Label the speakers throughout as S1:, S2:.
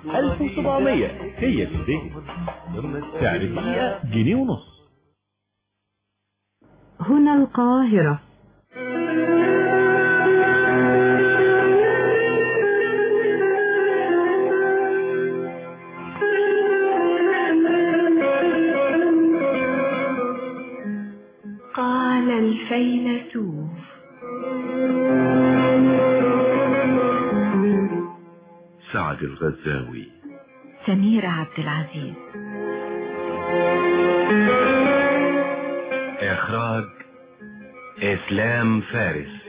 S1: 1700 هي كده سعر الدقيقة جنيه ونص
S2: هنا القاهرة
S3: قال الفيلسوف
S4: سعد الغزاوي
S3: سميرة عبد العزيز
S4: إخراج إسلام فارس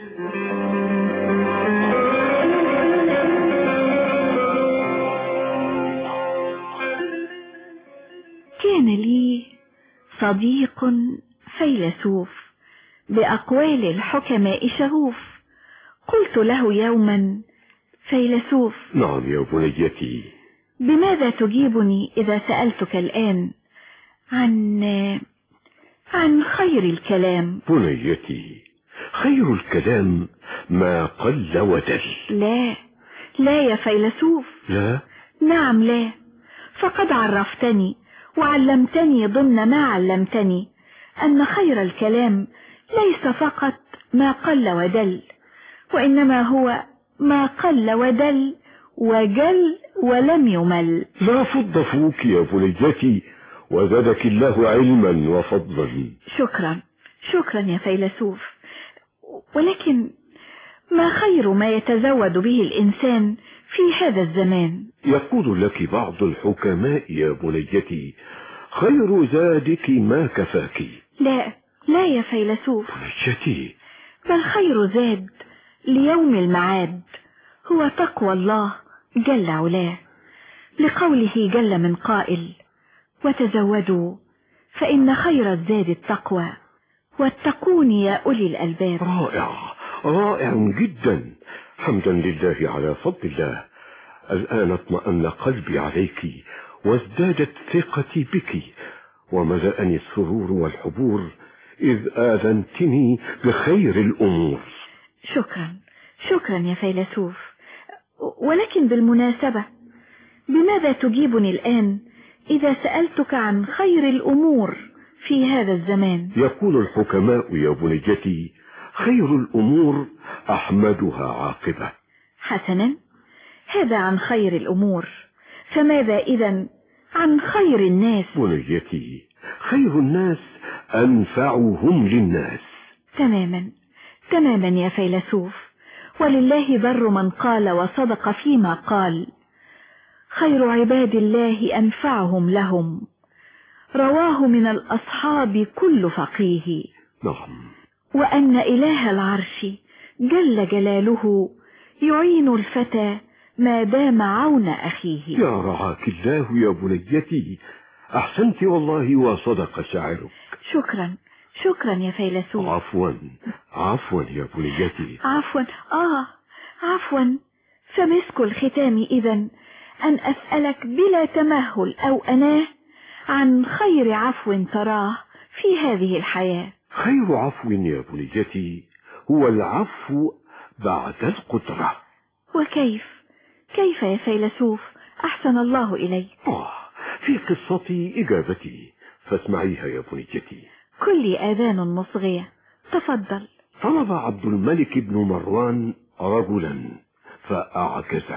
S3: كان لي صديق فيلسوف بأقوال الحكماء شغوف قلت له يوما فيلسوف
S4: نعم يا بنيتي
S3: بماذا تجيبني إذا سألتك الآن عن عن خير الكلام
S4: بنيتي خير الكلام ما قل ودل
S3: لا لا يا فيلسوف
S4: لا
S3: نعم لا فقد عرفتني وعلمتني ضمن ما علمتني أن خير الكلام ليس فقط ما قل ودل وإنما هو ما قل ودل وجل ولم يمل
S4: لا فض فوك يا بنيتي وزادك الله علما وفضلا
S3: شكرا شكرا يا فيلسوف ولكن ما خير ما يتزود به الإنسان في هذا الزمان
S4: يقول لك بعض الحكماء يا بنيتي خير زادك ما كفاك
S3: لا لا يا فيلسوف
S4: بنيتي
S3: بل خير زاد ليوم المعاد هو تقوى الله جل علاه لقوله جل من قائل وتزودوا فإن خير الزاد التقوى واتقون يا أولي الألباب
S4: رائع رائع جدا حمدا لله على فضل الله الآن اطمأن قلبي عليك وازدادت ثقتي بك وملأني السرور والحبور إذ آذنتني بخير الأمور
S3: شكرا شكرا يا فيلسوف ولكن بالمناسبة بماذا تجيبني الآن إذا سألتك عن خير الأمور في هذا الزمان
S4: يقول الحكماء يا بنيتي خير الأمور أحمدها عاقبة
S3: حسنا هذا عن خير الأمور فماذا إذا عن خير الناس
S4: بنيتي خير الناس أنفعهم للناس
S3: تماما تماما يا فيلسوف ولله بر من قال وصدق فيما قال خير عباد الله أنفعهم لهم رواه من الأصحاب كل فقيه
S4: نعم
S3: وأن إله العرش جل جلاله يعين الفتى ما دام عون أخيه
S4: يا رعاك الله يا بنيتي أحسنت والله وصدق شاعرك
S3: شكرا شكرا يا فيلسوف
S4: عفوا عفوا يا بنيتي
S3: عفوا آه عفوا فمسك الختام إذا أن أسألك بلا تمهل أو أناه عن خير عفو تراه في هذه الحياة
S4: خير عفو يا بنيتي هو العفو بعد القدرة
S3: وكيف كيف يا فيلسوف أحسن الله إليك
S4: آه في قصتي إجابتي فاسمعيها يا بنيتي
S3: كل آذان مصغية تفضل
S4: طلب عبد الملك بن مروان رجلا فأعجزه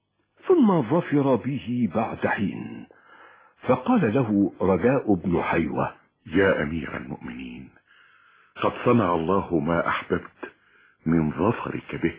S4: ثم ظفر به بعد حين فقال له رجاء بن حيوة
S5: يا أمير المؤمنين قد صنع الله ما أحببت من ظفرك به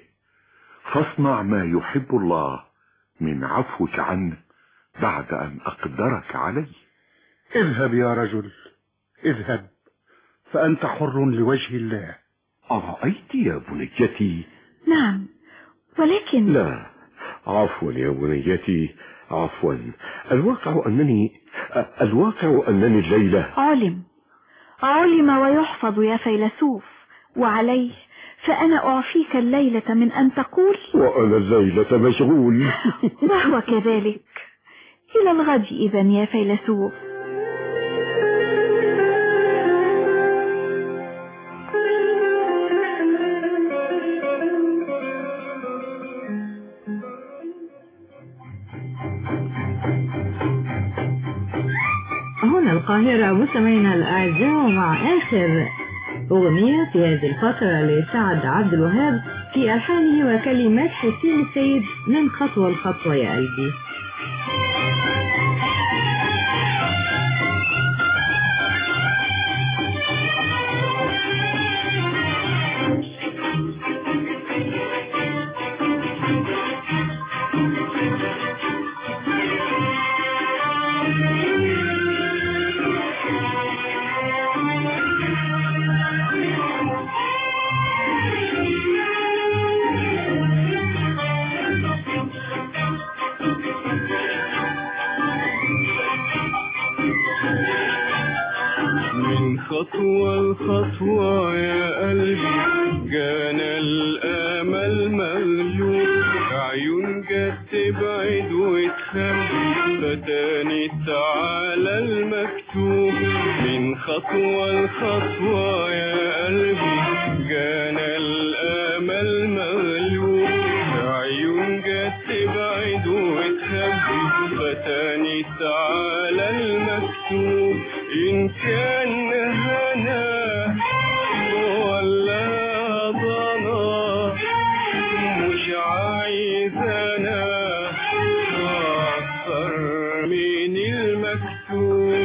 S5: فاصنع ما يحب الله من عفوك عنه بعد أن أقدرك عليه
S6: اذهب يا رجل اذهب فأنت حر لوجه الله
S4: أرأيت يا بنيتي
S3: نعم ولكن
S4: لا عفوا يا بنيتي عفوا الواقع أنني الواقع أنني الليلة
S3: علم علم ويحفظ يا فيلسوف وعليه فأنا أعفيك الليلة من أن تقول
S4: وأنا الليلة مشغول
S3: وهو كذلك إلى الغد إذا يا فيلسوف
S2: القاهرة مستمعينا الأعزاء مع آخر أغنية في هذه الفترة لسعد عبد الوهاب في ألحانه وكلمات حسين السيد من خطوة لخطوة يا قلبي
S1: من خطوة لخطوة يا قلبي جانا الأمل مغلوب عيون جت تبعد وتخبي فتانت على المكتوب من خطوة لخطوة يا قلبي جانا الأمل مغلوب عيون جت تبعد وتخبي فتانت على المكتوب إن كان هنا ولا ضنا مش عايز أنا أكثر من المكتوب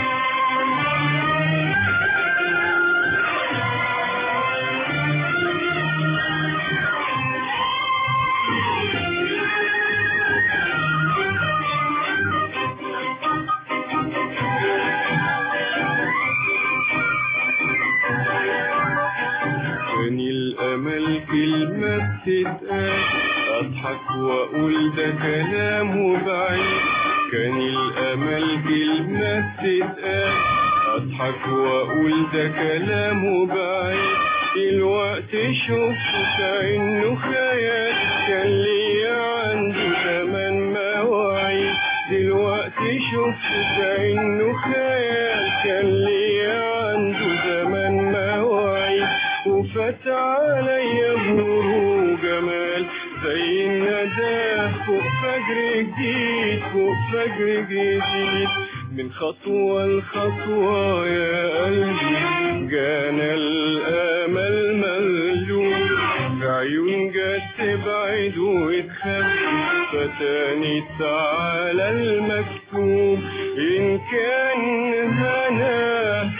S1: كان الأمل كلمة بتتقال أضحك وأقول ده كلام بعيد كان الأمل كلمة بتتقال أضحك وأقول ده كلام بعيد الوقت شفت كأنه خيال كان ليا عنده تمن مواعيد دلوقتي شفت كأنه خيال كان ليا عنده زمان مواعيد وفات عليا بنور جمال زي الندى فوق فجر جديد فوق فجر جديد من خطوة لخطوة يا قلبي جانا الأمل مغلوب في عيون جت تبعد وتخبي فتانت على المكتوب إن كان هنا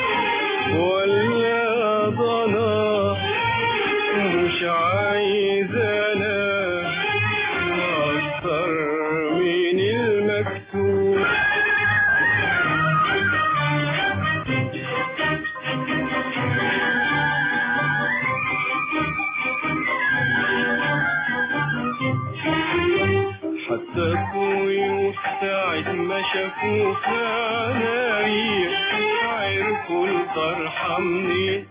S1: ولا ضنا مش عايز أنا أكثر من المكتوب حتى طيوف ساعة ما شافوه عناية عرفوا الفرحة منين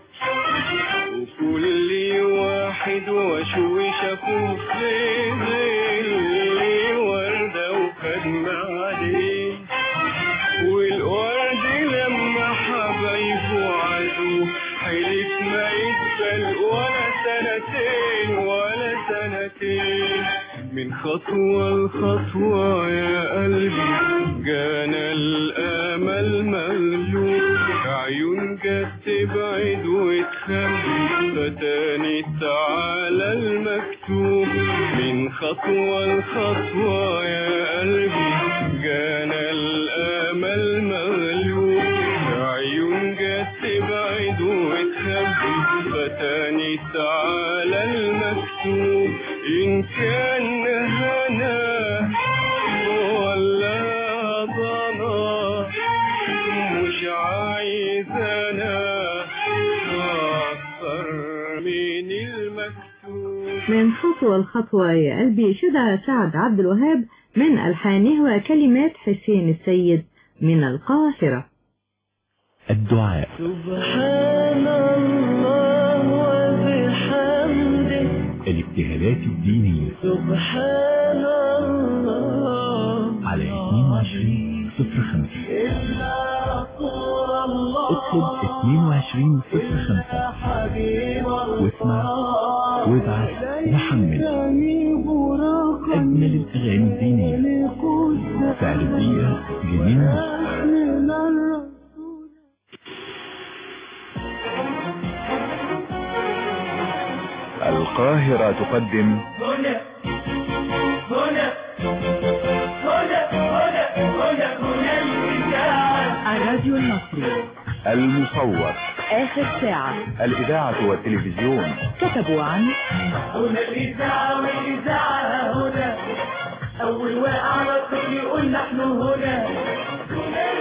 S1: وكل واحد وشوي شافوه في ظل وردة وخدم عليه والورد لما حبايبه عزوه حلف ما يقبل ولا سنتين ولا سنتين من خطوة لخطوة يا قلبي جانا الأمل مغلوب عيون جت تبعد وتخبي فتانت على المكتوب من خطوة لخطوة يا قلبي جانا الأمل مغلوب عيون جت تبعد وتخبي فتانت على المكتوب إن كان هنا ولا ضنا مش عايز أنا أكثر من المكتوب
S2: من خطوة لخطوة يا قلبي شدع سعد عبد الوهاب من ألحانه وكلمات حسين السيد من القاهرة
S7: الدعاء
S1: سبحان الله وبحمده
S7: الابتهالات الدينية
S1: سبحان الله
S7: على 22 صفر خمسة
S1: إلا رسول الله
S7: اطلب 22 صفر خمسة
S1: حبيب الله
S7: واسمع وابعث وحمل أجمل الأغاني الدينية سعر الدقيقة جنيه ونص.
S1: من الرحمن
S8: القاهرة تقدم
S1: هنا هنا هنا هنا هنا هنا الإذاعة
S2: الراديو المصري
S8: المصور
S2: آخر ساعة
S8: الإذاعة والتلفزيون
S2: كتبوا عن
S1: هنا الإذاعة والإذاعة هنا أول واقع على الطفل يقول نحن هنا هنا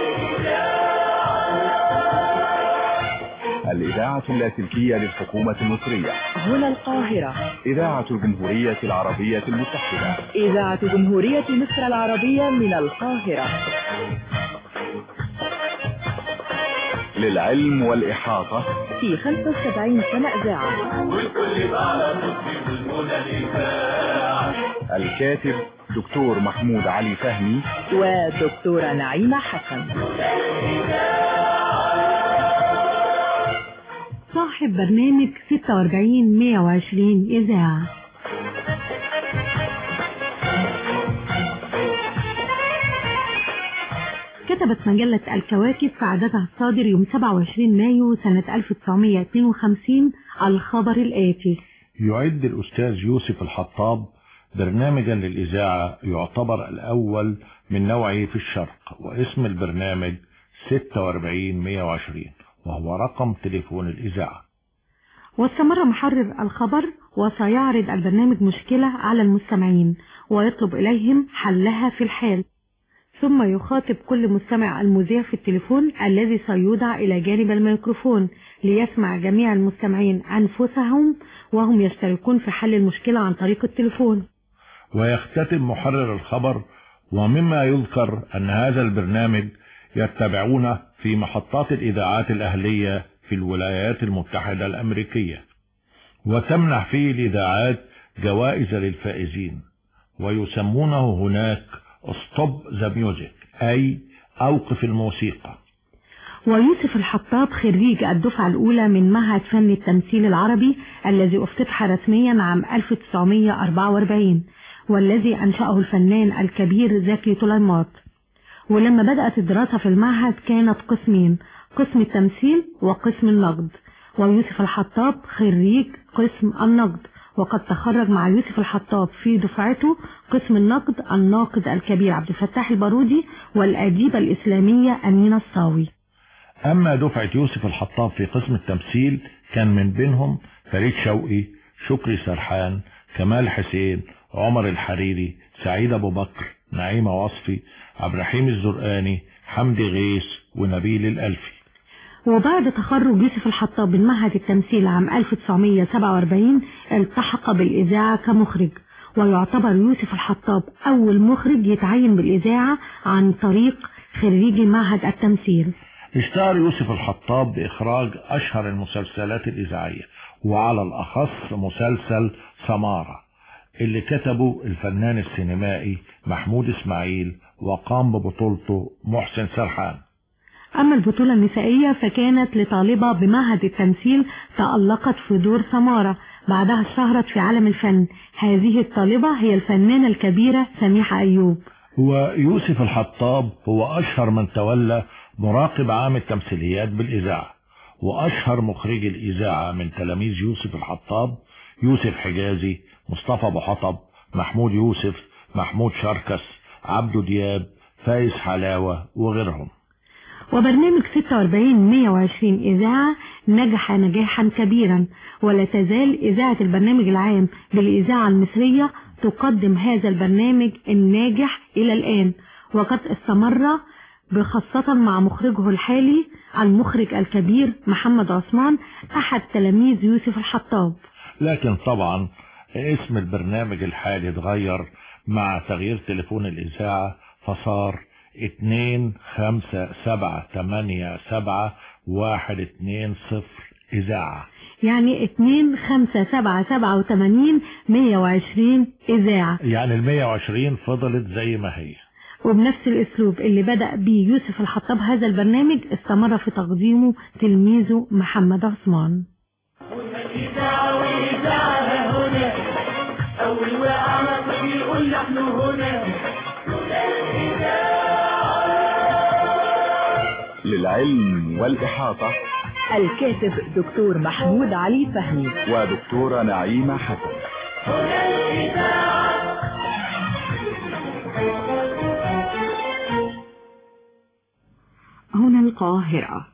S8: الإذاعة اللاسلكية للحكومة المصرية
S2: هنا القاهرة
S8: إذاعة الجمهورية العربية المتحدة
S2: إذاعة جمهورية مصر العربية من القاهرة
S8: للعلم والإحاطة
S2: في 75 سنة إذاعة
S1: والكل بقى على طفل والمنى الإذاعة
S8: الكاتب دكتور محمود علي فهمي
S2: ودكتورة نعيمة حسن صاحب برنامج 46 120 إذاعة كتبت مجلة الكواكب في عددها الصادر يوم 27 مايو سنة 1952 الخبر الآتي
S9: يعد الأستاذ يوسف الحطاب برنامجا للإذاعة يعتبر الأول من نوعه في الشرق واسم البرنامج 46120 وهو رقم تليفون الإذاعة
S2: واستمر محرر الخبر وسيعرض البرنامج مشكلة على المستمعين ويطلب إليهم حلها في الحال ثم يخاطب كل مستمع المذيع في التليفون الذي سيوضع إلى جانب الميكروفون ليسمع جميع المستمعين أنفسهم وهم يشتركون في حل المشكلة عن طريق التليفون
S9: ويختتم محرر الخبر ومما يذكر أن هذا البرنامج يتبعونه في محطات الإذاعات الأهلية في الولايات المتحدة الأمريكية وتمنح فيه الإذاعات جوائز للفائزين ويسمونه هناك ستوب ذا ميوزك أي أوقف الموسيقى
S2: ويوسف الحطاب خريج الدفعة الأولى من معهد فن التمثيل العربي الذي افتتح رسميا عام 1944 والذي أنشأه الفنان الكبير زكي طليمات ولما بدأت الدراسة في المعهد كانت قسمين قسم التمثيل وقسم النقد ويوسف الحطاب خريج قسم النقد وقد تخرج مع يوسف الحطاب في دفعته قسم النقد الناقد الكبير عبد الفتاح البارودي والأديبة الإسلامية أمينة الصاوي
S9: أما دفعة يوسف الحطاب في قسم التمثيل كان من بينهم فريد شوقي شكري سرحان كمال حسين عمر الحريري سعيد أبو بكر نعيمة وصفي عبد الرحيم الزرقاني حمدي غيث ونبيل الألفي
S2: وبعد تخرج يوسف الحطاب من معهد التمثيل عام 1947 التحق بالإذاعة كمخرج ويعتبر يوسف الحطاب أول مخرج يتعين بالإذاعة عن طريق خريجي معهد التمثيل
S9: اشتهر يوسف الحطاب بإخراج أشهر المسلسلات الإذاعية وعلى الأخص مسلسل سمارة اللي كتبه الفنان السينمائي محمود إسماعيل وقام ببطولته محسن سرحان
S2: أما البطولة النسائية فكانت لطالبة بمعهد التمثيل تألقت في دور سمارة بعدها اشتهرت في عالم الفن هذه الطالبة هي الفنانة الكبيرة سميحة أيوب
S9: ويوسف الحطاب هو أشهر من تولى مراقب عام التمثيليات بالإذاعة وأشهر مخرجي الإذاعة من تلاميذ يوسف الحطاب يوسف حجازي مصطفى أبو حطب محمود يوسف محمود شركس عبدو دياب فايز حلاوة وغيرهم
S2: وبرنامج 46 120 إذاعة نجح نجاحا كبيرا ولا تزال إذاعة البرنامج العام بالإذاعة المصرية تقدم هذا البرنامج الناجح إلى الآن وقد استمر بخاصة مع مخرجه الحالي المخرج الكبير محمد عثمان أحد تلاميذ يوسف الحطاب
S9: لكن طبعا اسم البرنامج الحالي اتغير مع تغيير تليفون الإذاعة فصار اتنين خمسة سبعة تمانية سبعة واحد اتنين صفر إذاعة
S2: يعني اتنين خمسة سبعة سبعة وتمانين مية وعشرين إذاعة
S9: يعني المية وعشرين فضلت زي ما هي
S2: وبنفس الأسلوب اللي بدأ بيه يوسف الحطاب هذا البرنامج استمر في تقديمه تلميذه محمد عثمان
S1: إذاعة وإذاعة هنا أول واقع على يقول نحن هنا
S8: للعلم والإحاطة
S10: الكاتب دكتور محمود علي فهمي
S8: ودكتورة نعيمة حسن
S2: هنا القاهرة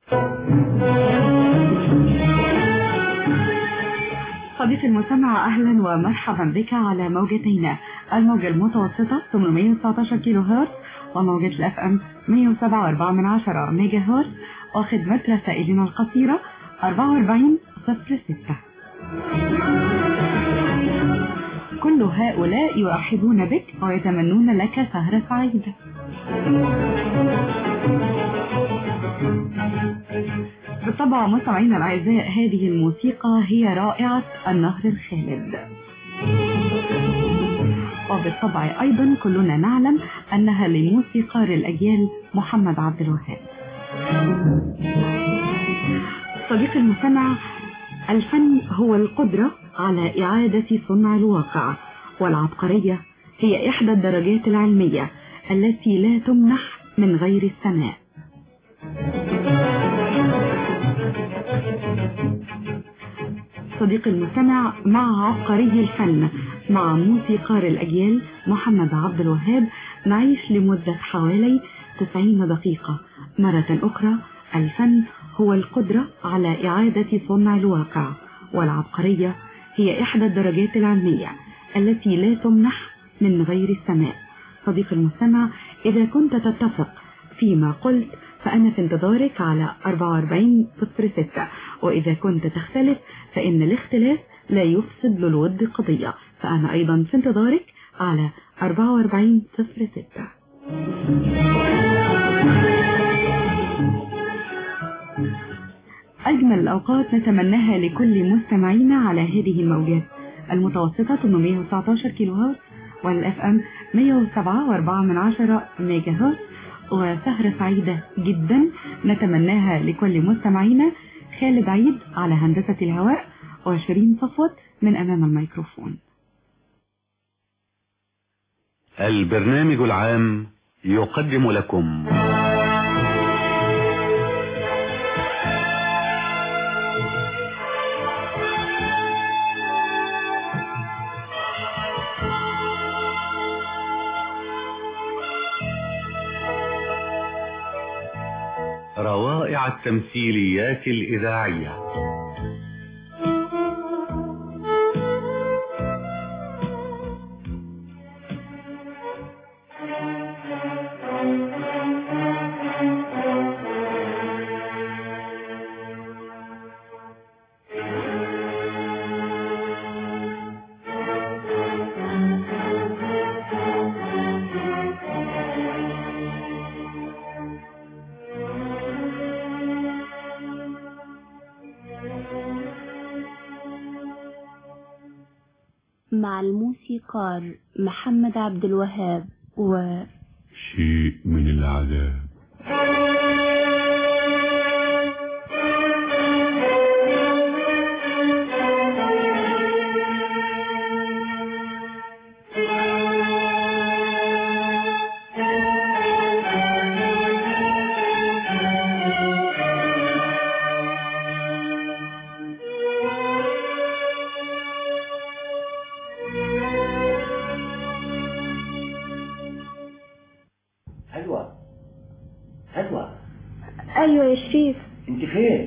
S2: صديقي المستمع أهلا ومرحبا بك على موجتين الموجة المتوسطة 819 كيلو هرتز وموجة الاف ام 107.4 من عشرة ميجا هرتز وخدمة رسائلنا القصيرة 44 06 كل هؤلاء يرحبون بك ويتمنون لك سهرة سعيدة بالطبع مستمعينا الأعزاء هذه الموسيقى هي رائعة النهر الخالد وبالطبع أيضا كلنا نعلم أنها لموسيقار الأجيال محمد عبد الوهاب صديقي المستمع الفن هو القدرة على إعادة صنع الواقع والعبقرية هي إحدى الدرجات العلمية التي لا تمنح من غير السماء صديقي المستمع مع عبقري الفن مع موسيقار الأجيال محمد عبد الوهاب نعيش لمدة حوالي 90 دقيقة مرة أخرى الفن هو القدرة على إعادة صنع الواقع والعبقرية هي إحدى الدرجات العلمية التي لا تمنح من غير السماء صديقي المستمع إذا كنت تتفق فيما قلت فأنا في انتظارك على 4406 وإذا كنت تختلف فإن الاختلاف لا يفسد للود قضية فأنا أيضا في انتظارك على 4406 أجمل الأوقات نتمناها لكل مستمعينا على هذه الموجات المتوسطة 819 كيلو هرتز والاف ام 107.4 من عشرة ميجا هرتز وسهرة سعيدة جدا نتمناها لكل مستمعينا خالد عيد على هندسة الهواء وشيرين صفوت من أمام الميكروفون
S11: البرنامج العام يقدم لكم روائع التمثيليات الإذاعية
S12: مع الموسيقار محمد عبد الوهاب و
S13: شيء من العذاب
S14: هلوى هلوى
S12: ايوه يا شريف
S14: انت فين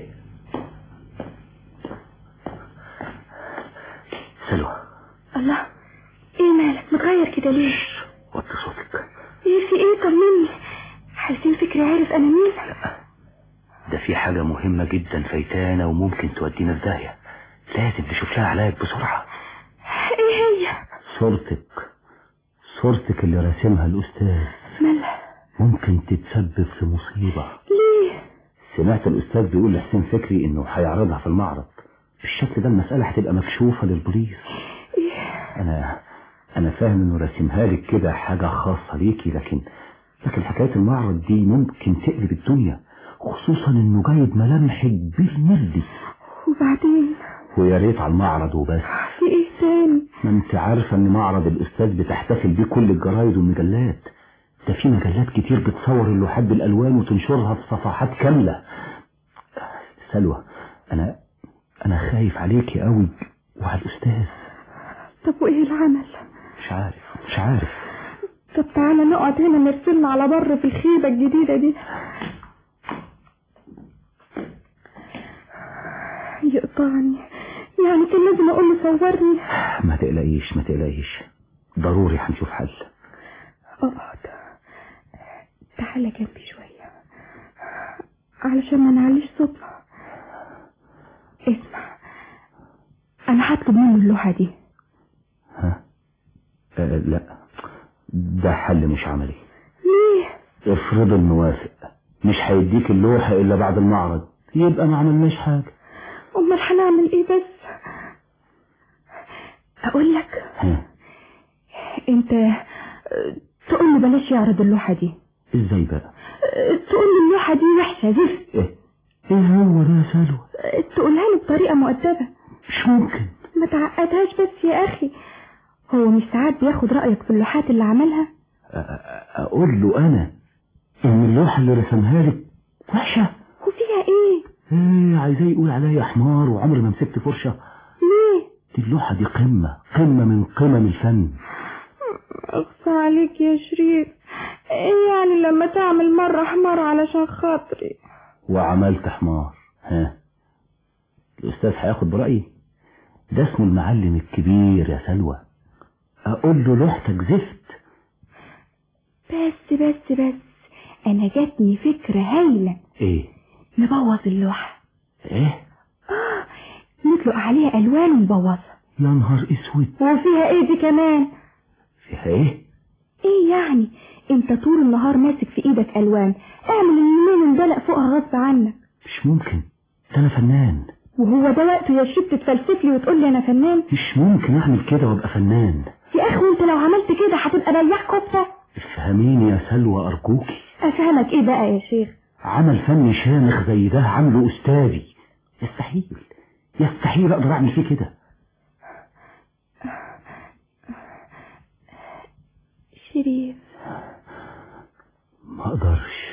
S11: سلوى
S12: الله ايه مالك متغير كده ليه
S11: وطي صوتك
S12: ايه في ايه طمني حسين فكري عارف انا مين
S11: ده في حاجة مهمة جدا فايتانا وممكن تودينا في داهية لازم نشوف لها علاج بسرعة
S12: ايه هي
S11: صورتك صورتك اللي راسمها الأستاذ
S12: مالها
S11: ممكن تتسبب في مصيبة
S12: ليه
S11: سمعت الأستاذ بيقول لحسين فكري إنه هيعرضها في المعرض بالشكل ده المسألة هتبقى مكشوفة للبوليس أنا أنا فاهم إنه راسمها لك كده حاجة خاصة ليكي لكن لكن حكاية المعرض دي ممكن تقلب الدنيا خصوصا إنه جايب ملامحك بالملي
S12: وبعدين
S11: ويا ريت على المعرض وبس
S12: في ايه تاني
S11: ما انت عارفة ان معرض الأستاذ بتحتفل بيه كل الجرايد والمجلات ده في مجلات كتير بتصور اللوحات بالألوان وتنشرها في صفحات كاملة سلوى انا انا خايف عليكي قوي وعلى الاستاذ
S12: طب وايه العمل
S11: مش عارف مش عارف
S12: طب تعالى نقعد هنا نرسلنا على بر في الخيبة الجديدة دي يقطعني يعني كان لازم اقول له صورني
S11: ما تقلقيش ما تقلقيش ضروري هنشوف حل
S12: اقعد تعالى جنبي شوية علشان ما نعليش صوتنا اسمع انا هطلب منه اللوحة دي
S11: ها أه لا ده حل مش عملي
S12: ليه
S11: افرض انه وافق مش هيديك اللوحة الا بعد المعرض يبقى ما عملناش حاجة
S12: امال هنعمل ايه بس اقول لك
S11: ها
S12: انت تقول لي بلاش يعرض اللوحة دي
S11: ازاي بقى
S12: تقول لي اللوحة دي وحشة زفت
S11: ايه ايه هو ده يا سلوى
S12: تقولها له بطريقة مؤدبة
S11: مش ممكن
S12: ما تعقدهاش بس يا اخي هو مش ساعات بياخد رأيك في اللوحات اللي عملها
S11: اقول له انا ان اللوحة اللي رسمها لك وحشة
S12: وفيها ايه
S11: ايه عايزاه يقول عليا حمار وعمري ما مسكت فرشة
S12: ليه
S11: دي اللوحة دي قمة قمة من قمم الفن
S12: اخصى عليك يا شريف ايه يعني لما تعمل مرة حمار علشان خاطري
S11: وعملت حمار ها الاستاذ هياخد برأيي ده اسمه المعلم الكبير يا سلوى اقول له لوحتك زفت
S12: بس بس بس انا جاتني فكرة هايلة
S11: ايه
S12: نبوظ اللوحة
S11: ايه
S12: اه نطلق عليها الوان ونبوظها
S11: يا نهار اسود
S12: وفيها ايه دي كمان
S11: فيها ايه
S12: ايه يعني انت طول النهار ماسك في ايدك الوان اعمل اليمين اندلق فوقها غصب عنك
S11: مش ممكن ده انا فنان
S12: وهو ده وقته يا شريف تتفلسف لي وتقول لي انا فنان
S11: مش ممكن اعمل كده وابقى فنان
S12: يا اخي وانت لو عملت كده هتبقى بياع كفته
S11: افهميني يا سلوى ارجوكي
S12: افهمك ايه بقى يا شيخ
S11: عمل فني شامخ زي ده عامله استاذي يستحيل يستحيل اقدر اعمل فيه كده
S12: شريف
S11: ما اقدرش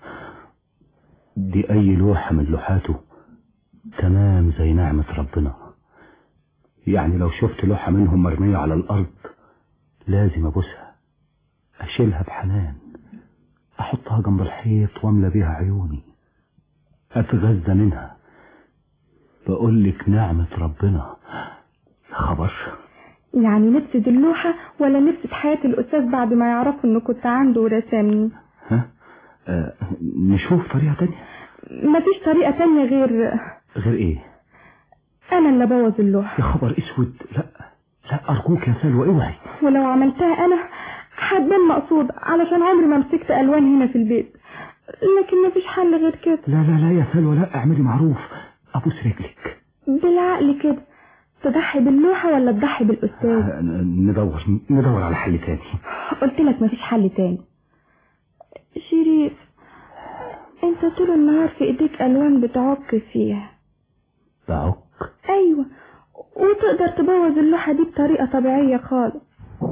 S11: دي اي لوحة من لوحاته تمام زي نعمة ربنا يعني لو شفت لوحة منهم مرمية على الارض لازم ابوسها اشيلها بحنان احطها جنب الحيط واملى بيها عيوني اتغذى منها بقولك نعمة ربنا يا خبر
S12: يعني نفسد اللوحة ولا نفسد حياة الأستاذ بعد ما يعرفوا إنه كنت عنده ورسمني
S11: ها آه نشوف طريقة تانية
S12: مفيش طريقة تانية غير
S11: غير ايه
S12: أنا اللي بوظ اللوحة
S11: يا خبر اسود لا لا ارجوك يا سلوى اوعي
S12: ولو عملتها أنا هتبان مقصود علشان عمري ما مسكت ألوان هنا في البيت لكن مفيش حل غير كده
S11: لا لا لا يا سلوى لا اعملي معروف ابوس رجلك
S12: بالعقل كده تضحي باللوحة ولا تضحي بالأستاذ
S11: آه، ندور ندور على حل تاني
S12: قلت لك مفيش حل تاني شريف انت طول النهار في ايديك الوان بتعك فيها
S11: بعك
S12: ايوه وتقدر تبوظ اللوحة دي بطريقة طبيعية خالص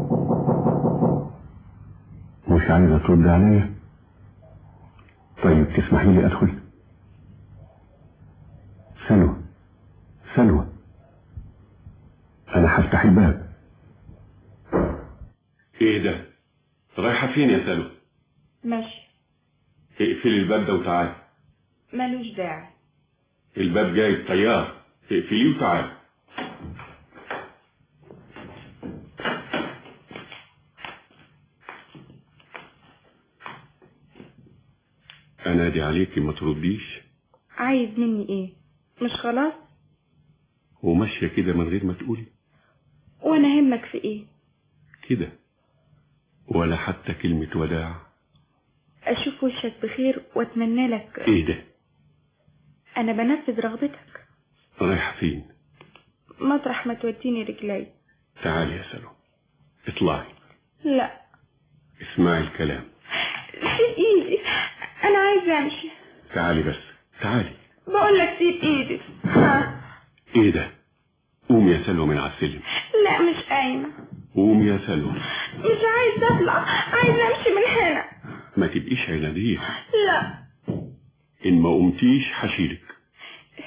S13: مش عايزة ترد عليا طيب تسمحي لي ادخل سلوى سلوى انا هفتح الباب
S15: ايه ده رايحة فين يا سلوى
S12: ماشي
S15: اقفلي الباب ده وتعالي
S12: ملوش داعي
S15: الباب جاي طيار اقفليه وتعالي انادي عليكي ما ترديش
S12: عايز مني ايه مش خلاص
S15: وماشية كده من غير ما تقولي
S12: وانا همك في ايه
S15: كده ولا حتى كلمة وداع
S12: اشوف وشك بخير واتمنى لك
S15: ايه ده
S12: انا بنفذ رغبتك
S15: رايحة فين
S12: مطرح ما توديني رجلي
S15: تعالي يا سلوى اطلعي
S12: لا
S15: اسمعي الكلام
S12: سيب ايدي انا عايزه امشي
S15: تعالي بس تعالي
S12: بقول لك سيب ايدي ها
S15: ايه ده قوم يا سلوى من على السلم
S12: لا مش قايمه
S15: قوم يا سلوى
S12: مش عايزه اطلع عايزه امشي من هنا
S15: ما تبقيش عنادية
S12: لا
S15: ان ما قمتيش هشيلك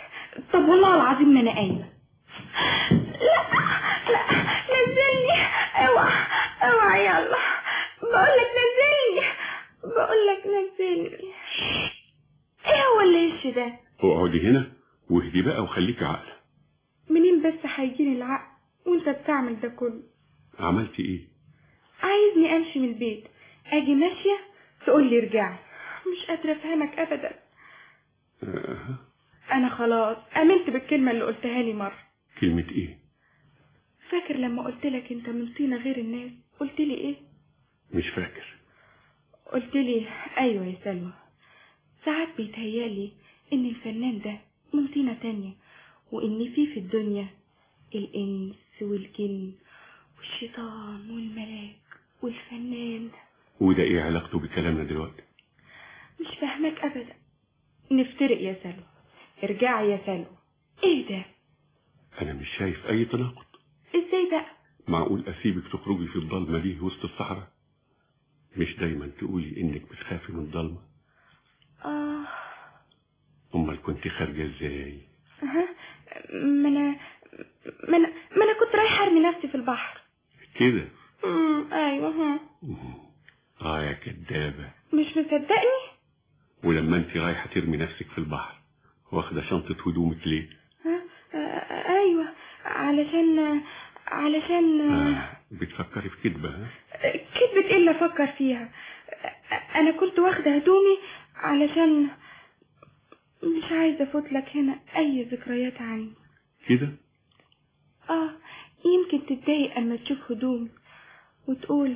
S12: طب والله العظيم ما انا قايمه لا لا نزلني اوعى اوعى يلا بقول لك نزلني بقول لك نزلني ايه هو الهش ده
S15: اقعدي هنا واهدي بقى وخليكي عاقله
S12: منين بس هيجيني العقل وانت بتعمل ده كله
S15: عملتي ايه
S12: عايزني امشي من البيت اجي ماشيه تقول لي ارجعي مش قادره افهمك ابدا
S15: آه.
S12: انا خلاص امنت بالكلمه اللي قلتها لي مره
S15: كلمه ايه
S12: فاكر لما قلت لك انت من طينه غير الناس قلت لي ايه
S15: مش فاكر
S12: قلت لي ايوه يا سلوى ساعات بيتهيالي ان الفنان ده من طينه تانية وان في في الدنيا الانس والجن والشيطان والملاك والفنان
S15: وده ايه علاقته بكلامنا دلوقتي
S12: مش فاهمك ابدا نفترق يا سلوى ارجعي يا سلوى ايه ده
S15: انا مش شايف اي تناقض
S12: ازاي بقى
S15: معقول اسيبك تخرجي في الضلمه دي وسط الصحراء مش دايما تقولي انك بتخافي من الضلمه
S12: اه
S15: امال كنت خارجه ازاي
S12: ها ما انا ما انا ما انا كنت رايحه ارمي نفسي في البحر
S15: كده
S12: امم ايوه ها
S15: اه يا كدابه
S12: مش مصدقني
S15: ولما انت رايحه ترمي نفسك في البحر واخده شنطه هدومك ليه
S12: ها آه ايوه علشان علشان
S15: آه. بتفكري في كدبه ها
S12: كدبة ايه اللي افكر فيها انا كنت واخده هدومي علشان مش عايزه افوت لك هنا اي ذكريات عني
S15: كده
S12: اه يمكن تتضايق اما تشوف هدومي وتقول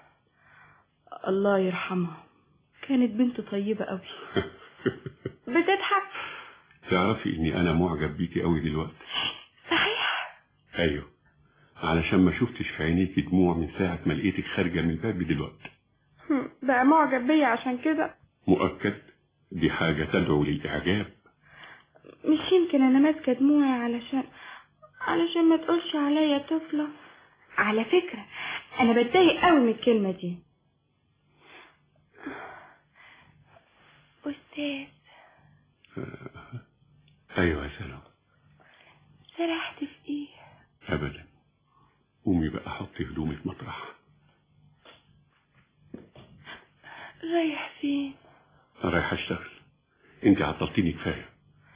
S12: الله يرحمها كانت بنت طيبة قوي بتضحك
S15: تعرفي اني انا معجب بيكي قوي دلوقتي
S12: صحيح
S15: ايوه علشان ما شفتش في عينيكي دموع من ساعة ما لقيتك خارجة من الباب دلوقتي
S12: هم، بقى معجب بيا عشان كده
S15: مؤكد دي حاجة تدعو للإعجاب
S12: مش يمكن انا ماسكه دموعي علشان علشان ما تقولش عليا طفله على فكره انا بتضايق قوي من الكلمه دي استاذ
S15: أيوة يا سلام
S12: سرحت في ايه
S15: أبدا قومي بقى حطي هدومك مطرح
S12: رايح فين
S15: رايح أشتغل أنت عطلتيني كفاية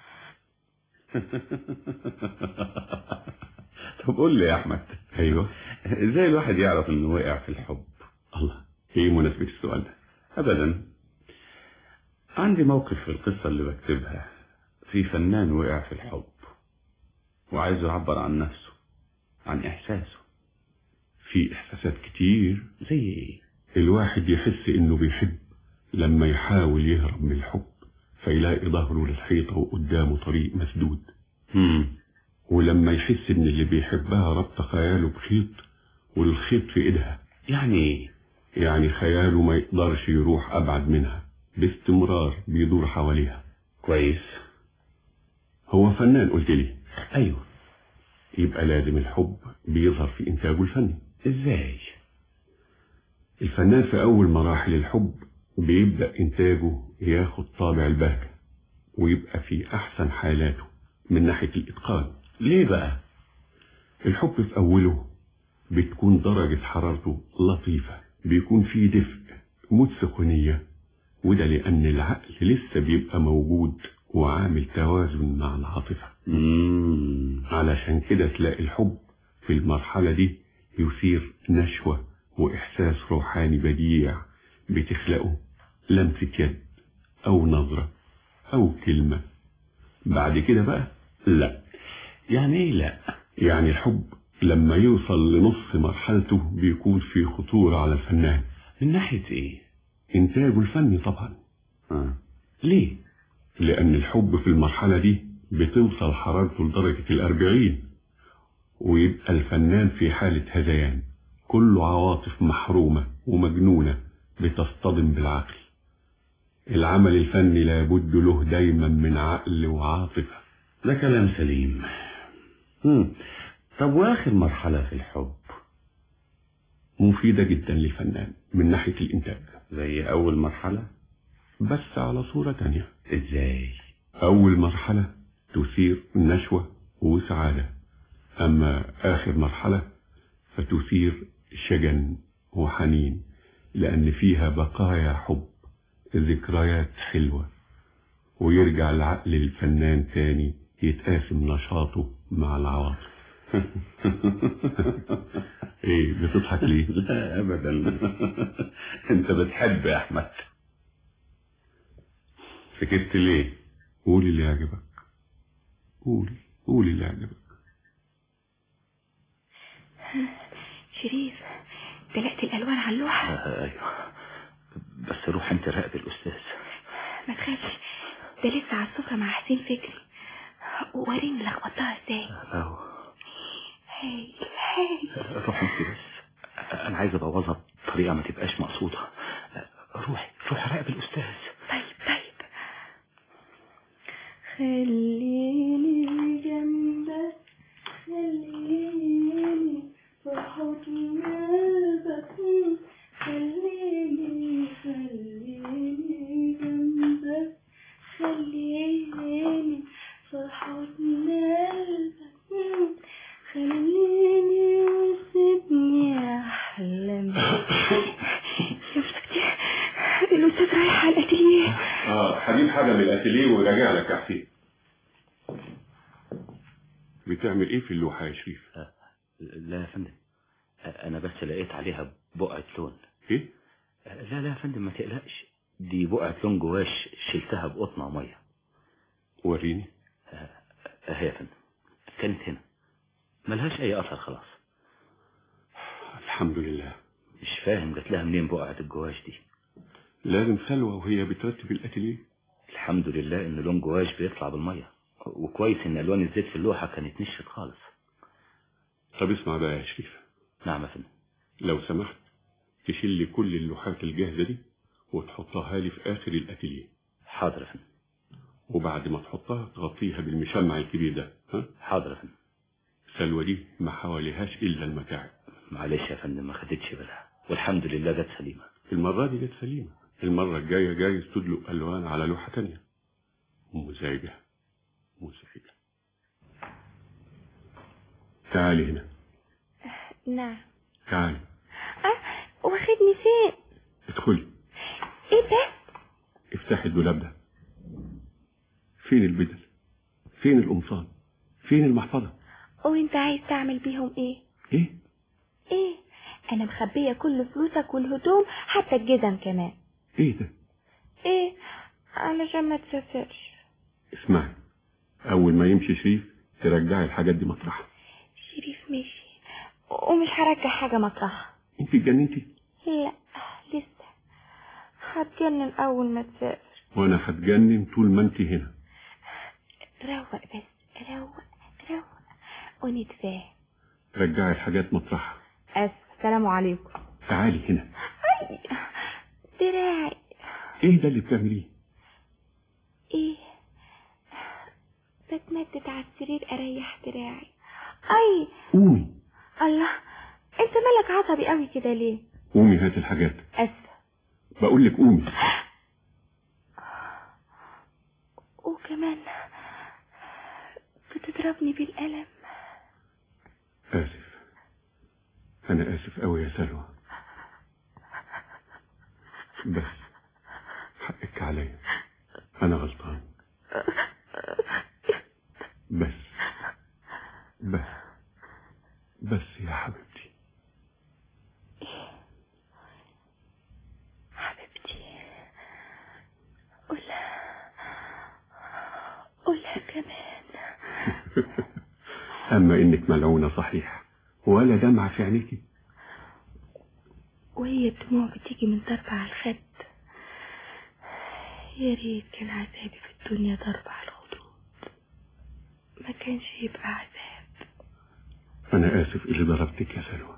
S11: طب قول لي يا احمد
S15: أيوة
S11: ازاي الواحد يعرف انه وقع في الحب
S15: الله إيه مناسبة السؤال ده
S11: ابدا عندي موقف في القصة اللي بكتبها في فنان وقع في الحب وعايز يعبر عن نفسه عن احساسه
S15: في إحساسات كتير
S11: زي ايه
S15: الواحد يحس إنه بيحب لما يحاول يهرب من الحب فيلاقي ظهره للحيطة وقدامه طريق مسدود
S11: مم.
S15: ولما يحس إن اللي بيحبها ربط خياله بخيط والخيط في إيدها
S11: يعني ايه
S15: يعني خياله ما يقدرش يروح أبعد منها باستمرار بيدور حواليها
S11: كويس
S15: هو فنان قلت لي
S11: ايوه
S15: يبقى لازم الحب بيظهر في إنتاجه الفني
S11: ازاي
S15: الفنان في أول مراحل الحب بيبدأ إنتاجه ياخد طابع البهجة ويبقى في أحسن حالاته من ناحية الإتقان
S11: ليه بقى
S15: الحب في أوله بتكون درجة حرارته لطيفة بيكون فيه دفء موت سخونية وده لأن العقل لسه بيبقى موجود وعامل توازن مع العاطفة
S11: مم.
S15: علشان كده تلاقي الحب في المرحلة دي يثير نشوة وإحساس روحاني بديع بتخلقه لمسة يد أو نظرة أو كلمة بعد كده بقى لا
S11: يعني ايه لا
S15: يعني الحب لما يوصل لنص مرحلته بيكون في خطورة على الفنان
S11: من ناحية ايه
S15: إنتاجه الفني طبعا
S11: آه. ليه
S15: لأن الحب في المرحلة دي بتوصل حرارته لدرجة الأربعين ويبقى الفنان في حالة هذيان كله عواطف محرومة ومجنونة بتصطدم بالعقل العمل الفني لابد له دايما من عقل وعاطفة
S11: ده كلام سليم مم. طب واخر مرحلة في الحب
S15: مفيدة جدا للفنان من ناحية الإنتاج
S11: زي اول مرحلة
S15: بس على صورة تانية
S11: ازاي
S15: أول مرحلة تثير نشوة وسعادة أما آخر مرحلة فتثير شجن وحنين لأن فيها بقايا حب ذكريات حلوة ويرجع العقل للفنان تاني يتقاسم نشاطه مع العواطف ايه بتضحك ليه
S11: لا ابدا انت بتحب يا احمد
S15: سكت ليه قول اللي يعجبك قول قول اللي يعجبك
S3: شريف دلقت الالوان على اللوحه
S11: آه، ايوه بس روح انت راقب الاستاذ
S3: ما تخافش ده لسه على السفره مع حسين فكري وريني لخبطتها ازاي
S11: اهو
S3: هايل هايل
S11: روح انت بس انا عايز ابوظها بطريقه ما تبقاش مقصوده روحي روحي راقب الاستاذ
S3: طيب طيب خليني جنبك خليني في حضن قلبك خليني خليني جنبك خليني في حضن قلبك خليني وسيبني احلم شفتك الاستاذ رايح على الاتيليه
S15: اه هجيب حاجة من الاتيليه وراجع لك يا حسين بتعمل ايه في اللوحة يا شريف
S11: لا يا فندم انا بس لقيت عليها بقعه لون
S15: ايه
S11: لا لا يا فندم ما تقلقش دي بقعه لون جواش شلتها بقطنه وميه
S15: وريني
S11: اهي يا فندم كانت هنا ملهاش اي اثر خلاص
S15: الحمد لله
S11: مش فاهم جات لها منين بقعه الجواش دي
S15: لازم سلوى وهي بترتب الاتيليه
S11: الحمد لله ان لون جواش بيطلع بالميه وكويس ان الوان الزيت في اللوحه كانت نشفت خالص
S15: طب اسمع بقى يا شريف
S11: نعم يا فندم
S15: لو سمحت تشيل لي كل اللوحات الجاهزة دي وتحطها لي في آخر الأتيليه
S11: حاضر يا فندم
S15: وبعد ما تحطها تغطيها بالمشمع الكبير ده ها
S11: حاضر يا فندم
S15: سلوى دي ما حواليهاش إلا المتاعب
S11: معلش يا فندم ما خدتش بالها والحمد لله جت سليمه
S15: المرة دي جت سليمة المرة الجاية جايز تدلق ألوان على لوحة تانية مزعجة مزعجة تعالي هنا
S3: نعم
S15: تعالي
S3: اه واخدني فين
S15: ادخلي
S3: ايه ده
S15: افتحي الدولاب ده فين البدل فين القمصان فين المحفظة
S3: وانت عايز تعمل بيهم ايه
S15: ايه
S3: ايه انا مخبية كل فلوسك والهدوم حتى الجزم كمان
S15: ايه ده
S3: ايه علشان ما تسافرش
S15: اسمعي اول ما يمشي شريف ترجعي الحاجات دي مطرحها
S3: شريف مشي ومش هرجع حاجة مطرحها
S15: انت اتجننتي
S3: لا لسه هتجنن اول ما تسافر
S15: وانا هتجنن طول ما انت هنا
S3: روق بس روق روق ونتفاهم
S15: رجعي الحاجات مطرحها
S3: أسف السلام عليكم
S15: تعالي هنا
S3: أي دراعي
S15: ايه ده اللي بتعمليه
S3: ايه بتمدد على السرير اريح دراعي اي
S15: قومي
S3: الله انت مالك عصبي قوي كده ليه
S15: قومي هات الحاجات
S3: اسف
S15: بقول لك قومي
S3: وكمان بتضربني بالقلم
S15: اسف انا اسف قوي يا سلوى بس حقك عليا انا غلطان بس بس بس يا حبيبتي
S3: حبيبتي قولها قولها كمان
S15: اما انك ملعونة صحيح ولا دمعة في عينيكي
S3: وهي الدموع بتيجي من ضرب على الخد يا ريت كان عذابي في الدنيا ضرب على الخدود ما كانش يبقى عذاب
S15: انا اسف اللي ضربتك يا سلوى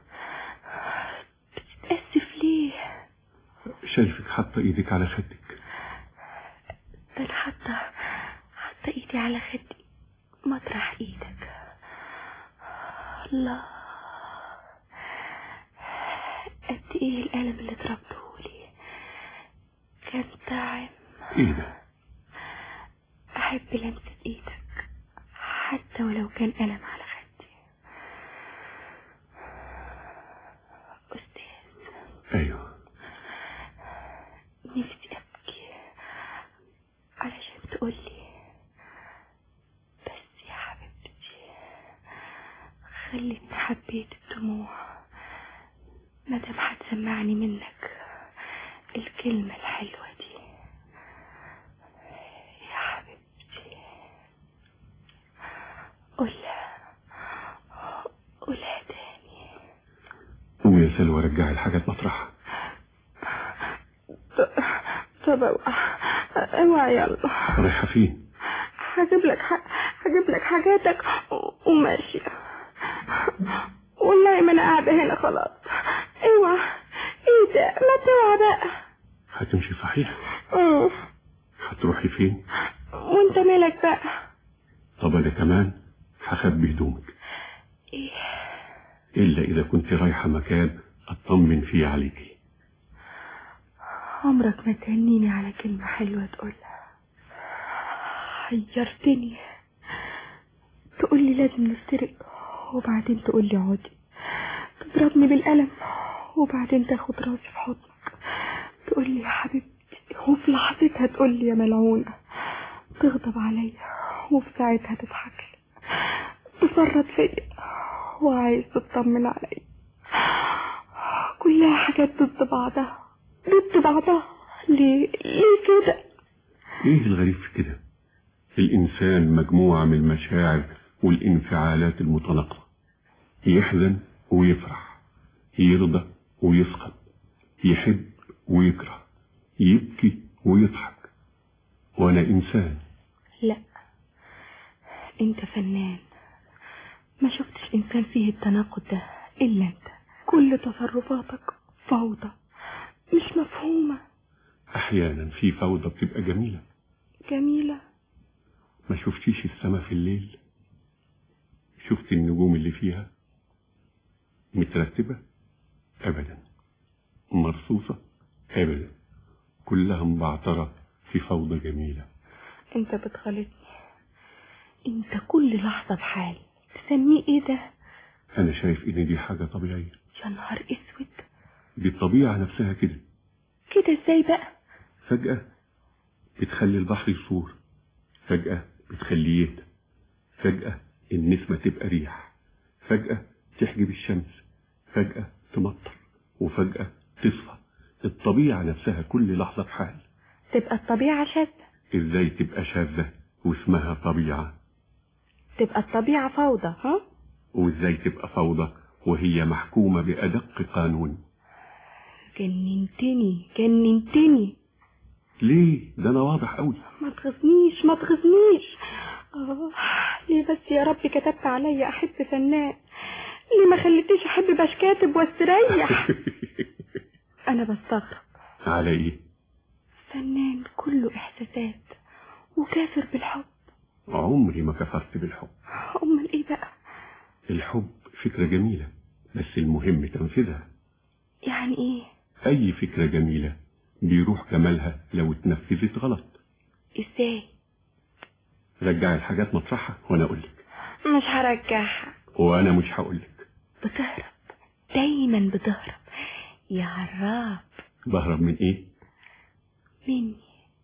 S3: بتتأسف ليه
S15: شايفك حاطة ايدك على خدك
S3: ده انا حاطة حاطة ايدي على خدي مطرح ايدك الله قد ايه الألم اللي ضربتهولي كان طعم
S15: ايه ده
S3: أحب لمسة ايدك
S12: حتى ولو كان ألم على خدي أستاذ
S13: ايوه
S12: نفسي أبكي علشان تقولي بس يا حبيبتي خليتني حبيت الدموع مادام هتسمعني منك الكلمة الحلوة دي يا حبيبتي قولها قولها تاني
S13: قومي يا سلوى رجعي الحاجات مطرحها
S12: طب اوعى اوعى يلا
S13: رايحة فين
S12: هجيب لك ح... هجيب لك حاجاتك و- وماشية والله ما انا قاعدة هنا خلاص اوعى ايه ده ما توعى بقى
S13: هتمشي صحيح
S12: أوه.
S13: هتروحي فين
S12: وانت مالك بقى
S13: طب انا كمان هخبي هدومك
S12: ايه
S13: الا اذا كنت رايحة مكان اطمن فيه عليكي
S12: عمرك ما تهنيني على كلمة حلوة تقولها حيرتني تقولي لازم نفترق وبعدين تقولي عودي تضربني بالقلم وبعدين تاخد راسي في حضنك تقولي يا حبيبتي وفي لحظتها تقولي يا ملعونة تغضب عليا وفي ساعتها تضحك لي تفرط فيا وعايز تطمن عليا كلها حاجات ضد بعضها ضد بعضها ليه ليه كده
S13: ايه الغريب في كده الانسان مجموعة من المشاعر والانفعالات المتناقضة يحزن ويفرح يرضى ويسخط يحب ويكره يبكي ويضحك وانا انسان
S12: لا انت فنان ما شفتش انسان فيه التناقض ده الا انت كل تصرفاتك فوضى مش مفهومة
S13: احيانا في فوضى بتبقى جميلة
S12: جميلة
S13: ما شفتيش السما في الليل شفت النجوم اللي فيها مترتبة ابدا مرصوصة ابدا كلها مبعترة في فوضى جميلة
S12: انت بتغلطني انت كل لحظة بحال تسميه ايه ده
S13: انا شايف ان دي حاجة طبيعية
S12: يا نهار اسود
S13: دي الطبيعة نفسها كده
S12: كده ازاي بقى
S13: فجأة بتخلي البحر يصور فجأة بتخليه يهدى فجأة النسمة تبقى ريح فجأة تحجب الشمس فجأة تمطر وفجأة تصفى الطبيعة نفسها كل لحظة بحال
S12: تبقى الطبيعة شاذة
S13: ازاي تبقى شاذة واسمها طبيعة
S12: تبقى الطبيعة فوضى ها
S13: وازاي تبقى فوضى وهي محكومة بأدق قانون
S12: جننتني جننتني
S13: ليه ده انا واضح قوي
S12: ما تغزنيش ما تغزنيش آه ليه بس يا رب كتبت عليا احب فنان ليه ما خليتنيش احب باش كاتب واستريح انا بستغرب
S13: على ايه
S12: فنان كله احساسات وكافر بالحب
S13: عمري ما كفرت بالحب
S12: امال ايه بقى
S13: الحب فكرة جميلة بس المهم تنفيذها
S12: يعني ايه
S13: اي فكرة جميلة بيروح جمالها لو اتنفذت غلط
S12: ازاي
S13: رجع الحاجات مطرحها وانا اقولك
S12: مش هرجعها
S13: وانا مش هقولك
S12: بتهرب دايما بتهرب يا عراب
S13: بهرب من ايه
S12: مني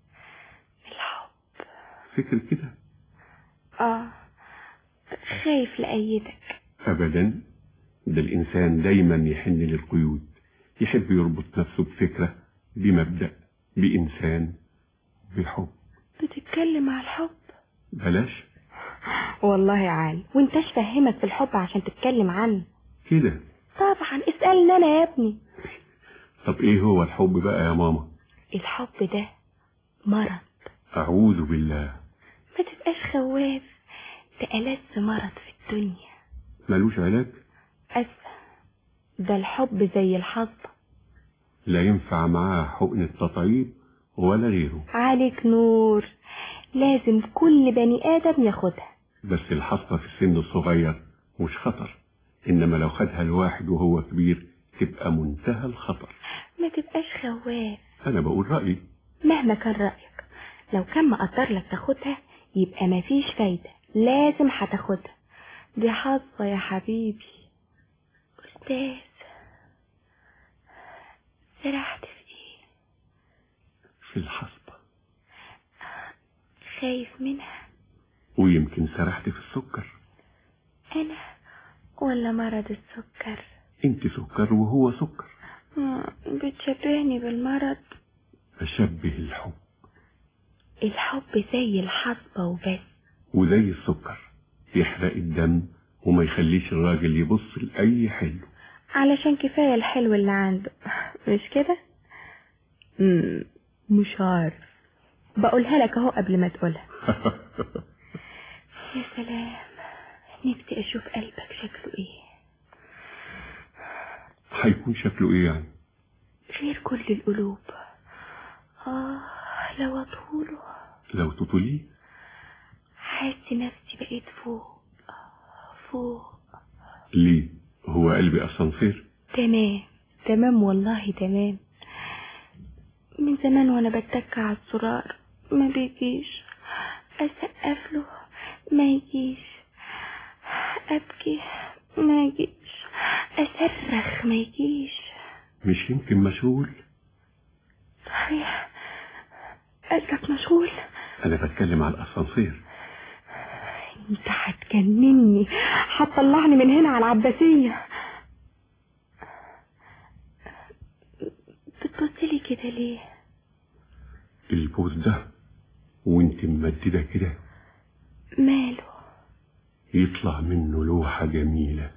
S13: فكر كده
S12: اه خايف لأيدك
S13: ابدا ده الانسان دايما يحن للقيود يحب يربط نفسه بفكرة بمبدأ بإنسان بحب
S12: بتتكلم على الحب
S13: بلاش
S12: والله يا عالي وانتش فاهمك في الحب عشان تتكلم عنه
S13: كده
S12: طبعا اسألني انا يا ابني
S13: طب ايه هو الحب بقى يا ماما
S12: الحب ده مرض
S13: اعوذ بالله
S12: ما تبقاش خواف ده ألذ مرض في الدنيا
S13: ملوش علاج
S12: أسفة ده الحب زي الحصبة
S13: لا ينفع معاه حقن التطعيم ولا غيره
S12: عليك نور لازم كل بني آدم ياخدها
S13: بس الحصبة في السن الصغير مش خطر إنما لو خدها الواحد وهو كبير تبقى منتهى الخطر
S12: ما تبقاش خواف
S13: أنا بقول رأيي
S12: مهما كان رأيك لو كان مقدر لك تاخدها يبقى مفيش فايدة لازم هتاخدها دي حظة يا حبيبي أستاذ سرحت في ايه
S13: في الحصبة
S12: خايف منها
S13: ويمكن سرحت في السكر
S12: أنا ولا مرض السكر
S13: انت سكر وهو سكر
S12: مم، بتشبهني بالمرض
S13: فشبه الحب
S12: الحب زي الحصبة وبس
S13: وزي السكر يحرق الدم وما يخليش الراجل يبص لأي حلو
S12: علشان كفاية الحلو اللي عنده مش كده مم، مش عارف بقولها لك اهو قبل ما تقولها يا سلام نفسي اشوف قلبك شكله ايه
S13: هيكون شكله ايه يعني
S12: غير كل القلوب اه لو اطوله
S13: لو تطوليه
S12: حاسس نفسي بقيت فوق فوق
S13: ليه هو قلبي اسانسير
S12: تمام تمام والله تمام من زمان وانا بتك على الزرار ما بيجيش اسقف له ما يجيش ابكي ما يجيش اصرخ ما يجيش
S13: مش يمكن مشغول
S12: صحيح قلبك مشغول
S13: انا بتكلم على الاسانسير
S12: انت هتجنني هتطلعني من هنا على العباسية بتبصلي كده ليه
S13: البوز ده وانت ممددة كده
S12: ماله
S13: يطلع منه لوحة جميلة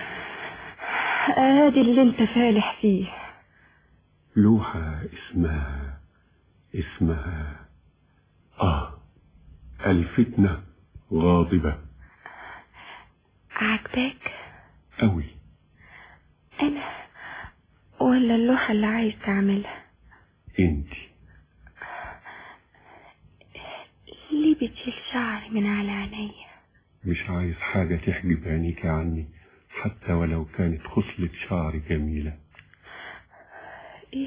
S12: ادي اللي انت فالح فيه
S13: لوحة اسمها اسمها اه الفتنة غاضبة
S12: عجباك
S13: قوي
S12: انا ولا اللوحة اللي عايز تعملها
S13: انت
S12: ليه بتشيل شعري من على عينيا
S13: مش عايز حاجة تحجب عينيك عني حتى ولو كانت خصلة شعر جميلة
S12: ايه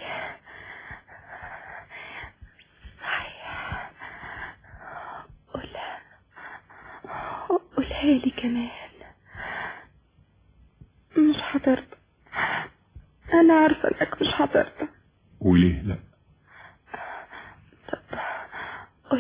S12: صحيح قولها قولها لي كمان مش هترضى انا عارفه انك مش هترضى
S13: وليه لا
S12: قول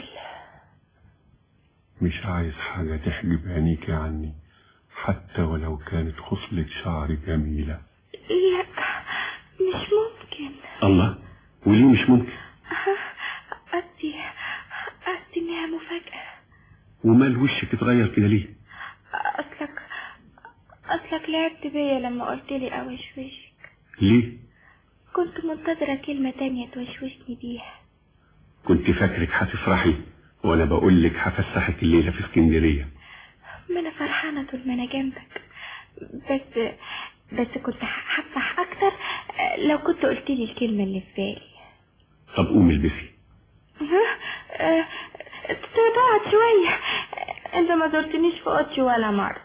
S13: مش عايز حاجة تحجب عينيك عني حتى ولو كانت خصلة شعر جميلة
S12: لا مش ممكن
S13: الله وليه مش ممكن
S12: قصدي قصدي انها مفاجأة
S13: ومال وشك اتغير كده ليه
S12: اصلك اصلك لعبت بيا لما قلت لي اوشوشك
S13: ليه
S12: كنت منتظرة كلمة تانية توشوشني بيها
S13: كنت فاكرك هتفرحي وانا بقول لك هفسحك الليلة في اسكندرية
S12: ما انا فرحانة طول ما انا جنبك بس بس كنت هفرح اكتر لو كنت قلت لي الكلمة اللي في بالي
S13: طب قومي البسي
S12: ها آه، تقعد شوية انت ما زرتنيش في اوضتي ولا مرة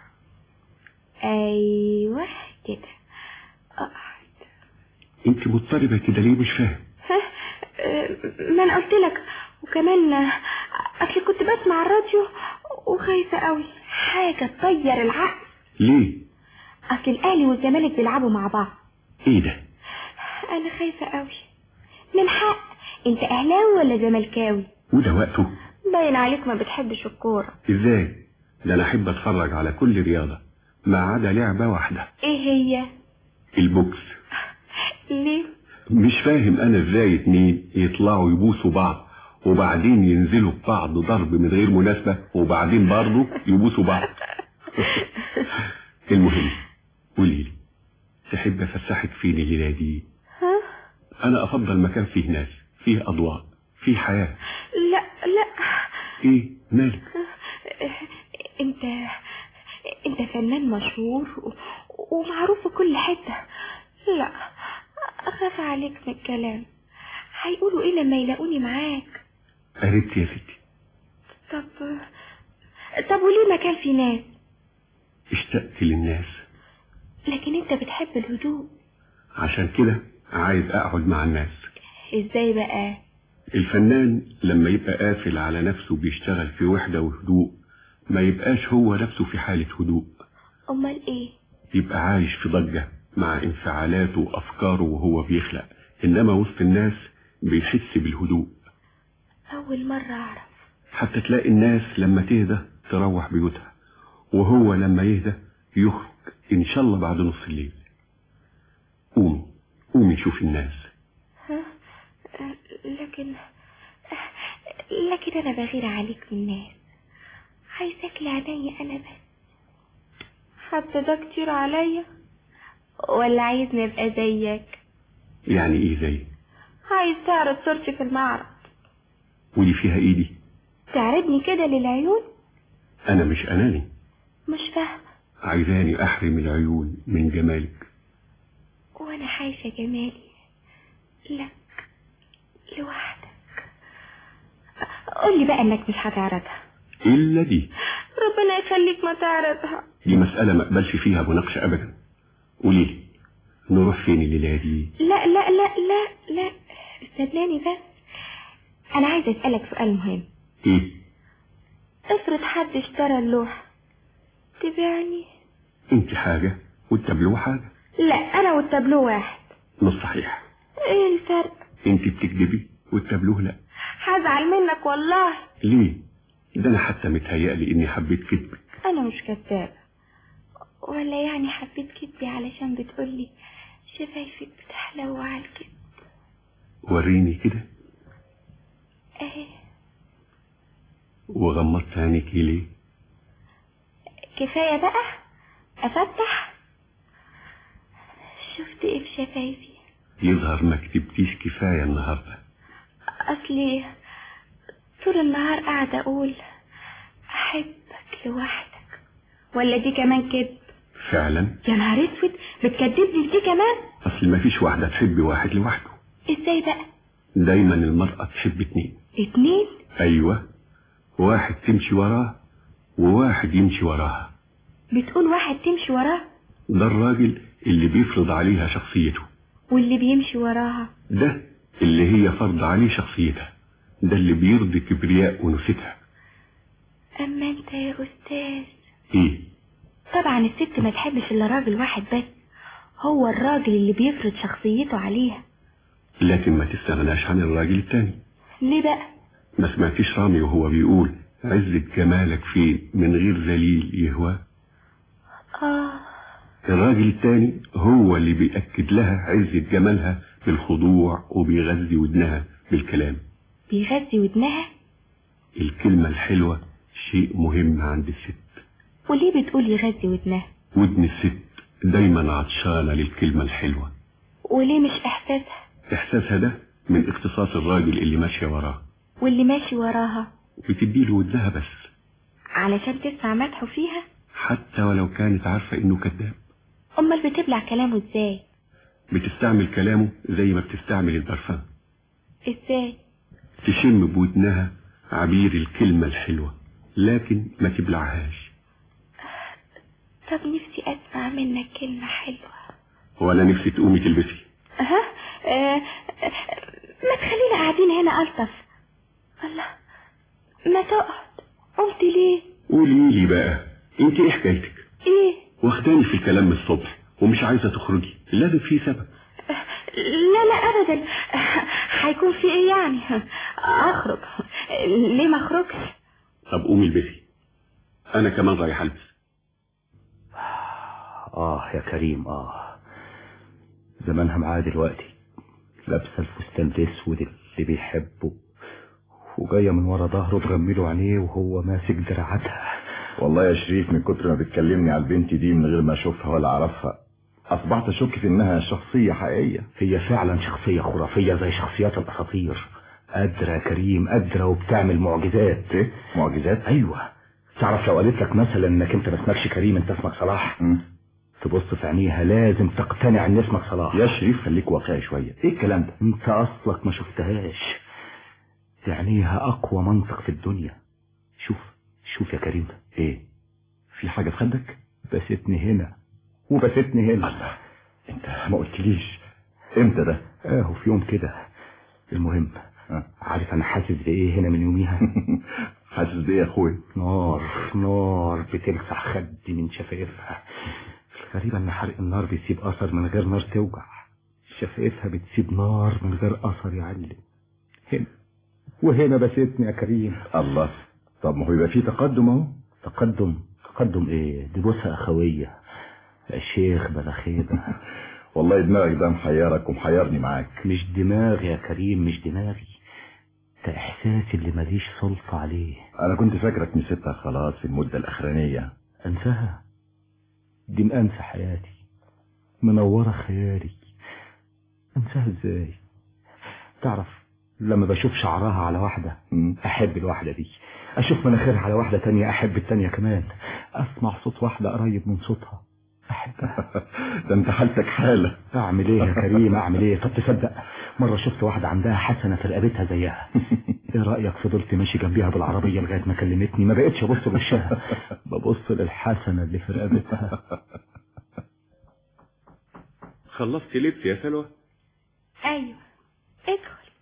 S12: ايوه كده اقعد
S13: انت مضطربة كده ليه مش فاهم
S12: ها آه، ما انا قلت لك وكمان آه، اصل كنت بسمع الراديو وخايفة قوي حاجة تطير العقل
S13: ليه
S12: اصل الاهلي والزمالك بيلعبوا مع بعض
S13: ايه ده
S12: انا خايفة قوي من حق انت اهلاوي ولا زملكاوي
S13: وده وقته
S12: باين عليك ما بتحبش الكورة
S13: ازاي ده انا احب اتفرج على كل رياضة ما عدا لعبة واحدة
S12: ايه هي
S13: البوكس
S12: ليه
S13: مش فاهم انا ازاي اتنين يطلعوا يبوسوا بعض وبعدين ينزلوا ببعض ضرب من غير مناسبة وبعدين برضه يبوسوا بعض المهم قولي لي تحب افسحك فين الليلة دي
S12: ها
S13: انا افضل مكان فيه ناس فيه اضواء فيه حياة
S12: لا لا
S13: ايه مالك
S12: انت انت فنان مشهور و... ومعروف في كل حتة لا اخاف عليك من الكلام هيقولوا ايه لما يلاقوني معاك
S13: قربت يا ستي
S12: طب طب وليه مكان في ناس
S13: اشتقت للناس
S12: لكن انت بتحب الهدوء
S13: عشان كده عايز اقعد مع الناس
S12: ازاي بقى
S13: الفنان لما يبقى قافل على نفسه بيشتغل في وحدة وهدوء
S15: ما يبقاش هو نفسه في حالة هدوء
S12: امال ايه
S15: يبقى عايش في ضجة مع انفعالاته وأفكاره وهو بيخلق إنما وسط الناس بيحس بالهدوء
S12: اول مرة اعرف
S15: حتى تلاقي الناس لما تهدى تروح بيوتها وهو لما يهدى يخرج إن شاء الله بعد نص الليل قومي قومي شوفي الناس
S12: ها لكن لكن انا بغير عليك من الناس عايزاك لعينيا انا بس حتى ده كتير عليا ولا عايزني ابقى زيك
S15: يعني إيه زي
S12: عايز تعرض صورتي في المعرض
S15: ودي فيها إيدي
S12: تعرضني كده للعيون
S15: أنا مش أناني
S12: مش فاهمة
S15: عايزاني أحرم العيون من جمالك
S12: وانا عايشة جمالي لك لوحدك قولي بقى انك مش هتعرضها
S15: إلا دي
S12: ربنا يخليك ما تعرضها
S15: دي مسألة ما أقبلش فيها مناقشة أبدا قولي لي نروح فين الليلة دي
S12: لا لا لا لا لا استناني بس انا عايزة اسألك سؤال مهم
S15: إيه
S12: افرض حد اشترى اللوحة تبيعني
S15: أنت حاجة والتابلو حاجة
S12: لا انا والتابلو واحد
S15: مش صحيح
S12: ايه الفرق
S15: أنت بتكذبي والتابلوه لا
S12: هزعل منك والله
S15: ليه ده أنا حتى متهيألي إني حبيت كذبك
S12: انا مش كذابة ولا يعني حبيت كدبي علشان بتقولي شفايفك بتحلو على الكدب
S15: وريني كده
S12: اهي
S15: وغمضت عينيكي ليه
S12: كفاية بقى افتح شفت ايه في شفايفي
S15: يظهر ما كتبتيش كفاية النهاردة
S12: اصلي طول النهار قاعدة اقول احبك لوحدك ولا دي كمان كدب
S15: فعلا
S12: يا نهار اسود بتكدبني دي كمان
S15: أصل ما فيش واحدة تحب واحد لوحده
S12: ازاي بقى
S15: دايما المرأة تحب اتنين
S12: اتنين
S15: أيوة واحد تمشي وراه وواحد يمشي وراها
S12: بتقول واحد تمشي وراه
S15: ده الراجل اللي بيفرض عليها شخصيته
S12: واللي بيمشي وراها
S15: ده اللي هي فرض عليه شخصيتها ده اللي بيرضي كبرياء أنوثتها
S12: اما انت يا استاذ
S15: ايه
S12: طبعا الست ما تحبش الا راجل واحد بس هو الراجل اللي بيفرض شخصيته عليها
S15: لكن ما تستغناش عن الراجل التاني
S12: ليه بقى
S15: ما سمعتيش رامي وهو بيقول عزة جمالك فين من غير ذليل يهوى
S12: اه
S15: الراجل التاني هو اللي بيأكد لها عزة جمالها بالخضوع وبيغذي ودنها بالكلام
S12: بيغذي ودنها
S15: الكلمة الحلوة شيء مهم عند الست
S12: وليه بتقول يغذي ودنها
S15: ودن الست دايما عطشانة للكلمة الحلوة
S12: وليه مش احساسها
S15: إحساسها ده من اختصاص الراجل اللي ماشية وراه
S12: واللي ماشي وراها
S15: بتديله ودنها بس
S12: علشان تسمع مدحه فيها
S15: حتى ولو كانت عارفة إنه كذاب
S12: امال بتبلع كلامه ازاي
S15: بتستعمل كلامه زي ما بتستعمل البرفان
S12: ازاي
S15: تشم بودنها عبير الكلمة الحلوة لكن ما تبلعهاش
S12: طب نفسي اسمع منك كلمة حلوة
S15: ولا نفسي تقومي تلبسي
S12: ها آه. ما تخلينا قاعدين هنا الطف الله ما تقعد قمت ليه
S15: قولي لي بقى انت ايه حكايتك
S12: ايه
S15: واخداني في الكلام من الصبح ومش عايزة تخرجي لازم في سبب
S12: لا لا ابدا هيكون في ايه يعني اخرج ليه ما اخرجش
S15: طب قومي البسي انا كمان رايح البس
S11: آه يا كريم آه زمانها معاه دلوقتي لابسة الفستان الأسود اللي بيحبه وجاية من ورا ظهره تغمله عينيه وهو ماسك دراعاتها
S16: والله يا شريف من كتر ما بتكلمني على البنت دي من غير ما اشوفها ولا اعرفها اصبحت اشك في انها شخصية حقيقية
S11: هي فعلا شخصية خرافية زي شخصيات الأساطير قادرة يا كريم قادرة وبتعمل معجزات
S16: ايه معجزات
S11: ايوه تعرف لو قالت لك مثلا انك انت ما اسمكش كريم انت اسمك صلاح
S16: م.
S11: تبص في عينيها لازم تقتنع ان اسمك صلاح
S16: يا شريف خليك واقعي شوية ايه الكلام ده
S11: انت اصلك ما شفتهاش عينيها اقوى منطق في الدنيا شوف شوف يا كريم
S16: ايه في حاجة في خدك
S11: بستني هنا
S16: وبستني هنا الله انت ما قلتليش امتى ده
S11: اهو في يوم كده المهم
S16: أه.
S11: عارف انا حاسس بايه هنا من يوميها
S16: حاسس بيه يا اخويا
S11: نار نار بتلسع خدي من شفايفها الغريبة ان حرق النار بيسيب اثر من غير نار توجع شفايفها بتسيب نار من غير اثر يعلم هنا وهنا بسيتني يا كريم
S16: الله طب ما هو يبقى فيه تقدم اهو
S11: تقدم تقدم ايه دي بوسة اخوية يا شيخ بلا خيبة
S16: والله دماغك ده محيرك ومحيرني معاك
S11: مش دماغي يا كريم مش دماغي ده احساسي اللي ماليش سلطة عليه
S16: انا كنت فاكرك نسيتها خلاص في المدة الاخرانية
S11: انساها دي مأنسى حياتي منورة خيالي انساها ازاي تعرف لما بشوف شعرها على واحدة احب الواحدة دي اشوف مناخيرها على واحدة تانية احب التانية كمان اسمع صوت واحدة قريب من صوتها احبها
S16: ده انت حالتك حالة
S11: اعمل ايه يا كريم اعمل ايه طب تصدق مرة شفت واحدة عندها حسنة في رقبتها زيها ايه رأيك فضلت ماشي جنبيها بالعربية لغاية ما كلمتني ما بقتش ابص لوشها ببص للحسنة اللي في رقبتها
S15: خلصت لبس يا سلوى
S12: ايوه ادخل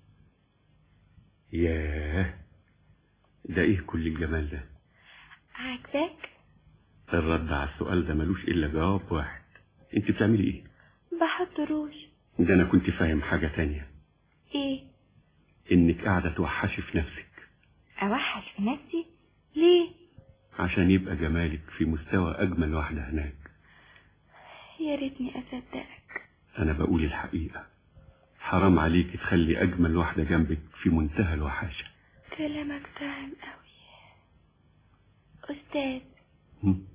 S15: ياه ده ايه كل الجمال ده
S12: عاجباك
S15: الرد على السؤال ده ملوش الا جواب واحد انت بتعملي ايه
S12: بحط روج
S15: ده انا كنت فاهم حاجة تانية
S12: ايه
S15: انك قاعدة توحشي في نفسك
S12: اوحش في نفسي ليه
S15: عشان يبقى جمالك في مستوى اجمل واحدة هناك
S12: يا ريتني اصدقك
S15: انا بقول الحقيقة حرام عليك تخلي اجمل واحدة جنبك في منتهى الوحاشة
S12: كلامك طعم قوي استاذ
S15: هم؟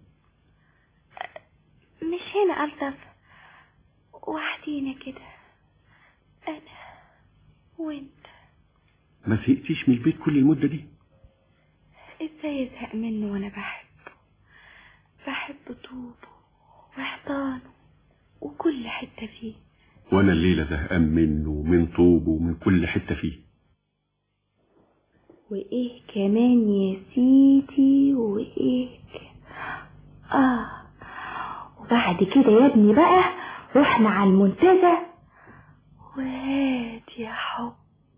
S12: مش هنا الطف وحدينا كده انا وانت
S15: ما زهقتيش من البيت كل المدة دي
S12: ازاي ازهق منه وانا بحبه بحب طوبه وحضانه وكل حتة فيه
S15: وانا الليلة زهقان منه ومن طوبه ومن كل حتة فيه
S12: وايه كمان يا سيدي وايه ك- اه وبعد كده يا ابني بقى رحنا على المنتزه وهات يا حب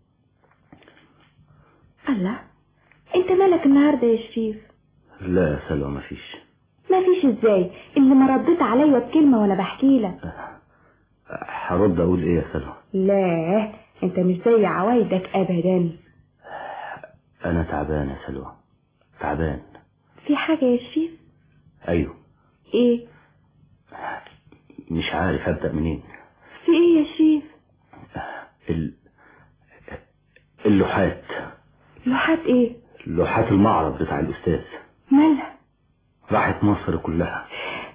S12: الله انت مالك النهارده يا شريف
S11: لا يا سلوى مفيش
S12: مفيش ازاي اللي ما رديت عليا بكلمه ولا بحكي لك
S11: هرد اقول ايه يا سلوى
S12: لا انت مش زي عوايدك ابدا
S11: انا تعبان يا سلوى تعبان
S12: في حاجه يا شريف
S11: ايوه
S12: ايه
S11: مش عارف ابدا منين
S12: في ايه يا شريف
S11: ال... اللوحات
S12: لوحات ايه
S11: لوحات المعرض بتاع الاستاذ
S12: مالها
S11: راحت مصر كلها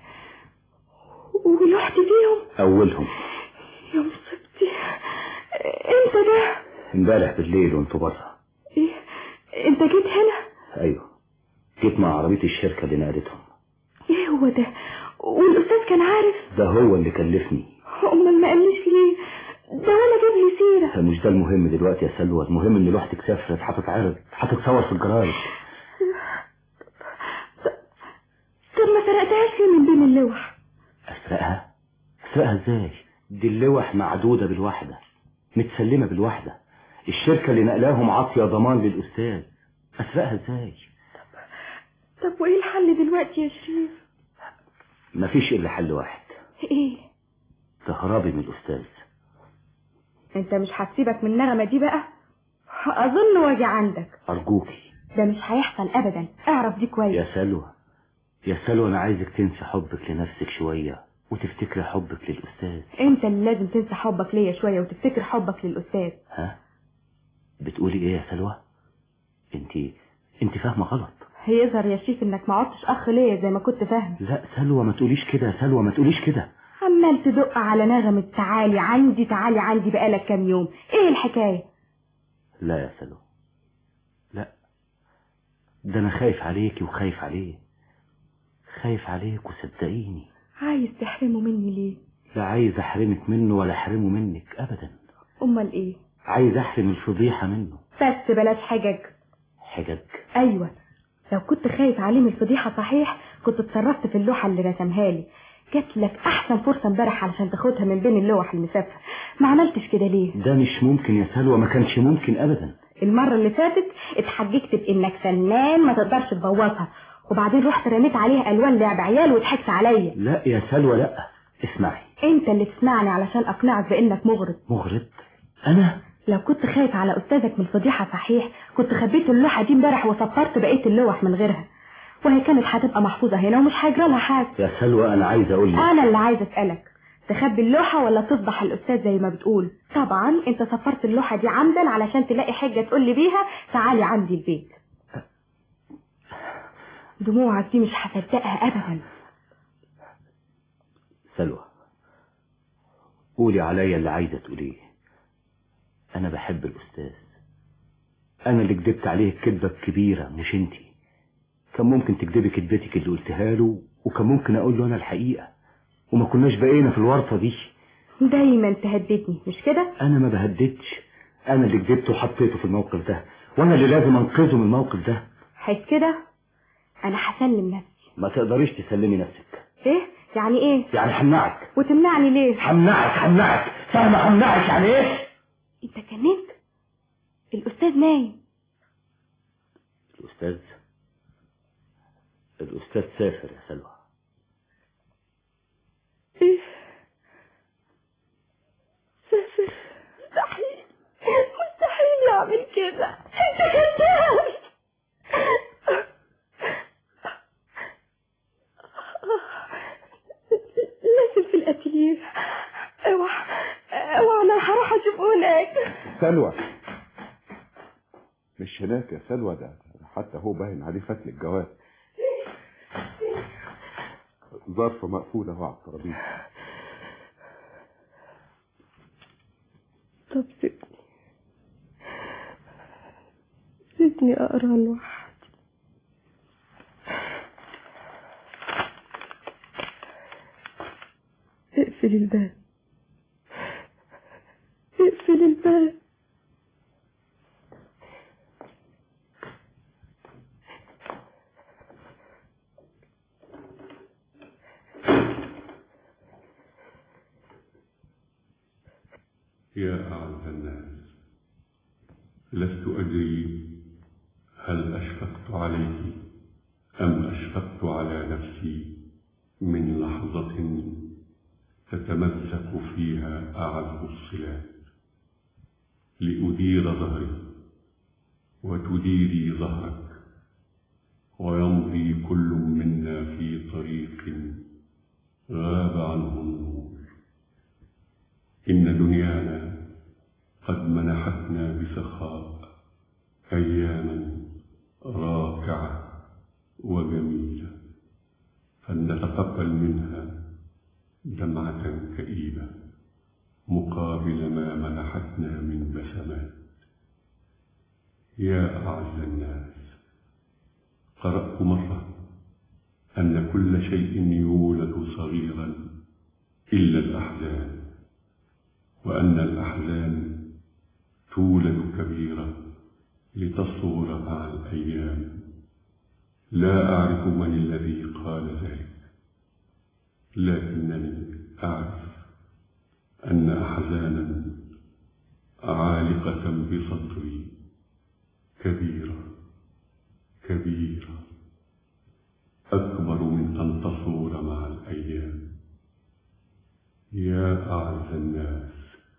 S12: ولوحتي فيهم
S11: اولهم
S12: يا مصيبتي انت ده
S11: امبارح بالليل وانتوا بره
S12: ايه انت جيت هنا
S11: ايوه جيت مع عربيه الشركه اللي نقلتهم
S12: ايه هو ده والاستاذ كان عارف
S11: ده هو اللي كلفني
S12: امال ما قاليش ليه ده ولا جاب لي سيره
S11: مش ده المهم دلوقتي يا سلوى المهم ان لوحتك سافرت هتتعرض هتتصور في الجرايد
S12: طب ما سرقتهاش ليه من بين اللوح
S11: اسرقها اسرقها ازاي دي اللوح معدوده بالواحده متسلمه بالواحده الشركه اللي نقلاهم عاطيه ضمان للاستاذ اسرقها ازاي
S12: طب وايه الحل دلوقتي يا شريف
S11: مفيش الا حل واحد
S12: ايه
S11: تهربي من الاستاذ
S12: انت مش هتسيبك من النغمه دي بقى اظن واجي عندك
S11: ارجوكي
S12: ده مش هيحصل ابدا اعرف دي كويس
S11: يا سلوى يا سلوى انا عايزك تنسي حبك لنفسك شويه وتفتكري حبك للاستاذ
S12: انت اللي لازم تنسى حبك ليا شويه وتفتكر حبك للاستاذ
S11: ها بتقولي ايه يا سلوى انت انت فاهمه غلط
S12: هيظهر يا شريف انك ما عدتش اخ ليا زي ما كنت فاهم
S11: لا سلوى ما تقوليش كده يا سلوى ما تقوليش كده
S12: عمال تدق على نغمة تعالي عندي تعالي عندي بقالك كام يوم ايه الحكاية
S11: لا يا سلوى لا ده انا خايف عليكي وخايف عليه خايف عليك وصدقيني
S12: عايز تحرمه مني ليه
S11: لا عايز احرمك منه ولا احرمه منك ابدا
S12: امال ايه
S11: عايز احرم الفضيحه منه
S12: بس بلاش حجج
S11: حجج
S12: ايوه لو كنت خايف عليه من الفضيحة صحيح كنت اتصرفت في اللوحة اللي رسمها لي جات لك احسن فرصة امبارح علشان تاخدها من بين اللوح المسافة ما عملتش كده ليه
S11: ده مش ممكن يا سلوى ما كانش ممكن ابدا
S12: المرة اللي فاتت اتحججت بانك فنان ما تقدرش تبوظها وبعدين رحت رميت عليها الوان لعب عيال وضحكت عليا
S11: لا يا سلوى لا اسمعي
S12: انت اللي تسمعني علشان اقنعك بانك مغرض
S11: مغرض انا
S12: لو كنت خايف على استاذك من الفضيحة صحيح كنت خبيت اللوحة دي امبارح وسطرت بقية اللوح من غيرها وهي كانت هتبقى محفوظة هنا ومش هيجرى لها حاجة
S11: يا سلوى انا عايز اقول لك
S12: انا اللي عايزة اسألك تخبي اللوحة ولا تفضح الأستاذ زي ما بتقول طبعا انت سفرت اللوحة دي عمدا علشان تلاقي حجة تقول لي بيها تعالي عندي البيت دموعك دي مش هصدقها أبدا
S11: سلوى قولي عليا اللي عايزة تقوليه أنا بحب الأستاذ أنا اللي كدبت عليه الكذبة الكبيرة مش انتي كان ممكن تكدبي كدبتك اللي قلتها له وكان ممكن أقول له أنا الحقيقة وما كناش بقينا في الورطة دي
S12: دايما تهددني مش كده
S11: أنا ما بهددش أنا اللي كدبته وحطيته في الموقف ده وأنا اللي لازم أنقذه من الموقف ده
S12: حيث كده أنا هسلم نفسي
S11: ما تقدريش تسلمي نفسك
S12: إيه يعني إيه
S11: يعني همنعك
S12: وتمنعني ليه
S11: همنعك همنعك فاهمة همنعك يعني إيه
S12: انت كنت الأستاذ نايم
S11: الأستاذ الأستاذ سافر يا سلوى
S12: إيه سافر مستحيل مستحيل يعمل كده انت كذاب لازم في الاتيليه اوعى اوعى انا هروح اشوفه هناك
S13: سلوى مش هناك يا سلوى ده حتى هو باين عليه فتل الجواز ظرف مقفول اهو على الترابيزه
S12: طب سيبني سيبني اقرا لوحدي اقفل الباب اقفل الباب
S15: يا أعز الناس لست أدري هل أشفقت عليك أم أشفقت على نفسي من لحظة تتمسك فيها أعز الصلات لأدير ظهري وتديري ظهرك ويمضي كل منا في طريق غاب عنه النور إن دنيانا قد منحتنا بسخاء أياما راكعة وجميلة فلنتقبل منها دمعة كئيبة مقابل ما منحتنا من بسمات يا أعز الناس قرأت مرة أن كل شيء يولد صغيرا إلا الأحزان وأن الأحزان تولد كبيرة لتصور مع الأيام لا أعرف من الذي قال ذلك لكنني أعرف أن أحزانا عالقة بصدري كبيرة كبيرة أكبر من أن تصور مع الأيام يا أعز الناس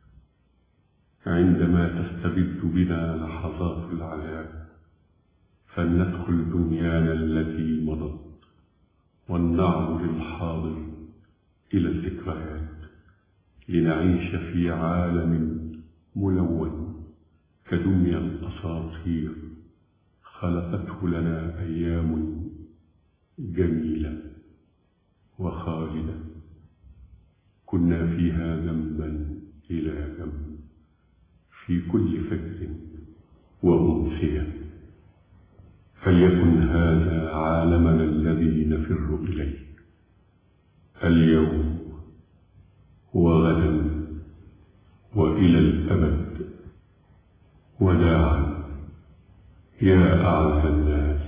S15: عندما تستبد بنا لحظات العذاب فلندخل دنيانا التي مضت ولنعبر الحاضر إلى الذكريات لنعيش في عالم ملون كدنيا الأساطير خلقته لنا أيام جميلة وخالدة كنا فيها ذنبا إلى ذنب في كل فكر وأمسية فليكن هذا عالمنا الذي نفر إليه اليوم وغدا وإلى الأبد وداعا يا أعز الناس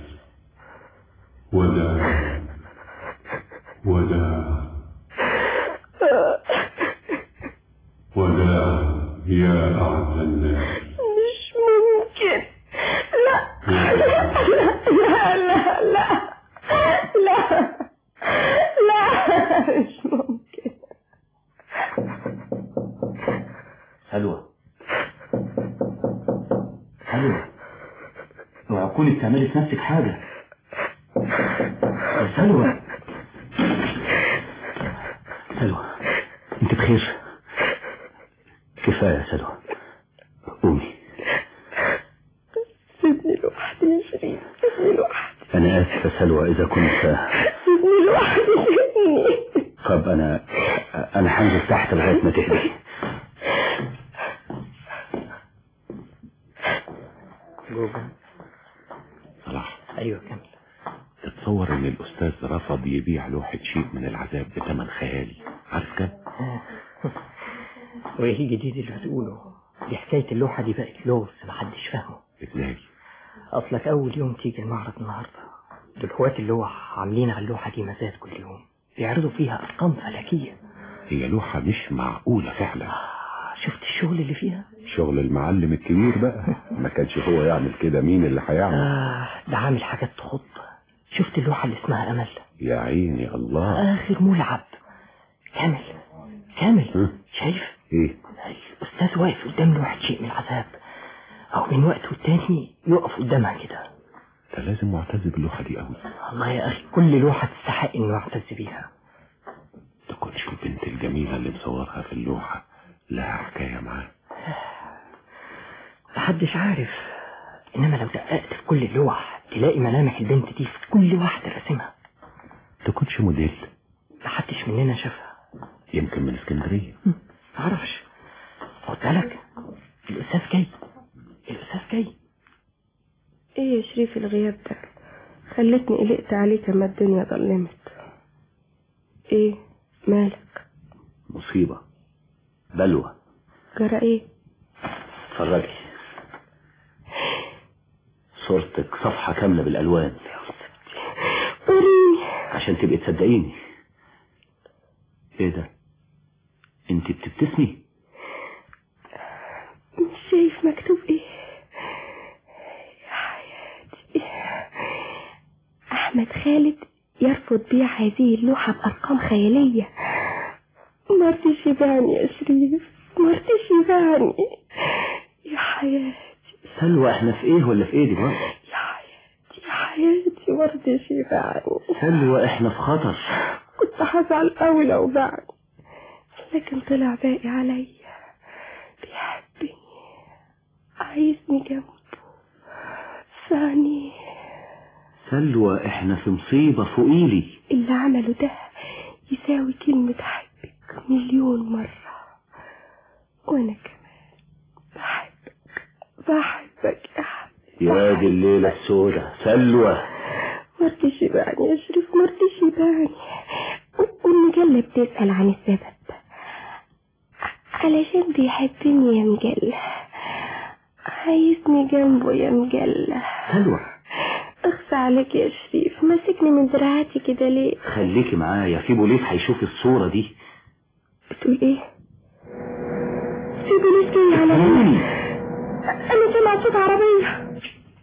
S15: وداعا وداعا وداعا يا أعز الناس
S12: مش ممكن
S11: سلوى اوعى تكوني بتعملي في نفسك حاجة يا سلوى سلوى انت بخير كفاية يا سلوى قومي
S17: سيبني لوحدي يا شريف سيبني لوحدي
S11: انا اسف يا سلوى اذا كنت
S17: سيبني لوحدي سيبني
S11: طب انا انا هنزل تحت لغاية ما تهدي
S18: جوجل
S5: صلاح
S18: ايوه كمل
S5: تتصور ان الاستاذ رفض يبيع لوحة شيء من العذاب بثمن خيالي عارف كم
S18: وايه الجديد اللي بتقوله دي حكاية اللوحة دي بقت لغز محدش فاهمه
S5: ازاي
S18: اصلك اول يوم تيجي المعرض النهاردة دول هواة اللوح عاملين على اللوحة دي مزاد كل يوم بيعرضوا فيها ارقام فلكية
S5: هي لوحة مش معقولة فعلا
S18: شفت الشغل اللي فيها
S5: شغل المعلم الكبير بقى ما كانش هو يعمل كده مين اللي هيعمل
S18: آه ده عامل حاجات تخض شفت اللوحة اللي اسمها امل
S5: يا عيني الله
S18: اخر ملعب كامل كامل شايف
S5: ايه
S18: الاستاذ واقف قدام لوحة شيء من العذاب او من وقت والتاني يقف قدامها كده
S5: ده لازم معتز باللوحة دي قوي
S18: والله يا اخي كل لوحة تستحق انه يعتز بيها
S5: تكونش البنت الجميلة اللي مصورها في اللوحة لها حكاية معاه
S18: محدش عارف انما لو دققت في كل اللوح تلاقي ملامح البنت دي في كل واحدة راسمها
S5: تكونش موديل
S18: محدش مننا شافها
S5: يمكن من اسكندرية
S18: معرفش خد بالك الاستاذ جاي الاستاذ جاي
S17: ايه يا شريف الغياب ده خلتني قلقت عليك اما الدنيا ظلمت ايه مالك
S11: مصيبة بلوى
S17: جرى ايه
S11: اتفرجي صورتك صفحة كاملة بالألوان
S17: وريني
S11: عشان تبقي تصدقيني ايه ده انت بتبتسمي
S17: مش شايف مكتوب ايه يا حياتي احمد خالد يرفض بيع هذه اللوحة بارقام خيالية مرتش يبيعني يا شريف مرتش يبيعني يا حياتي
S11: سلوى احنا في ايه ولا في ايه دلوقتي
S17: يا حياتي يا حياتي مرتش يبيعني
S11: سلوى احنا في خطر
S17: كنت هزعل قوي لو باعني لكن طلع باقي عليا بيحبني عايزني جنبه ثاني
S11: سلوى احنا في مصيبة فوقيلي
S17: اللي عمله ده يساوي كلمة حبك مليون مرة وانا كمان بحبك بحبك يا حبيبي
S11: يا دي الليلة السوداء سلوى
S17: مرتش يبعني يا شريف مرتش يبعني والمجلة بتسأل عن السبب علشان بيحبني يا مجلة عايزني جنبه يا مجلة
S11: سلوى
S17: اخفى عليك يا شريف ماسكني من دراعاتي كده ليه
S11: خليكي معايا في بوليس هيشوف الصورة دي
S17: بتقول ايه في بوليس جاي على انا سمعت صوت عربية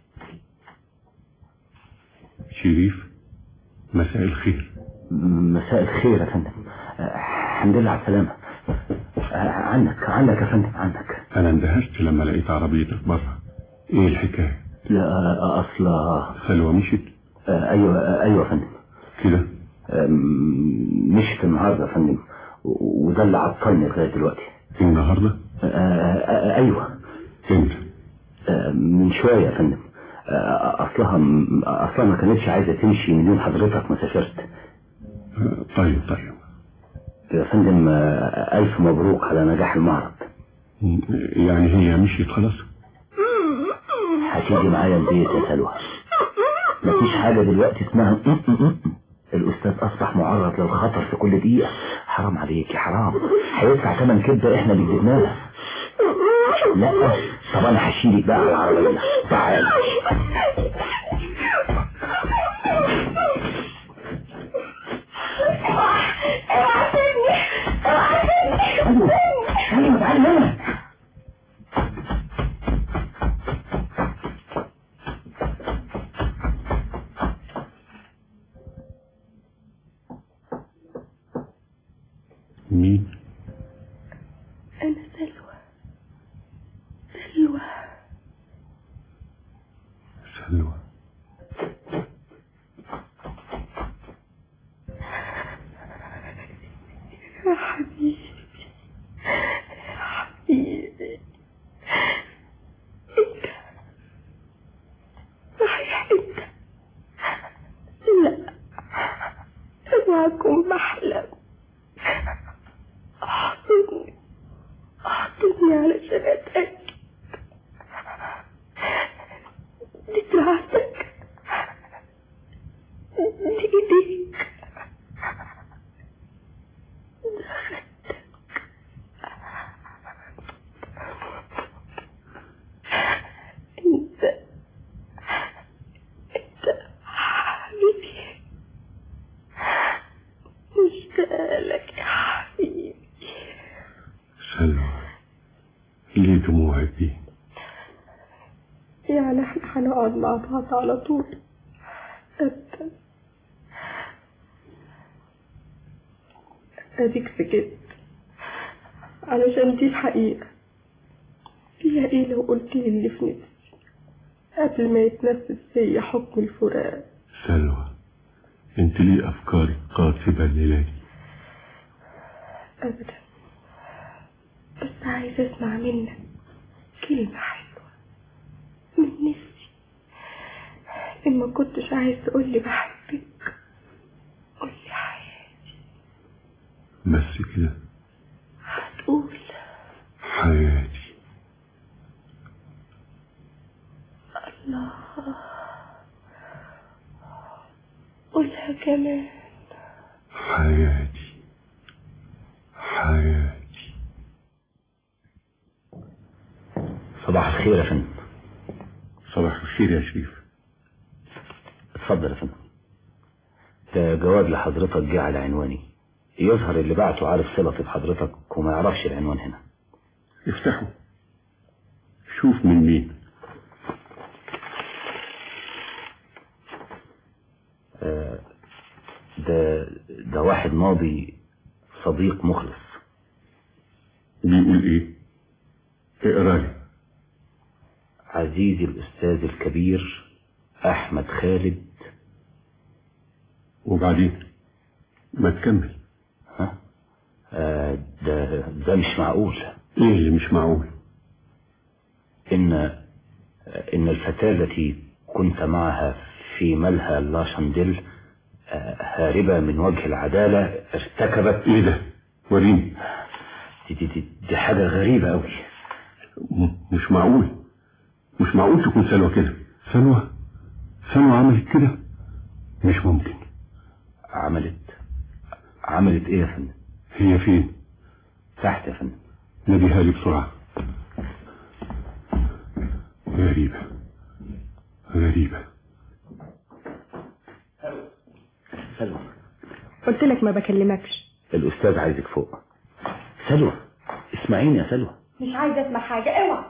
S15: شريف مساء الخير
S11: مساء الخير يا فندم آه، الحمد لله على السلامة آه، عنك عنك يا فندم عنك
S15: انا اندهشت لما لقيت عربيتك بره ايه الحكاية
S11: لا آه، اصلا
S15: سلوى مشيت
S11: آه، ايوه آه، ايوه يا فندم
S15: كده
S11: آم، مشت النهارده يا فندم و- وده اللي عطلني لغايه دلوقتي
S15: النهارده
S11: آه، آه، آه، ايوه
S15: امتى
S11: آه، من شويه يا فندم آه، اصلها م- اصلها ما كانتش عايزه تمشي من يوم حضرتك ما سافرت
S15: آه، طيب طيب
S11: يا فندم آه، الف مبروك على نجاح المعرض
S15: م- يعني هي مشيت خلاص
S11: هتيجي معايا البيت يا سلوى مفيش حاجه دلوقتي اسمها م- م- م. الاستاذ اصبح معرض للخطر في كل دقيقه حرام عليكي حرام هيدفع ثمن كبده احنا اللي جبناها لا طب انا هشيلك بقى على العربيه تعال ايوه تعالي هنا
S15: مين
S17: انا سلوى سلوى
S15: سلوى
S17: يا حبيبي يا حبيبي انت صحيح انت لا انا اكون بحلم احضني احضني علشان اتاكد دي دراعتك دي ايديك انت انت حبيبي مشتاق لك يا حبيبي
S15: سلوى ليه دموعك دي
S17: يعني احنا هنقعد مع بعض على طول ابدا اديك سكت علشان دي الحقيقة فيها ايه لو قلت لي اللي في نفسي قبل ما يتنفذ فيا حكم الفراق
S15: سلوى انت ليه افكارك قاصبة الليلة دي
S17: ابدا بس عايز اسمع منك كلمة حلوة من نفسي إن ما كنتش عايز تقولي بحبك قولي حياتي
S15: بس كده
S17: هتقول
S15: حياتي
S17: الله قولها كمان
S15: حياتي حياتي
S11: صباح الخير يا فندم
S15: صباح الخير يا شريف
S11: اتفضل يا فندم ده جواب لحضرتك جه على عنواني يظهر اللي بعته عارف صلتي بحضرتك وما يعرفش العنوان هنا
S15: افتحه شوف من مين
S11: آه، ده ده واحد ماضي صديق مخلص
S15: بيقول ايه اقرا لي
S11: عزيزي الأستاذ الكبير أحمد خالد
S15: وبعدين ما تكمل
S11: ها آه، ده ده مش معقول
S15: ايه اللي مش معقول
S11: إن إن الفتاة التي كنت معها في ملهى لاشنديل آه، هاربة من وجه العدالة ارتكبت
S15: ايه ده وريني
S11: دي, دي, دي, دي حاجة غريبة أوي
S15: م- مش معقول مش معقول تكون سلوى كده سلوى سلوى عملت كده مش ممكن
S11: عملت عملت إيه يا فندم
S15: هي فين
S11: تحت يا فندم
S15: ناديها لي بسرعة غريبة غريبة
S11: سلوى
S17: قلت لك ما بكلمكش
S11: الأستاذ عايزك فوق سلوى اسمعيني يا سلوى
S17: مش عايزة اسمع حاجة اوعى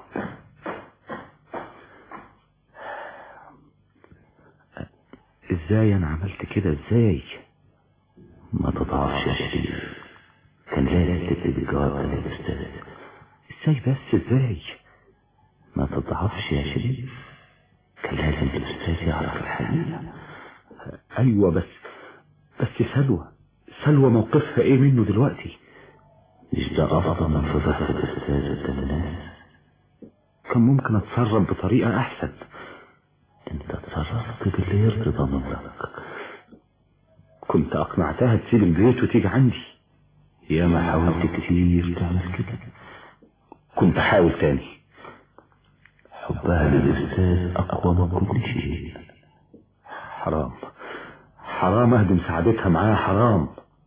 S11: ازاي انا عملت كده ازاي ما تضعفش يا شريف كان لازم تكتب الجواب ده للاستاذ ازاي بس ازاي ما تضعفش يا شريف كان لازم الاستاذ يعرف الحقيقه ايوه بس بس سلوى سلوى موقفها ايه منه دلوقتي مش ده افضل من فضيحه الاستاذ قدام الناس كان ممكن اتصرف بطريقه احسن انت اتصرفت باللي يرضي ضميرك كنت اقنعتها تسيب البيت وتيجي عندي يا ما حاولت كتير تعمل كده كنت احاول تاني حبها للاستاذ اقوى من كل شيء حرام حرام اهدم سعادتها معاه حرام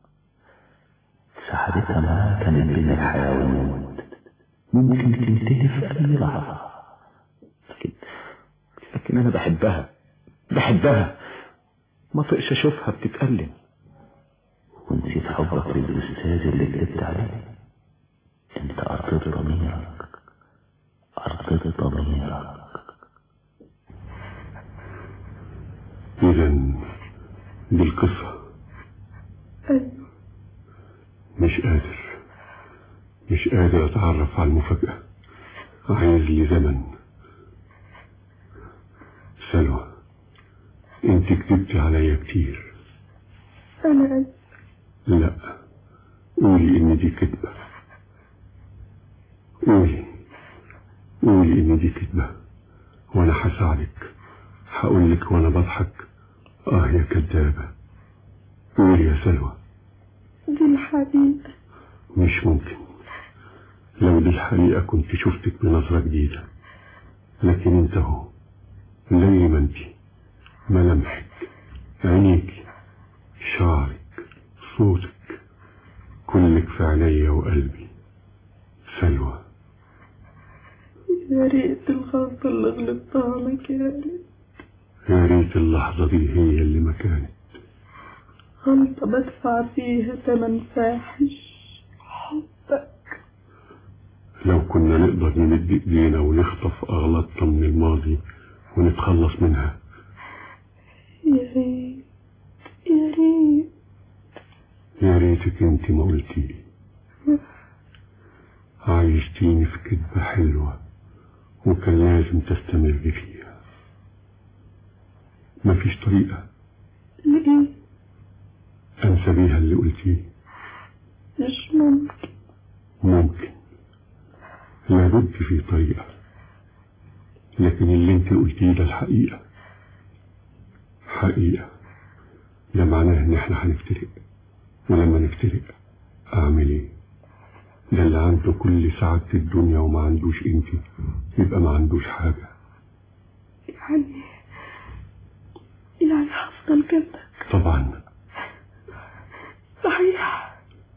S11: سعادتها معاه كانت بين الحياة والموت ممكن تنتهي في اي لحظة لكن لكن انا بحبها بحبها ما طقش اشوفها بتتألم ونسيت حبك للاستاذ اللي كتبت عليه انت ارضيت ضميرك ارضيت ضميرك
S15: اذا دي القصة مش قادر مش قادر اتعرف على المفاجأة عايز لي زمن سلوى انت كتبتي عليا كتير
S17: أنا آسف
S15: لا قولي ان دي كذبة قولي قولي ان دي كذبة وانا هساعدك هقولك وانا بضحك اه يا كدابة قولي يا سلوى
S17: دي الحقيقة
S15: مش ممكن لو دي الحقيقة كنت شفتك بنظرة جديدة لكن انت هو زي ما انت ملامحك عينيك شعرك صوتك كلك في عينيا وقلبي سلوى
S17: يا ريت الغلطة اللي غلطتها ما كانت
S15: يا ريت اللحظة دي هي اللي ما كانت
S17: غلطة بدفع فيها تمن فاحش حبك
S15: لو كنا نقدر نمد ايدينا ونخطف اغلاطنا من الماضي ونتخلص منها
S17: يا ريت يا ريت
S15: يا ريتك انت ما قلتيلي عايشتيني في كذبة حلوة وكان لازم تستمر فيها مفيش طريقة
S17: ليه
S15: انسى بيها اللي قلتيه
S17: مش ممكن
S15: ممكن لابد في طريقة لكن اللي انت قلتيه ده الحقيقة حقيقة ده معناه ان احنا هنفترق ولما نفترق اعمل ايه ده اللي عنده كل سعادة الدنيا وما عندوش انت يبقى ما عندوش حاجة
S17: يعني يعني هفضل جنبك
S15: طبعا
S17: صحيح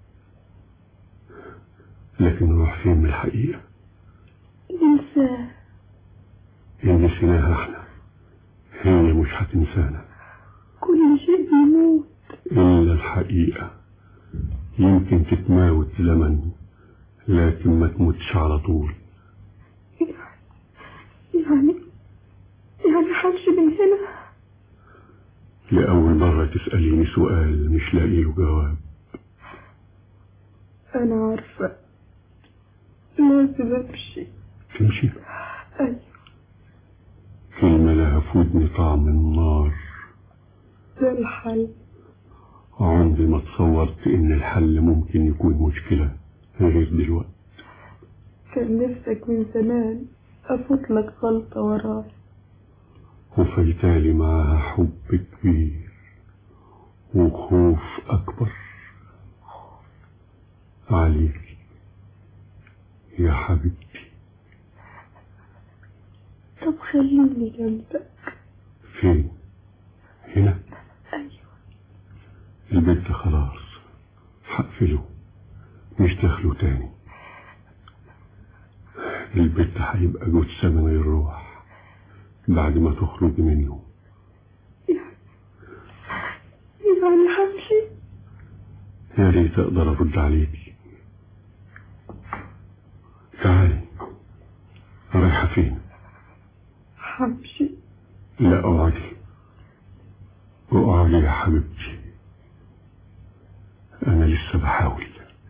S15: لكن نروح فين من الحقيقة
S17: ننساه
S15: إن نسيناها احنا هي مش هتنسانا
S17: كل شيء بيموت
S15: إلا الحقيقة يمكن تتماوت زمن لكن ما تموتش على طول
S17: يعني يعني همشي من هنا
S15: لأول مرة تسأليني سؤال مش لاقي له جواب
S17: أنا عارفة لازم أمشي
S15: تمشي
S17: أيوة
S15: كلمة لها في ودني طعم النار
S17: ده الحل
S15: عمري ما تصورت إن الحل ممكن يكون مشكلة غير دلوقتي
S17: كان نفسك من زمان أفوت لك غلطة وراي
S15: وفيتالي معاها حب كبير وخوف أكبر عليك يا حبيبتي
S17: طب خليني جنبك
S15: فين هنا
S17: أيوة
S15: البيت ده خلاص هقفله مش داخله تاني البيت ده هيبقى جثة من غير روح بعد ما تخرج منه
S17: يعني همشي
S15: يا ريت اقدر ارد عليكي تعالي رايحة فين
S17: همشي
S15: لا اقعدي اقعدي يا حبيبتي انا لسه بحاول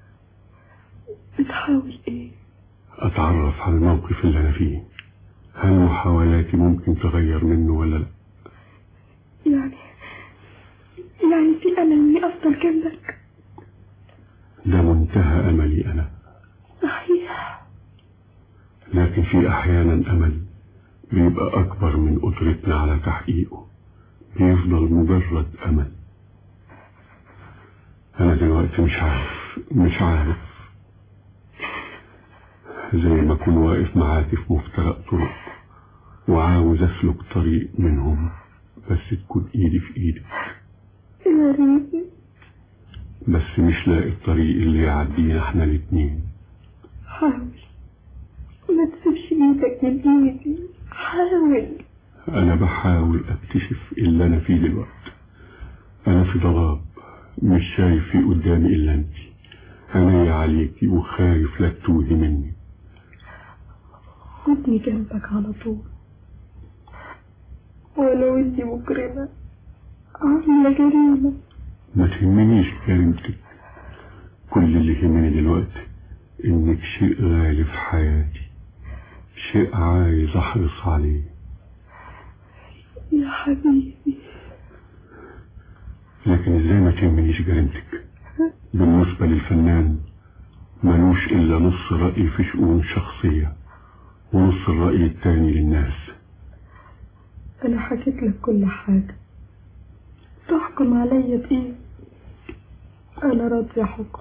S17: بتحاول ايه
S15: اتعرف على الموقف اللي انا فيه هل محاولاتي ممكن تغير منه ولا لا
S17: يعني يعني في أمل إني أفضل جنبك
S15: ده منتهى املي انا
S17: صحيح
S15: لكن في احيانا امل بيبقى اكبر من قدرتنا على تحقيقه بيفضل مجرد امل انا دلوقتي مش عارف مش عارف زي ما اكون واقف معاكي في مفترق طرق وعاوز اسلك طريق منهم بس تكون ايدي في ايدك
S17: يا ريت
S15: بس مش لاقي الطريق اللي يعدينا احنا الاتنين
S17: حاول ما تسيبش ايدك من ايدي حاول
S15: انا بحاول اكتشف اللي انا فيه دلوقتي انا في ضباب مش شايف في قدامي الا انت عيني عليكي وخايف لا تتوهي مني
S17: خدني جنبك على طول ولو اني مجرمة عاملة جريمة
S15: ما تهمنيش كلمتك كل اللي يهمني دلوقتي انك شيء غالي في حياتي شيء عايز احرص عليه
S17: يا حبيبي
S15: لكن ازاي ما تهمنيش جريمتك بالنسبة للفنان ملوش إلا نص رأي في شؤون شخصية ونص الرأي التاني للناس
S17: أنا حكيت لك كل حاجة تحكم عليا بإيه أنا راضية حكم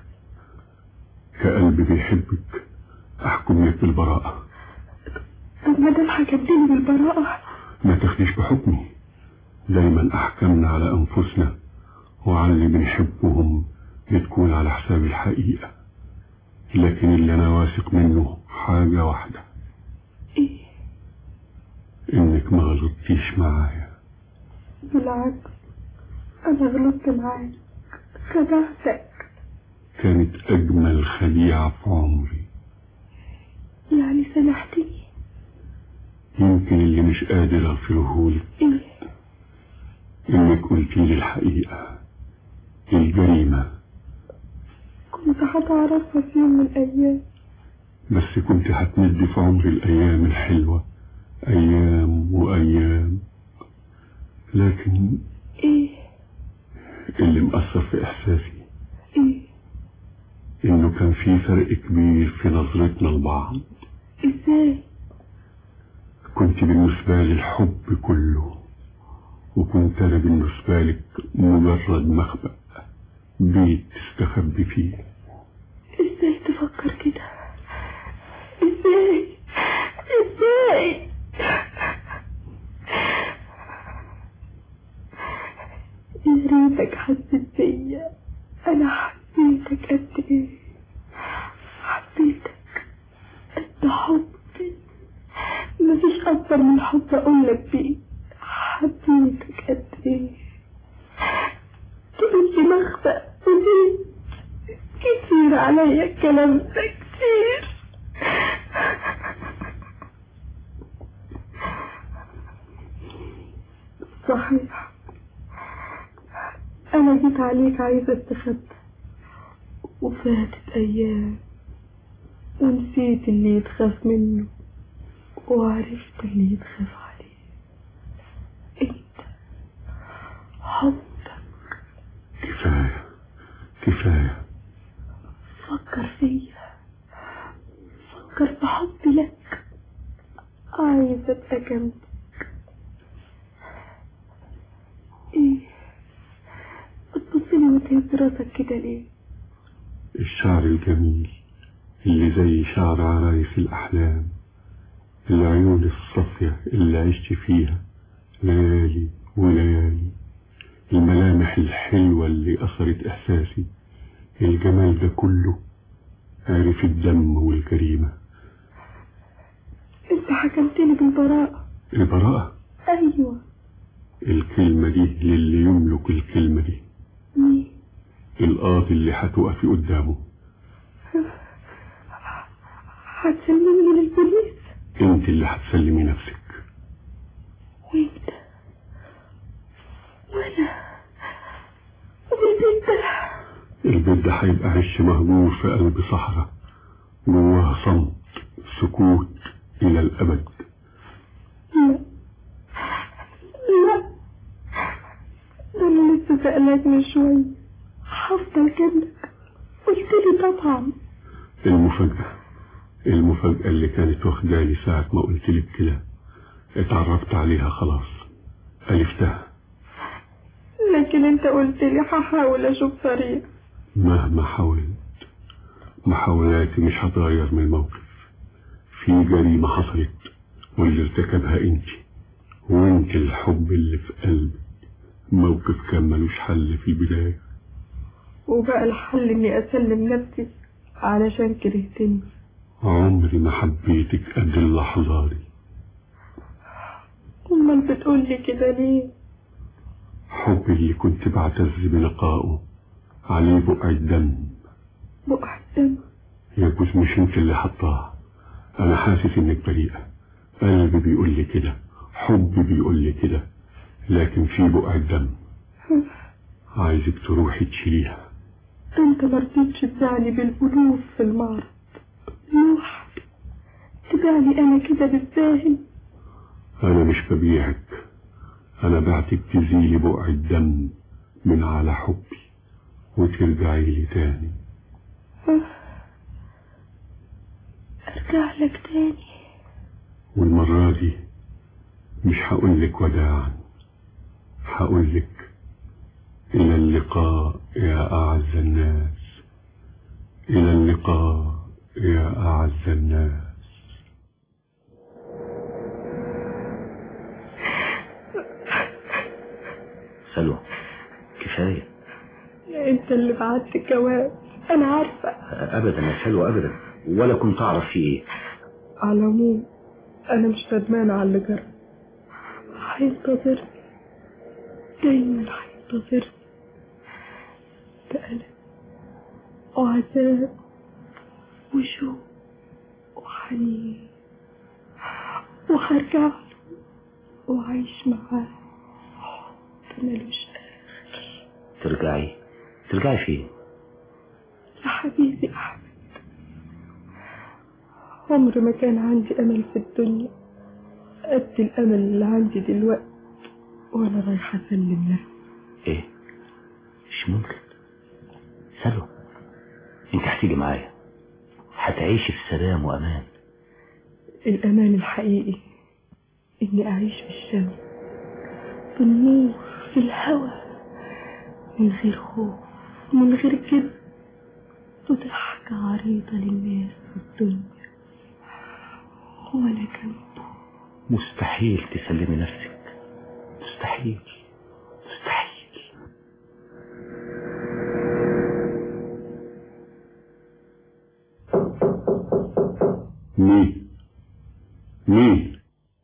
S15: كقلب بيحبك أحكم لك بالبراءة
S17: طب ما دام حكمتني بالبراءة
S15: ما تاخديش بحكمي دايما أحكمنا على أنفسنا وعلى اللي بنحبهم بتكون على حساب الحقيقة لكن اللي أنا واثق منه حاجة واحدة
S17: إيه
S15: إنك ما غلطتيش معايا
S17: بالعكس أنا غلطت معاك خدعتك
S15: كانت أجمل خديعة في عمري
S17: يعني سامحتني
S15: يمكن اللي مش قادر أغفرهولك
S17: إيه
S15: إنك قلتيلي الحقيقة الجريمة
S17: كنت هتعرفها في يوم من الأيام
S15: بس كنت هتمد في عمري الأيام الحلوة أيام وأيام لكن
S17: إيه
S15: اللي مأثر في إحساسي
S17: إيه
S15: إنه كان في فرق كبير في نظرتنا لبعض
S17: إزاي
S15: كنت بالنسبة لي الحب كله وكنت أنا بالنسبة لك مجرد مخبأ بيت تستخبي فيه
S17: إزاي تفكر كده إزاي إزاي يا ريتك حسيت بيا أنا حبيتك قد إيه حبيتك قد حبي مفيش أكبر من حب أقولك بيه حبيتك قد إيه تقولي مخبأ ودي كتير عليا الكلام ده كتير صحيح أنا جيت عليك عايزة استخبى وفاتت أيام ونسيت اللي يتخاف منه وعرفت اللي يتخاف عليه انت حبك
S15: كفاية كفاية
S17: فكر فيا فكر بحبي لك عايزة ابقى جنبك ايه بتبصلي وتهز راسك كده ليه
S15: الشعر الجميل اللي زي شعر عرايس الأحلام العيون الصافية اللي عشت فيها ليالي وليالي الملامح الحلوة اللي أثرت إحساسي الجمال ده كله عرف الدم والجريمة
S17: انت حكمتني بالبراءة
S15: البراءة
S17: ايوه
S15: الكلمة دي للي يملك الكلمة دي
S17: مين
S15: القاضي اللي هتقفي قدامه
S17: هتسلمني للبوليس
S15: انت اللي هتسلمي نفسك
S17: وانت وانا والبنت
S15: البيت ده هيبقى عش مهجور في قلب صحراء جواها صمت سكوت إلى الأبد
S17: لا لا ده انا لسه سألاك من شوية هفضل جنبك قلت لي طبعا
S15: المفاجأة المفاجأة اللي كانت واخدالي ساعة ما قلت لك كده اتعرفت عليها خلاص ألفتها
S17: لكن انت قلت لي هحاول اشوف طريق
S15: مهما حاولت محاولاتي مش هتغير من الموقف في جريمة حصلت واللي ارتكبها انت وانت الحب اللي في قلبي موقف كان ملوش حل في البداية
S17: وبقى الحل اني اسلم نفسي علشان كرهتني
S15: عمري ما حبيتك قد اللحظة دي
S17: امال بتقولي كده ليه
S15: حبي اللي كنت بعتز بلقائه عليه بقع الدم
S17: بقع الدم
S15: يجوز مش انت اللي حطاه انا حاسس انك بريئة قلبي بيقول لي كده حبي بيقول لي كده لكن في بقع الدم عايزك تروحي تشيليها
S17: انت مرضيتش تبيعني بالالوف في المعرض لوحدي تبيعني انا كده بالساهل
S15: انا مش ببيعك أنا بعتك تزيلي بقع الدم من على حبي وترجعي لي تاني
S17: ارجع لك تاني
S15: والمرة دي مش هقولك وداعا هقولك إلى اللقاء يا أعز الناس إلى اللقاء يا أعز الناس
S11: سلوى كفاية
S17: انت اللي بعت الجواب انا عارفة
S11: أبدا يا سلوى أبدا ولا كنت أعرف في إيه
S17: على العموم انا مش ندمانة على اللي جرى هينتظرني دايما هينتظرني بألم وعذاب وشوق وحنين وهرجع له وعيش معاه حب ملوش
S11: ترجعي ترجعي فين
S17: يا حبيبي أحمد عمر ما كان عندي أمل في الدنيا قد الأمل اللي عندي دلوقتي وأنا رايحة أسلم نفسي
S11: إيه مش ممكن سلوى أنت هتيجي معايا هتعيشي في سلام وأمان
S17: الأمان الحقيقي إني أعيش في الشمس في النور في الهواء من غير خوف من غير كذب وضحكة عريضة للناس في الدنيا ولا جنبه
S11: مستحيل تسلمي نفسك مستحيل مستحيل
S15: مين مين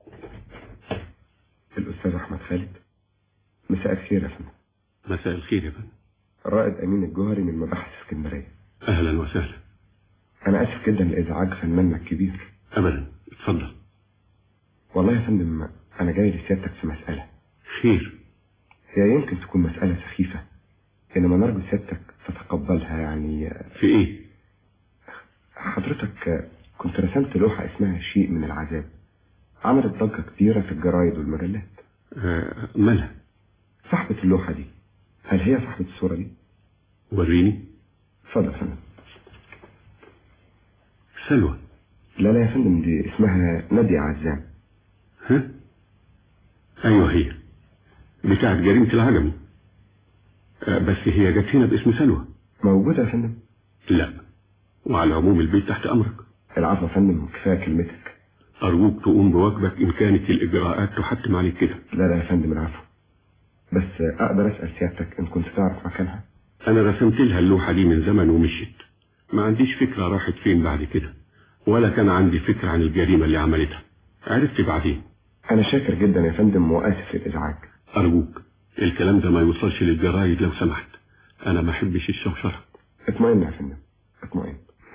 S19: الأستاذ أحمد خالد مساء الخير يا فندم
S15: مساء الخير يا فندم
S19: الرائد أمين الجوهري من مباحث اسكندرية
S15: أهلا وسهلا
S19: أنا آسف جدا لإزعاج فناننا الكبير
S15: أبدا اتفضل
S19: والله يا فندم أنا جاي لسيادتك في مسألة
S15: خير
S19: هي يمكن تكون مسألة سخيفة إنما نرجو سيادتك تتقبلها يعني
S15: في إيه؟
S19: حضرتك كنت رسمت لوحة اسمها شيء من العذاب عملت ضجة كبيرة في الجرايد والمجلات
S15: آه مالها؟
S19: صاحبة اللوحة دي هل هي صاحبة الصورة دي؟
S15: وريني
S19: اتفضل يا فندم
S15: سلوى
S19: لا لا يا فندم دي اسمها نادية عزام
S15: ها؟ أيوة هي بتاعت جريمة العجمي آه بس هي جت هنا باسم سلوى
S19: موجودة يا فندم
S15: لا وعلى العموم البيت تحت أمرك
S19: العفو يا فندم كفاية كلمتك
S15: أرجوك تقوم بواجبك إن كانت الإجراءات تحتم عليك كده
S19: لا لا يا فندم العفو بس أقدر أسأل سيادتك إن كنت تعرف مكانها
S15: أنا رسمت لها اللوحة دي من زمن ومشيت ما عنديش فكرة راحت فين بعد كده ولا كان عندي فكرة عن الجريمة اللي عملتها عرفت بعدين
S19: أنا شاكر جدا يا فندم وآسف للإزعاج
S15: أرجوك الكلام ده ما يوصلش للجرايد لو سمحت أنا ما أحبش الشوشرة
S19: اطمئن يا فندم اطمئن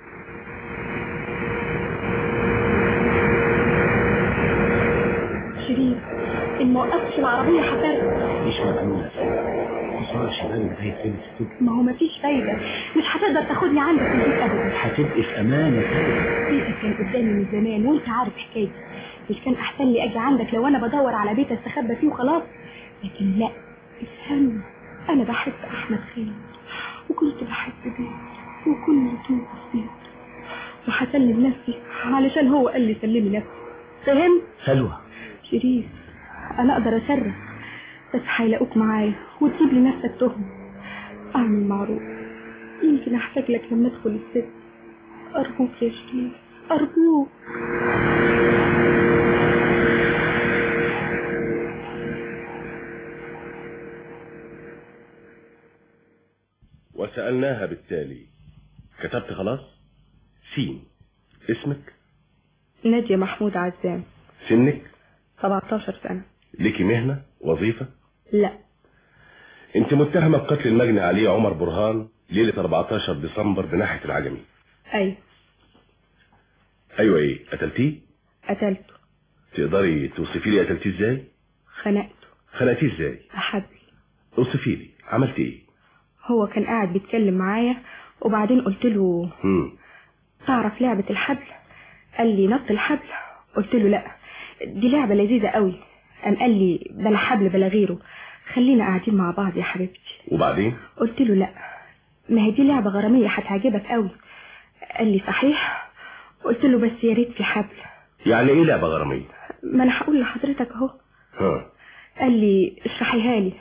S17: شريف إن ما وقفتش العربية هفرق
S11: مش مجنونة خسارة شمال لغاية فين السجن
S17: ما هو مفيش فايدة مش هتقدر تاخدني عندك في البيت أبدا
S11: هتبقي في أمان يا سلوى
S17: بيتك كان قدامي من زمان وانت عارف حكايتي مش كان أحسن لي أجي عندك لو أنا بدور على بيت أستخبى فيه وخلاص لكن لا افهمني أنا بحب أحمد خالد وكنت بحب بيه وكنت طول فيه وهسلم نفسي علشان هو قال لي سلمي نفسي فهمت؟
S11: سلوى
S17: شريف أنا أقدر أصرف بس هيلاقوك معايا وتجيب لي نفسك تهمة أعمل معروف يمكن أحتاج لك لما أدخل السجن أرجوك يا شريف أرجوك
S20: وسألناها بالتالي كتبت خلاص سين اسمك
S12: نادية محمود عزام
S20: سنك
S12: 17 سنة
S20: ليكي مهنة وظيفة
S12: لا
S20: انت متهمة بقتل المجني عليه عمر برهان ليلة 14 ديسمبر بناحية العجمي
S12: أيوة
S20: ايوه ايه قتلتيه
S12: قتلته
S20: تقدري توصفي لي قتلتيه ازاي
S12: خنقته
S20: خنقتيه ازاي
S12: أحبي
S20: اوصفي لي عملت ايه
S12: هو كان قاعد بيتكلم معايا وبعدين قلت له
S20: هم.
S12: تعرف لعبة الحبل قال لي نط الحبل قلت له لا دي لعبة لذيذة قوي
S17: قام قال لي بلا حبل بلا غيره خلينا قاعدين مع بعض يا حبيبتي
S20: وبعدين
S17: قلت له لا ما هي دي لعبة غرامية هتعجبك قوي قال لي صحيح قلت له بس يا ريت في حبل
S20: يعني ايه لعبة غرامية
S17: ما انا هقول لحضرتك اهو
S20: ها
S17: قال لي اشرحيها لي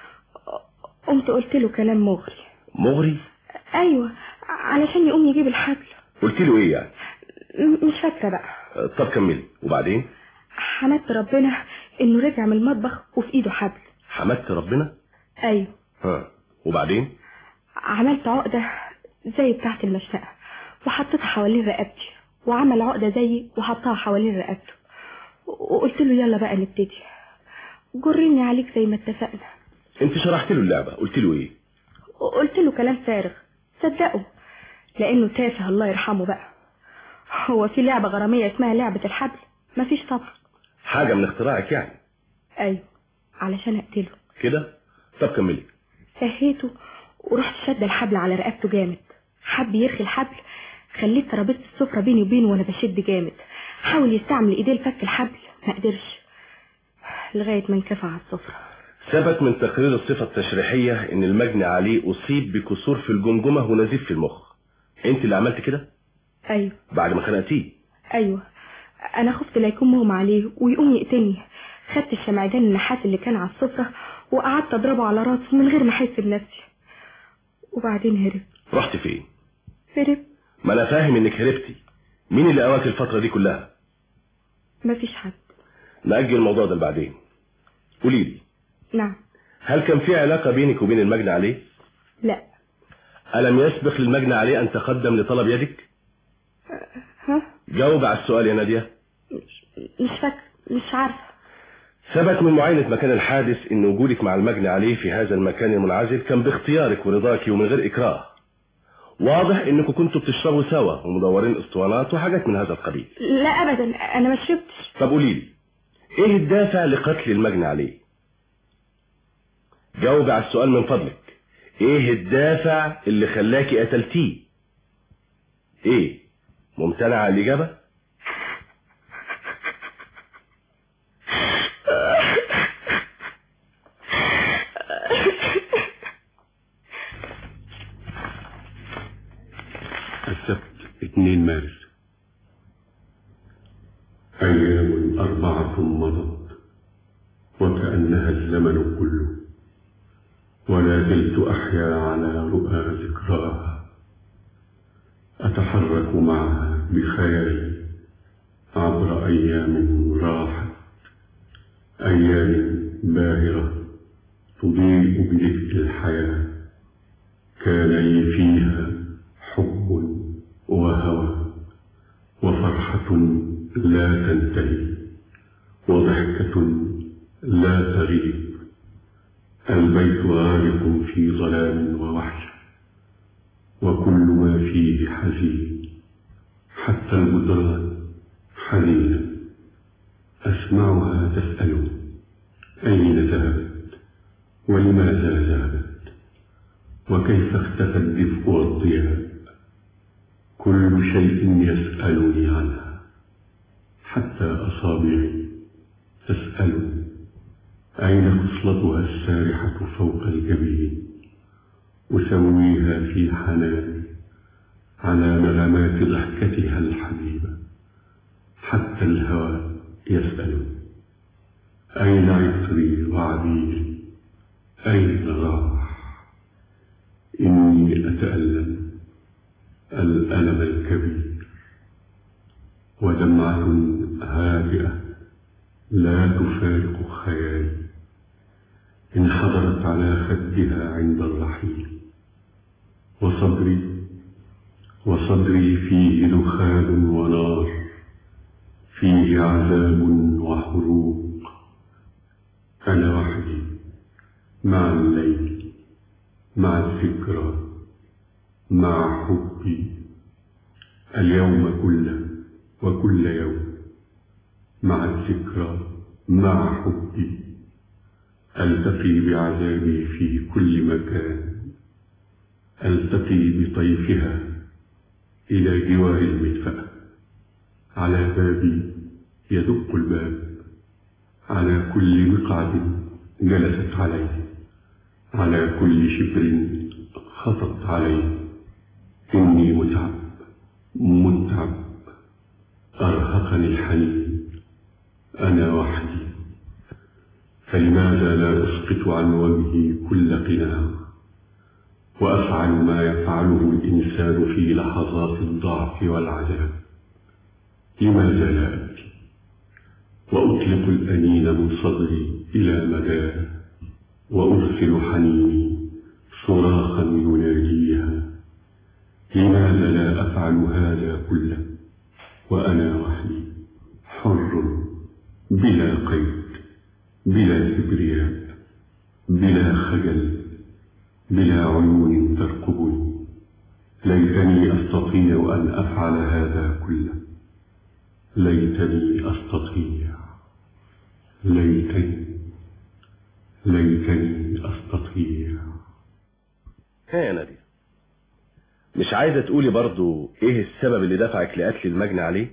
S17: قمت قلت له كلام مغري
S20: مغري
S17: ايوه علشان يقوم يجيب الحبل
S20: قلت له ايه يعني
S17: م- مش فاكره بقى
S20: آه، طب كملي وبعدين
S17: حمدت ربنا انه رجع من المطبخ وفي ايده حبل
S20: حمدت ربنا
S17: ايوه
S20: ها وبعدين
S17: عملت عقده زي بتاعه المشنقه وحطيتها حوالين رقبتي وعمل عقده زيي وحطها حوالين رقبته وقلت له يلا بقى نبتدي جرني عليك زي ما اتفقنا
S20: انت شرحت له اللعبة قلت له ايه
S17: قلت له كلام فارغ صدقه لانه تافه الله يرحمه بقى هو في لعبة غرامية اسمها لعبة الحبل مفيش طبعا
S20: حاجة من اختراعك يعني
S17: ايوه علشان اقتله
S20: كده طب كملي
S17: سهيته ورحت شد الحبل على رقبته جامد حب يرخي الحبل خليت ترابيزة السفرة بيني وبينه وانا بشد جامد حاول يستعمل ايديه لفك الحبل ما قدرش لغاية ما انكفى على السفرة
S20: ثبت من تقرير الصفة التشريحية ان المجني عليه اصيب بكسور في الجمجمة ونزيف في المخ انت اللي عملت كده
S17: ايوه
S20: بعد ما خنقتيه
S17: ايوه انا خفت لا يكون مغمى عليه ويقوم يقتلني خدت الشمعدان النحاس اللي كان على السفرة وقعدت اضربه على راسه من غير ما احس بنفسي وبعدين هرب
S20: رحت فين
S17: هرب
S20: ما انا فاهم انك هربتي مين اللي قواك الفترة دي كلها
S17: مفيش حد
S20: نأجل الموضوع ده بعدين قولي لي
S17: نعم
S20: هل كان في علاقة بينك وبين المجني عليه
S17: لا
S20: ألم يسبق للمجني عليه أن تقدم لطلب يدك
S17: ها
S20: جاوب على السؤال يا نادية
S17: مش فاكر مش عارفة
S20: ثبت من معاينة مكان الحادث ان وجودك مع المجني عليه في هذا المكان المنعزل كان باختيارك ورضاك ومن غير اكراه واضح انكم كنتوا بتشربوا سوا ومدورين اسطوانات وحاجات من هذا القبيل
S17: لا ابدا انا ما شربتش
S20: طب قولي لي ايه الدافع لقتل المجني عليه جاوب على السؤال من فضلك ايه الدافع اللي خلاكي قتلتيه ايه ممتنع على الاجابه
S15: السبت 2 مارس أيام أربعة مضت وكأنها الزمن كله ولا زلت أحيا على رؤى ذكراها أتحرك معها بخيالي عبر أيام راحت أيام باهرة تضيء بدفء الحياة كان لي فيها حب وهوى وفرحة لا تنتهي وضحكة لا تغيب البيت غارق في ظلام ووحشة وكل ما فيه حزين حتى الجدران حزينة أسمعها تسأل أين ذهبت ولماذا ذهبت وكيف اختفى الدفء والضياء كل شيء يسألني عنها حتى أصابعي تسأل أين خصلتها السارحة فوق الجبين أسويها في حناني على نغمات ضحكتها الحبيبة حتى الهواء يسأل أين عطري وعبيري أين راح إني أتألم الألم الكبير ودمعة هادئة لا تفارق خيالي انحدرت على خدها عند الرحيل وصدري وصدري فيه دخان ونار فيه عذاب وحروق أنا وحدي مع الليل مع الذكرى مع حبي اليوم كله وكل يوم مع الذكرى مع حبي ألتقي بعذابي في كل مكان ألتقي بطيفها إلى جوار المدفأة على بابي يدق الباب على كل مقعد جلست عليه على كل شبر خطت عليه إني متعب متعب أرهقني الحنين أنا وحدي فلماذا لا أسقط عن وجهي كل قناع وأفعل ما يفعله الإنسان في لحظات الضعف والعذاب لماذا لا أبكي وأطلق الأنين من صدري إلى مداه وأرسل حنيني صراخا يناديها لماذا لا أفعل هذا كله وأنا وحدي حر بلا قيد بلا كبرياء بلا خجل بلا عيون ترقبني ليتني أستطيع أن أفعل هذا كله ليتني أستطيع ليتني ليتني أستطيع
S20: ها يا نادية مش عايزة تقولي برضو ايه السبب اللي دفعك لقتل المجني عليه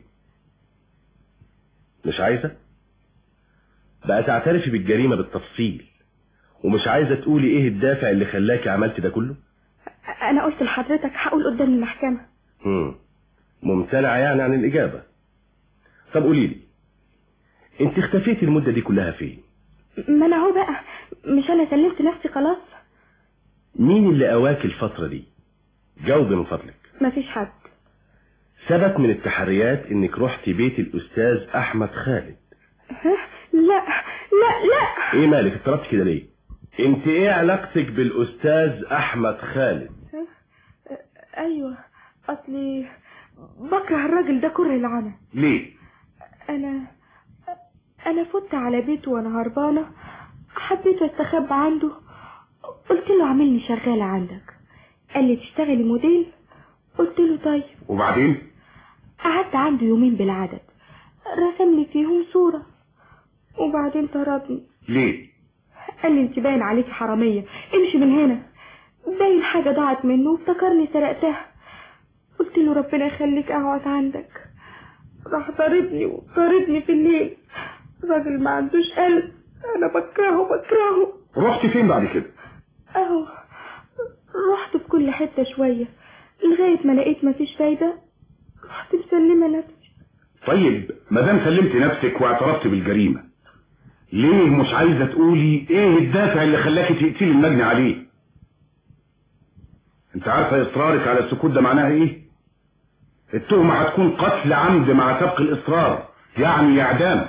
S20: مش عايزة بقى تعترفي بالجريمة بالتفصيل ومش عايزة تقولي ايه الدافع اللي خلاكي عملت ده كله
S17: انا قلت لحضرتك هقول قدام المحكمة
S20: مم. ممتنعة يعني عن الإجابة طب قولي لي انت اختفيتي المدة دي كلها فين
S17: ما انا اهو بقى مش انا سلمت نفسي خلاص
S20: مين اللي قواك الفترة دي جاوبي من فضلك
S17: مفيش حد
S20: ثبت من التحريات انك رحتي بيت الاستاذ احمد خالد
S17: ها؟ لا لا لا
S20: ايه مالك اضطربت كده ليه انت ايه علاقتك بالاستاذ احمد خالد
S17: ها؟ ايوه اصلي بكره الراجل ده كره العنى
S20: ليه
S17: انا انا فت على بيته وانا هربانه حبيت استخبى عنده قلت له عاملني شغاله عندك قال لي تشتغلي موديل قلت له طيب
S13: وبعدين
S17: قعدت عنده يومين بالعدد رسم لي فيهم صوره وبعدين طردني
S13: ليه
S17: قال لي انت باين عليكي حراميه امشي من هنا باين حاجه ضاعت منه وافتكرني سرقتها قلت له ربنا يخليك اقعد عندك راح طاردني وطاردني في الليل راجل ما عندوش قلب انا بكرهه بكرهه
S13: رحت فين بعد كده
S17: اهو رحت في كل حتة شوية لغاية ما لقيت مفيش فايدة رحت مسلمة نفسي
S13: طيب ما دام سلمت نفسك واعترفت بالجريمة ليه مش عايزة تقولي ايه الدافع اللي خلاكي تقتلي المجني عليه انت عارفة اصرارك على السكوت ده معناها ايه التهمة هتكون قتل عمد مع سبق الاصرار يعني اعدام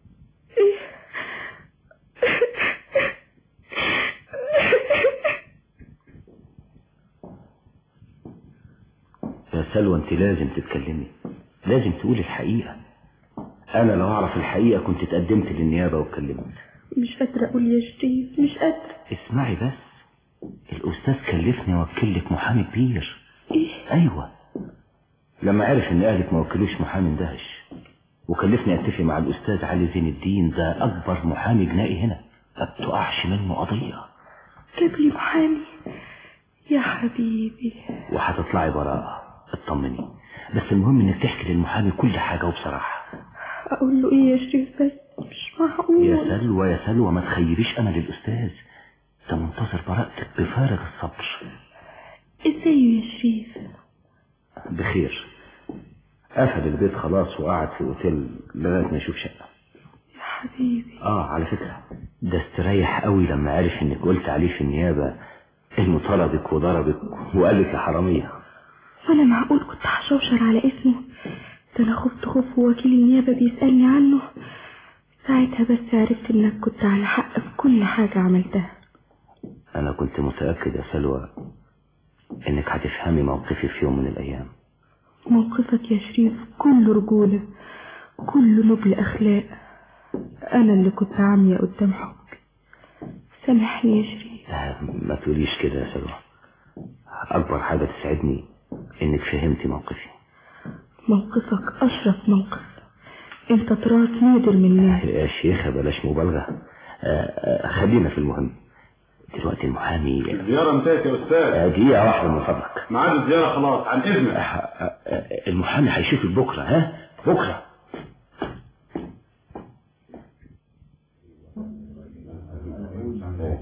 S11: يا سلوى انت لازم تتكلمي لازم تقولي الحقيقة انا لو اعرف الحقيقة كنت اتقدمت للنيابة واتكلمت
S17: مش قادرة اقول يا شريف مش قادرة
S11: اسمعي بس الاستاذ كلفني اوكل لك محامي كبير
S17: ايه
S11: ايوه لما عرف ان اهلك ما وكلوش محامي اندهش وكلفني اتفق مع الاستاذ علي زين الدين ده اكبر محامي جنائي هنا ما بتقعش منه قضية
S17: جاب لي محامي يا حبيبي
S11: وهتطلعي براءة اطمني بس المهم انك تحكي للمحامي كل حاجة وبصراحة
S17: اقول له ايه يا شريف بس مش معقول
S11: يا سلوى يا سلوى ما تخيبيش امل الاستاذ ده منتظر براءتك بفارغ الصبر
S17: ازاي يا شريف
S11: بخير قفل البيت خلاص وقعد في اوتيل لغايه ما يشوف شقه
S17: يا حبيبي
S11: اه على فكره ده استريح قوي لما عرف انك قلت عليه في النيابه انه طردك وضربك وقال لك يا حراميه
S17: وانا معقول كنت هشوشر على اسمه ده انا خفت خوف ووكيل النيابه بيسالني عنه ساعتها بس عرفت انك كنت على حق في كل حاجه عملتها
S11: انا كنت متاكد يا سلوى انك هتفهمي موقفي في يوم من الايام
S17: موقفك يا شريف كله رجولة كله نبل أخلاق أنا اللي كنت عامية قدام حبي سامحني يا شريف
S11: لا ما تقوليش كده يا سلوى اكبر حاجه تسعدني انك فهمتي موقفي
S17: موقفك أشرف موقف أنت طراز نادر من ناس
S11: يا شيخة بلاش مبالغة آه، آه، خلينا في المهم دلوقتي المحامي
S13: الزيارة انتهت يا استاذ
S11: آه، دقيقة واحدة من فضلك
S13: ميعاد الزيارة خلاص عن اذنك
S11: آه، آه، آه، المحامي هيشوفك بكرة ها بكرة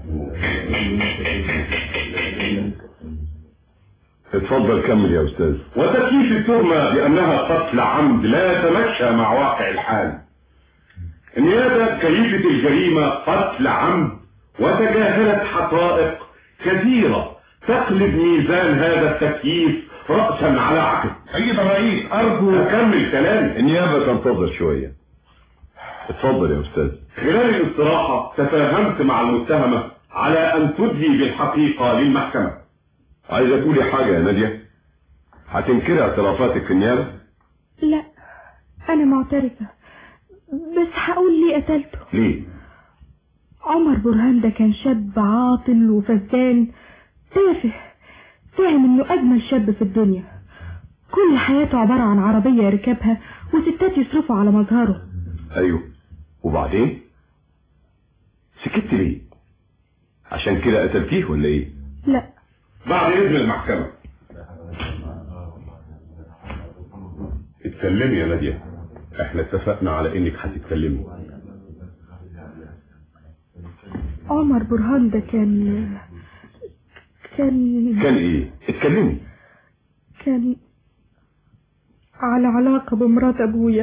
S13: اتفضل كمل يا استاذ
S15: وتكييف التهمة بأنها قتل عمد لا يتمشى مع واقع الحال النيابة كيفت الجريمة قتل عمد وتجاهلت حقائق كثيرة تقلب ميزان هذا التكييف رأسا على عقب
S13: سيد الرئيس ارجو
S15: أكمل كلامي
S13: النيابة تنتظر شوية اتفضل يا استاذ
S15: خلال الاستراحة تفاهمت مع المتهمة على أن تدلي بالحقيقة للمحكمة
S13: عايزة تقولي حاجة يا نادية هتنكري اعترافاتك في النيابة
S17: لا انا معترفة بس هقول ليه قتلته
S13: ليه
S17: عمر برهان ده كان شاب عاطل وفزان تافه فاهم انه اجمل شاب في الدنيا كل حياته عبارة عن عربية يركبها وستات يصرفوا على مظهره
S13: ايوه وبعدين سكت ليه عشان كده قتلتيه ولا ايه
S17: لا
S15: بعد إذن المحكمة
S13: اتكلمي يا نادية احنا اتفقنا على انك هتتكلمي
S17: عمر برهان ده كان كان
S13: كان ايه اتكلمي
S17: كان على علاقة بمرات ابويا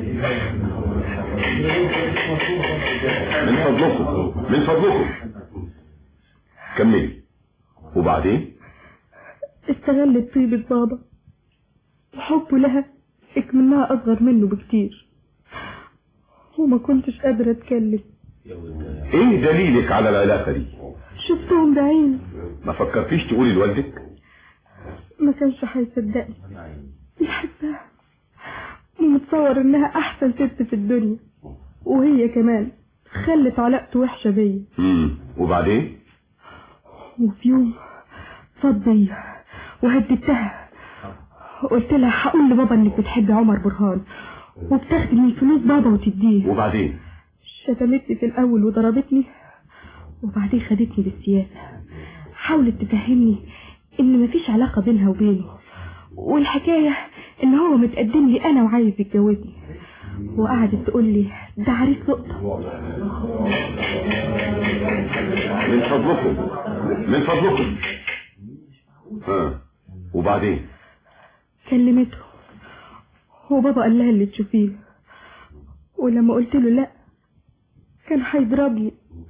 S13: من فضلكم من فضلكم كملي وبعدين
S17: استغلت طيبة بابا وحبه لها اكمنها اصغر منه بكتير وما كنتش قادرة اتكلم
S13: ايه دليلك على العلاقة دي
S17: شفتهم بعيني
S13: ما فكرتيش تقولي لوالدك
S17: ما كانش هيصدقني بيحبها ومتصور انها احسن ست في الدنيا وهي كمان خلت علاقته وحشة بيا
S13: امم وبعدين
S17: وفي يوم صد بيا وهددتها قلت لها هقول لبابا انك بتحبي عمر برهان وبتاخدي من فلوس بابا وتديه
S13: وبعدين
S17: شتمتني في الاول وضربتني وبعدين خدتني بالسياسة حاولت تفهمني ان مفيش علاقة بينها وبينه والحكاية ان هو متقدم لي انا وعايز يتجوزني وقعدت تقول لي ده عريس لقطة
S13: من فضلكم من فضلكم ها وبعدين
S17: كلمته وبابا قال لها اللي تشوفيه ولما قلت له لا كان هيضربني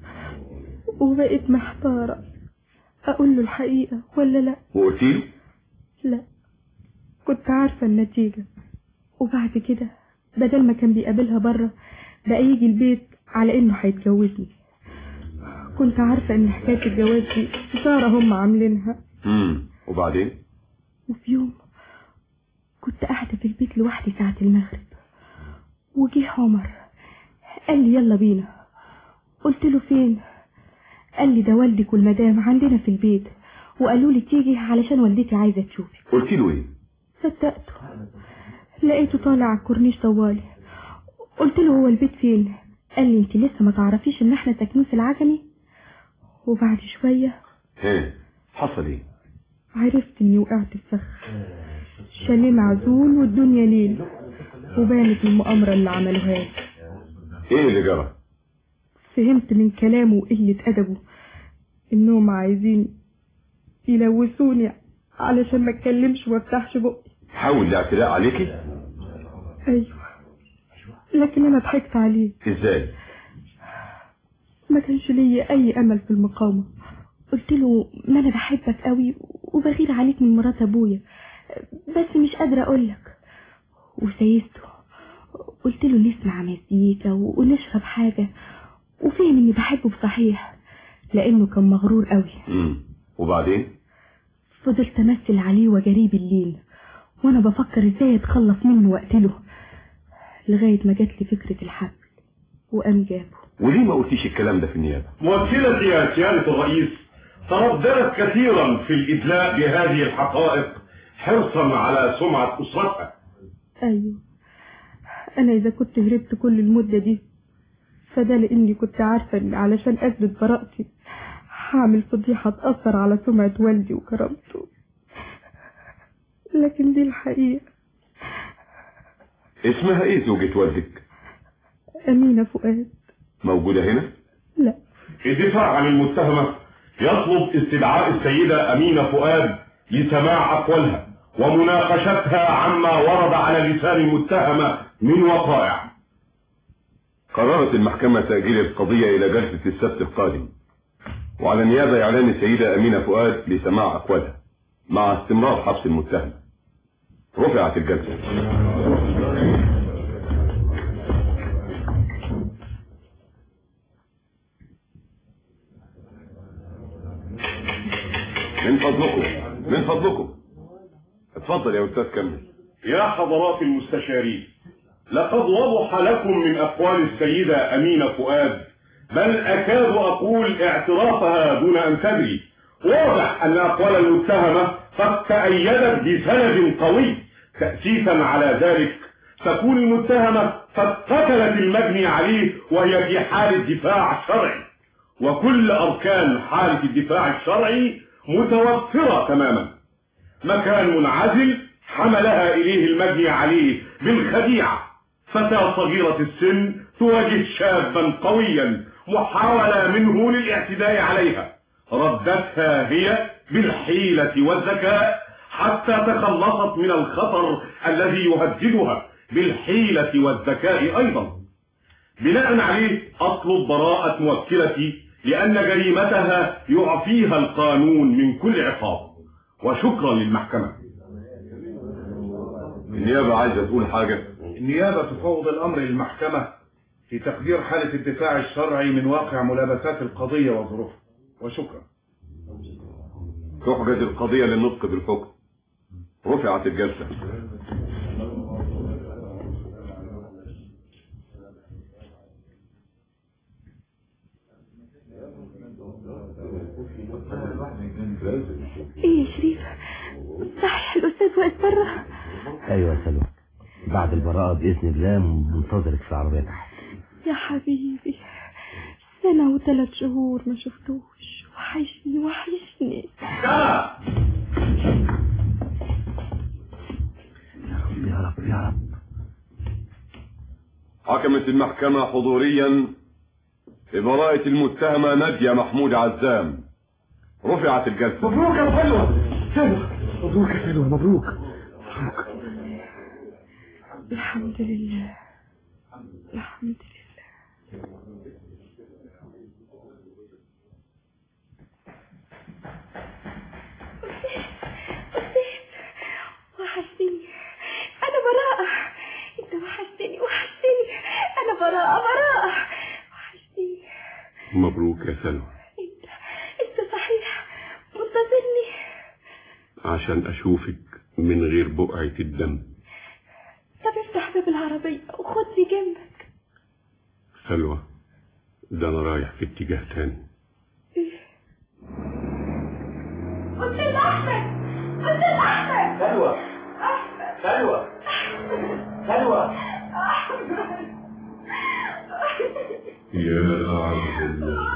S17: وبقيت محتارة اقول له الحقيقة ولا لا
S13: وقلتي له
S17: لا كنت عارفة النتيجة وبعد كده بدل ما كان بيقابلها بره بقى يجي البيت على انه هيتجوزني كنت عارفة ان حكاية الجواز دي سارة هم عاملينها
S13: امم وبعدين
S17: وفي يوم كنت قاعدة في البيت لوحدي ساعة المغرب وجه عمر قال لي يلا بينا قلت له فين قال لي ده والدك والمدام عندنا في البيت وقالوا لي تيجي علشان والدتي عايزة تشوفك
S13: قلتي له ايه
S17: صدقته لقيته طالع على الكورنيش طوالي قلت له هو البيت فين قال لي انت لسه ما تعرفيش ان احنا ساكنين في العجمي وبعد شوية
S13: ها حصل ايه
S17: عرفت اني وقعت في فخ شاليه معزول والدنيا ليل وبانت المؤامرة اللي عملوها لي
S13: ايه اللي جرى
S17: فهمت من كلامه وقلة أدبه إنهم عايزين يلوثوني علشان ما اتكلمش وما افتحش بقي
S13: حاول الاعتداء عليكي
S17: أيوة لكن أنا ضحكت عليه
S13: ازاي
S17: ما كانش ليا أي أمل في المقاومة قلت له ما أنا بحبك قوي وبغير عليك من مرات أبويا بس مش قادرة أقولك وسيسته قلت له نسمع مزيكا ونشرب حاجة وفهم إني بحبه بصحيح لأنه كان مغرور قوي
S13: امم وبعدين
S17: فضلت أمثل عليه وجريه بالليل وأنا بفكر إزاي أتخلص منه وأقتله لغاية ما جات لي فكرة الحبل وقام جابه
S13: وليه ما قلتيش الكلام ده في النيابة
S15: موكلتي يا سيادة الرئيس ترددت كثيرا في الإدلاء بهذه الحقائق حرصا على سمعة أسرتها
S17: أيوه أنا إذا كنت هربت كل المدة دي فده لأني كنت عارفة إن علشان أثبت براءتي هعمل فضيحة تأثر على سمعة والدي وكرامته لكن دي الحقيقة
S13: اسمها ايه زوجة والدك
S17: أمينة فؤاد
S13: موجودة هنا
S17: لا
S15: الدفاع عن المتهمة
S21: يطلب استدعاء السيدة أمينة فؤاد لسماع أقوالها ومناقشتها عما ورد على لسان المتهمة من وقائع
S13: قررت المحكمة تأجيل القضية إلى جلسة السبت القادم وعلى النيابة إعلان السيدة أمينة فؤاد لسماع أقوالها مع استمرار حبس المتهم رفعت الجلسة من فضلكم من فضلكم اتفضل يا أستاذ كمل
S21: يا حضرات المستشارين لقد وضح لكم من أقوال السيدة أمينة فؤاد بل أكاد أقول اعترافها دون أن تدري واضح أن أقوال المتهمة قد تأيدت بسند قوي تأسيسا على ذلك تكون المتهمة قد قتلت المجني عليه وهي في حالة دفاع شرعي وكل أركان حالة الدفاع الشرعي متوفرة تماما مكان منعزل حملها إليه المجني عليه بالخديعة فتاة صغيرة السن تواجه شابا قويا محاولة منه للاعتداء عليها ردتها هي بالحيلة والذكاء حتى تخلصت من الخطر الذي يهددها بالحيلة والذكاء أيضا بناء عليه أطلب براءة موكلتي لأن جريمتها يعفيها القانون من كل عقاب وشكرا للمحكمة
S13: النيابة عايزة تقول حاجة
S6: النيابة تفوض الأمر للمحكمة في تقدير حالة الدفاع الشرعي من واقع ملابسات القضية وظروفها وشكرا
S13: تحجز القضية للنطق بالحكم رفعت الجلسة
S17: ايه يا شريف صحيح الاستاذ واقف بره
S11: ايوه يا سلوى بعد البراءة بإذن الله منتظرك في العربية تحت
S17: يا حبيبي سنة وثلاث شهور ما شفتوش وحشني وحشني
S11: يا رب يا رب
S13: حكمت المحكمة حضوريا ببراءة المتهمة نادية محمود عزام رفعت الجلسة
S1: مبروك يا سلوى سلوى مبروك يا سلوى مبروك
S17: الحمد لله الحمد لله وحشتني انا براءة انت وحشتني وحشتني انا براءة براءة وحشتني
S15: مبروك يا سلوى
S17: انت انت صحيح منتظرني
S15: عشان أشوفك من غير بقعة الدم
S17: طب افتح باب العربية وخدني جنبك
S15: سلوى ده أنا رايح في اتجاه تاني
S1: أستاذ أحمد أستاذ أحمد
S14: سلوى سلوى سلوى
S15: يا أعز الله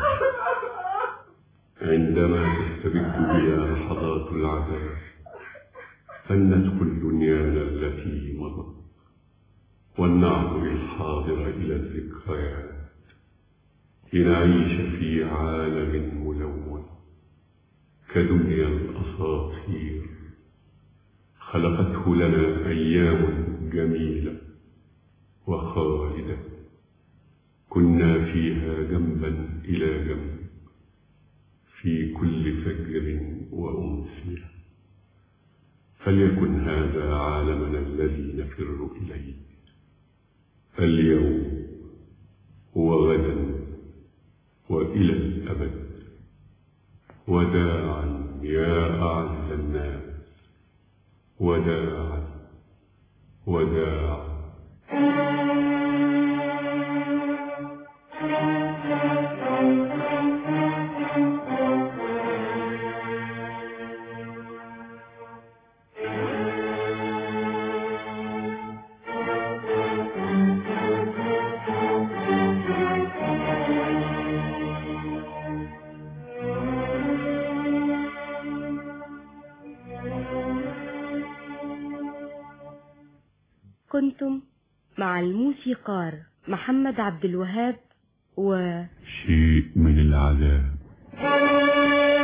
S15: عندما تستبد بنا لحظات العذاب فلندخل دنيانا التي مضت ولنعبر الحاضر إلى الذكريات لنعيش في عالم ملون كدنيا الأساطير خلقته لنا أيام جميلة وخالدة كنا فيها جنبا إلى جنب في كل فجر وأمسية فليكن هذا عالمنا الذي نفر إليه اليوم وغدا وإلى الأبد وداعا يا أعز الناس وداعا وداعا
S22: كنتم مع الموسيقار محمد عبد الوهاب و
S15: شيء من العذاب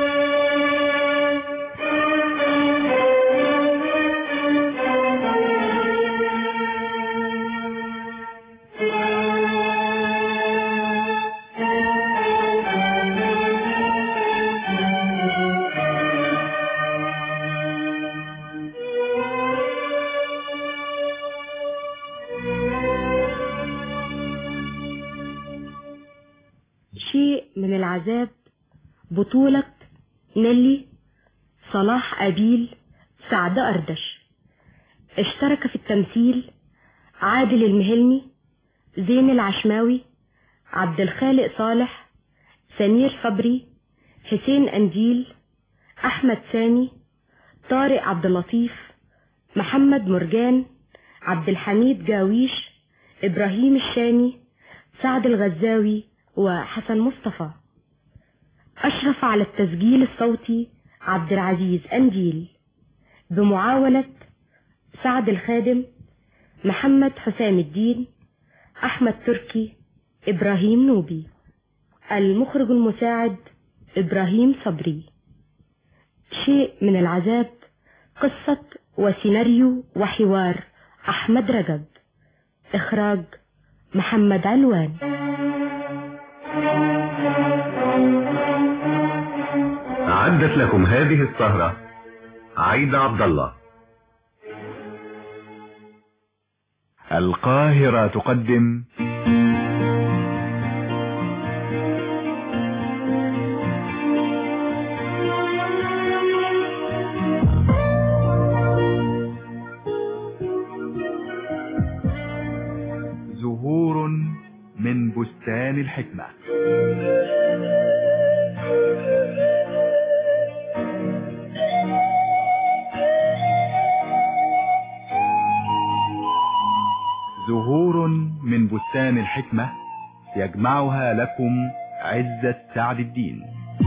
S22: العذاب بطولة نيلي صلاح أبيل سعد أردش اشترك في التمثيل عادل المهلمي زين العشماوي عبد الخالق صالح سمير صبري حسين أنجيل أحمد سامي طارق عبد اللطيف محمد مرجان عبد الحميد جاويش إبراهيم الشامي سعد الغزاوي وحسن مصطفى أشرف على التسجيل الصوتي عبد العزيز أنجيل بمعاونة سعد الخادم محمد حسام الدين أحمد تركي إبراهيم نوبي المخرج المساعد إبراهيم صبري شيء من العذاب قصة وسيناريو وحوار أحمد رجب إخراج محمد علوان
S4: أعدت لكم هذه السهرة عايدة عبد الله
S8: القاهرة تقدم زهور من بستان الحكمة زهور من بستان الحكمة يجمعها لكم عزة سعد الدين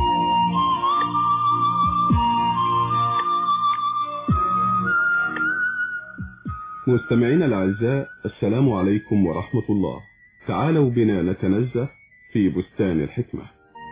S15: مستمعينا الأعزاء السلام عليكم ورحمة الله تعالوا بنا نتنزه في بستان الحكمة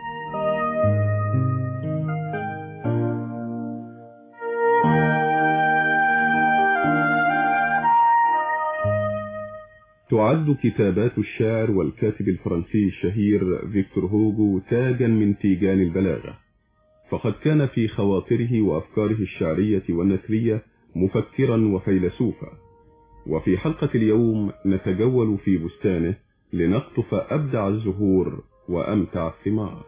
S15: تعد كتابات الشاعر والكاتب الفرنسي الشهير فيكتور هوغو تاجا من تيجان البلاغة فقد كان في خواطره وأفكاره الشعرية والنثرية مفكرا وفيلسوفا وفي حلقة اليوم نتجول في بستانه لنقطف أبدع الزهور وأمتع الثمار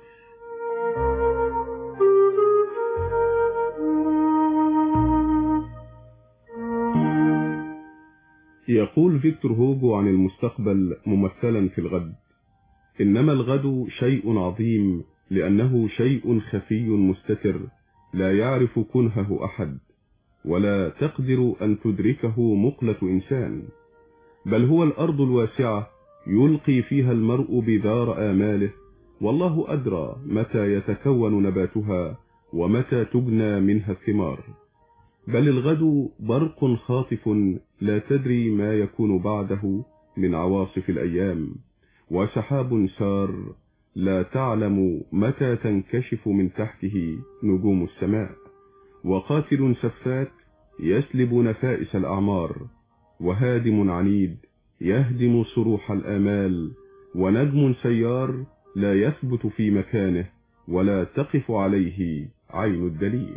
S15: يقول فيكتور هوجو عن المستقبل ممثلا في الغد إنما الغد شيء عظيم لأنه شيء خفي مستتر لا يعرف كنهه أحد ولا تقدر أن تدركه مقلة إنسان بل هو الأرض الواسعة يلقي فيها المرء بذار آماله والله أدرى متى يتكون نباتها ومتى تجنى منها الثمار بل الغد برق خاطف لا تدري ما يكون بعده من عواصف الأيام وسحاب سار لا تعلم متى تنكشف من تحته نجوم السماء وقاتل سفاك يسلب نفائس الأعمار وهادم عنيد يهدم صروح الآمال ونجم سيار لا يثبت في مكانه ولا تقف عليه عين الدليل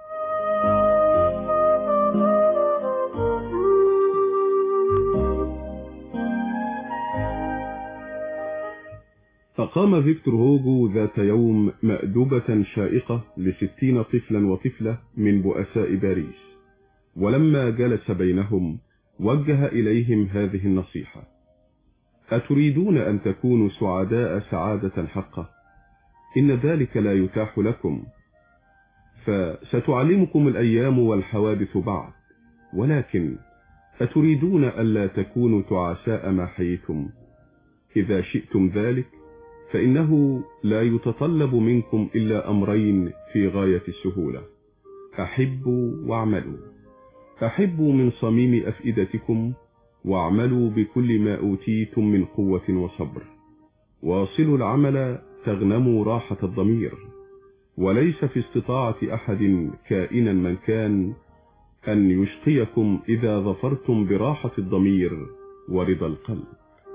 S15: فقام فيكتور هوجو ذات يوم مأدبة شائقة لستين طفلا وطفلة من بؤساء باريس ولما جلس بينهم وجه إليهم هذه النصيحة أتريدون أن تكونوا سعداء سعادة حقة إن ذلك لا يتاح لكم فستعلمكم الأيام والحوادث بعد ولكن أتريدون ألا تكونوا تعساء ما حييتم إذا شئتم ذلك فإنه لا يتطلب منكم إلا أمرين في غاية السهولة أحبوا واعملوا أحبوا من صميم أفئدتكم واعملوا بكل ما أوتيتم من قوة وصبر واصلوا العمل تغنموا راحة الضمير وليس في استطاعة أحد كائنا من كان أن يشقيكم إذا ظفرتم براحة الضمير ورضا القلب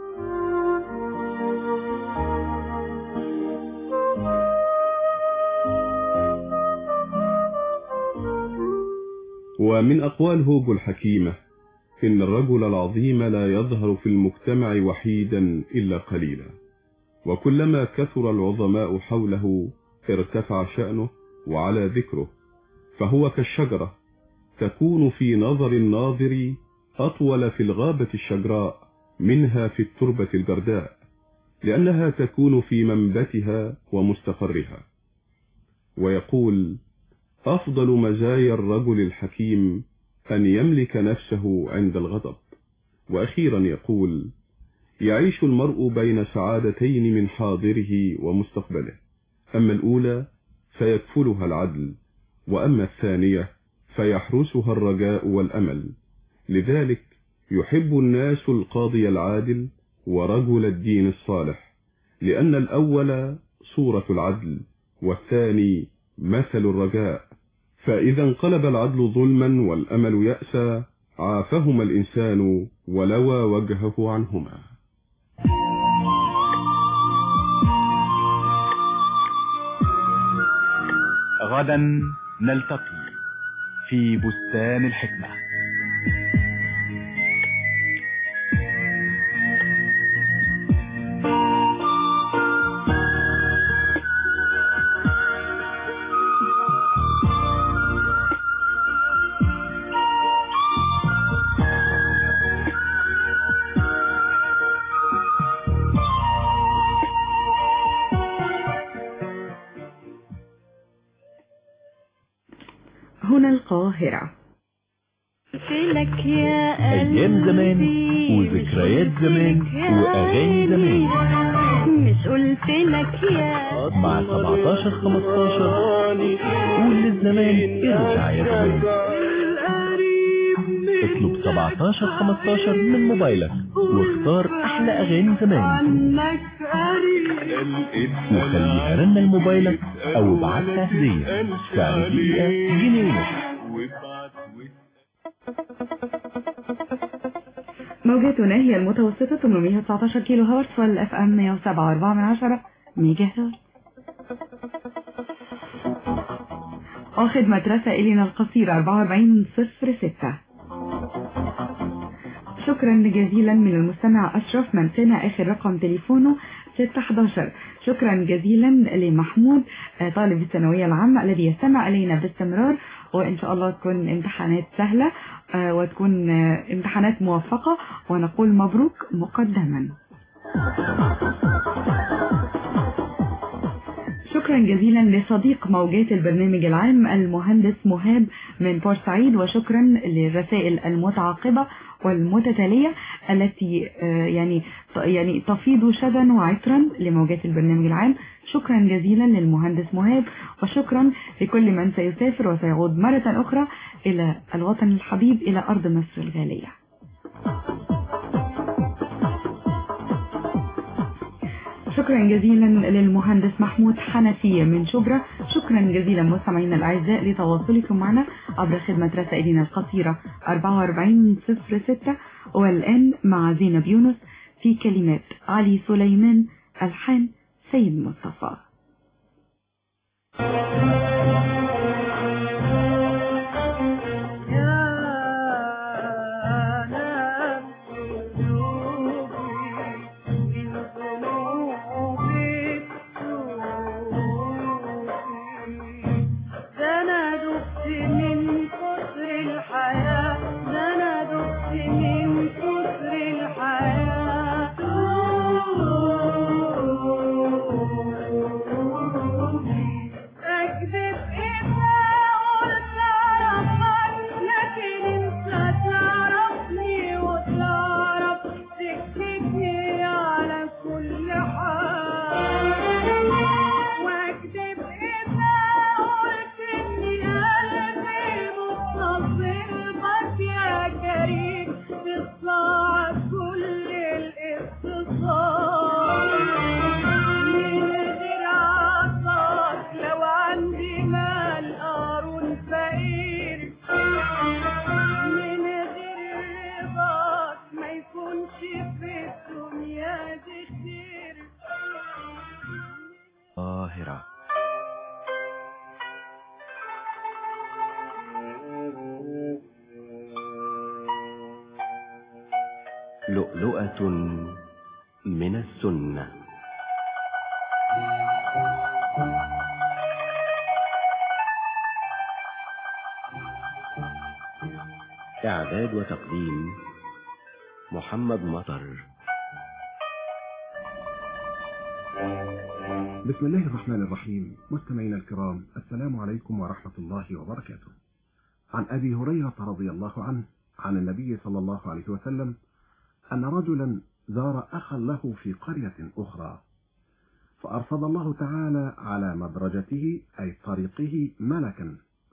S15: ومن أقوال هوجو الحكيمة إن الرجل العظيم لا يظهر في المجتمع وحيدا إلا قليلا وكلما كثر العظماء حوله ارتفع شأنه وعلى ذكره فهو كالشجرة تكون في نظر الناظر أطول في الغابة الشجراء منها في التربة الجرداء لأنها تكون في منبتها ومستقرها ويقول أفضل مزايا الرجل الحكيم أن يملك نفسه عند الغضب وأخيرا يقول يعيش المرء بين سعادتين من حاضره ومستقبله أما الأولى فيكفلها العدل وأما الثانية فيحرسها الرجاء والأمل لذلك يحب الناس القاضي العادل ورجل الدين الصالح لأن الأول صورة العدل والثاني مثل الرجاء فإذا انقلب العدل ظلما والأمل يأسى عافهما الإنسان ولوى وجهه عنهما
S8: غدا نلتقي في بستان الحكمة
S7: هنا القاهرة
S1: لك يا
S9: أيام زمان وذكريات زمان وأغاني زمان
S1: مش قلت لك يا
S9: مع 17 15 قول للزمان ارجع يا زمان اطلب 17 15 من موبايلك واختار أحلى أغاني زمان
S1: عنك
S9: وخليها رن لموبايلك أو ابعتها هدية سعر دقيقة جنيه ونص
S7: موجاتنا هي المتوسطة 819 كيلو هرتز والاف ام 107.4 من عشرة ميجا هرتز وخدمة رسائلنا القصيرة 4406 شكرا جزيلا من المستمع أشرف من سمع آخر رقم تليفونه 611 شكرا جزيلا لمحمود آه، طالب الثانوية العامة الذي يستمع إلينا باستمرار وإن شاء الله تكون امتحانات سهلة آه، وتكون آه، امتحانات موفقة ونقول مبروك مقدما شكرا جزيلا لصديق موجات البرنامج العام المهندس مهاب من بورسعيد وشكرا للرسائل المتعاقبة والمتتالية التي آه، يعني يعني تفيض شدا وعطرا لموجات البرنامج العام شكرا جزيلا للمهندس مهاب وشكرا لكل من سيسافر وسيعود مرة أخرى إلى الوطن الحبيب إلى أرض مصر الغالية شكرا جزيلا للمهندس محمود حنفي من شبرا شكرا جزيلا مستمعينا الأعزاء لتواصلكم معنا عبر خدمة رسائلنا القصيرة 4406 والآن مع زينب يونس في كلمات علي سليمان ألحان سيد مصطفى
S1: ده انا دقت من كتر الحياة ده انا دقت من كتر الحياة اكذب اذا قلت اعرفك لكن انت تعرفني وتعرف تكتبني على كل حال واكذب اذا قلت اني قلبي متصل يا كريم تطلع كل الاتصال من غير عطاك لو عندي مال قارون فقير من غير رضاك ما يكونش في الدنيا دي خير
S9: القاهرة لؤلؤة من السنة
S2: إعداد وتقديم محمد مطر
S10: بسم الله الرحمن الرحيم مستمعينا الكرام السلام عليكم ورحمة الله وبركاته عن أبي هريرة رضي الله عنه عن النبي صلى الله عليه وسلم أن رجلا زار أخا له في قرية أخرى فأرصد الله تعالى على مدرجته أي طريقه ملكا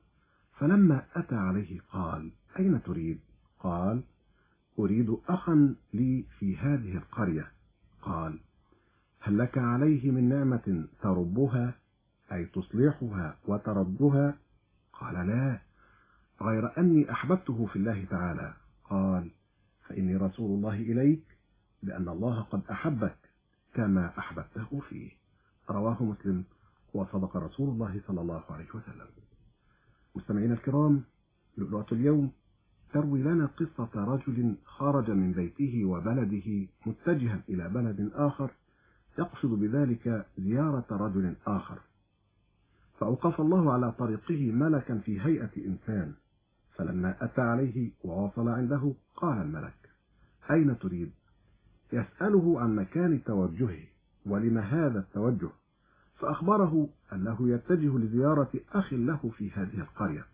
S10: فلما أتى عليه قال أين تريد؟ قال أريد أخا لي في هذه القرية قال هل لك عليه من نعمة تربها أي تصلحها وتردها قال لا غير أني أحببته في الله تعالى قال فإني رسول الله إليك لأن الله قد أحبك كما أحببته فيه رواه مسلم وصدق رسول الله صلى الله عليه وسلم مستمعينا الكرام لؤلؤة اليوم تروي لنا قصة رجل خرج من بيته وبلده متجها إلى بلد آخر يقصد بذلك زيارة رجل آخر فأوقف الله على طريقه ملكا في هيئة إنسان فلما أتى عليه ووصل عنده قال الملك أين تريد؟ يسأله عن مكان توجهه ولم هذا التوجه فأخبره أنه يتجه لزيارة أخ له في هذه القرية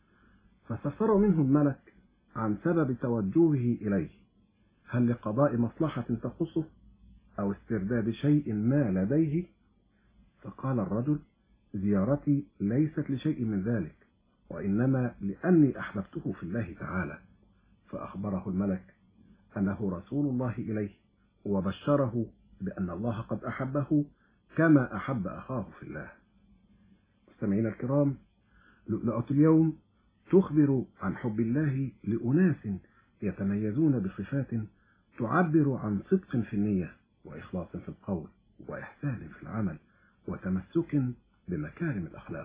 S10: فاستفسر منه الملك عن سبب توجهه إليه هل لقضاء مصلحة تخصه أو استرداد شيء ما لديه فقال الرجل زيارتي ليست لشيء من ذلك وإنما لأني أحببته في الله تعالى فأخبره الملك أنه رسول الله إليه وبشره بأن الله قد أحبه كما أحب أخاه في الله مستمعينا الكرام لؤلؤة اليوم تخبر عن حب الله لأناس يتميزون بصفات تعبر عن صدق في النية وإخلاص في القول وإحسان في العمل وتمسك بمكارم الأخلاق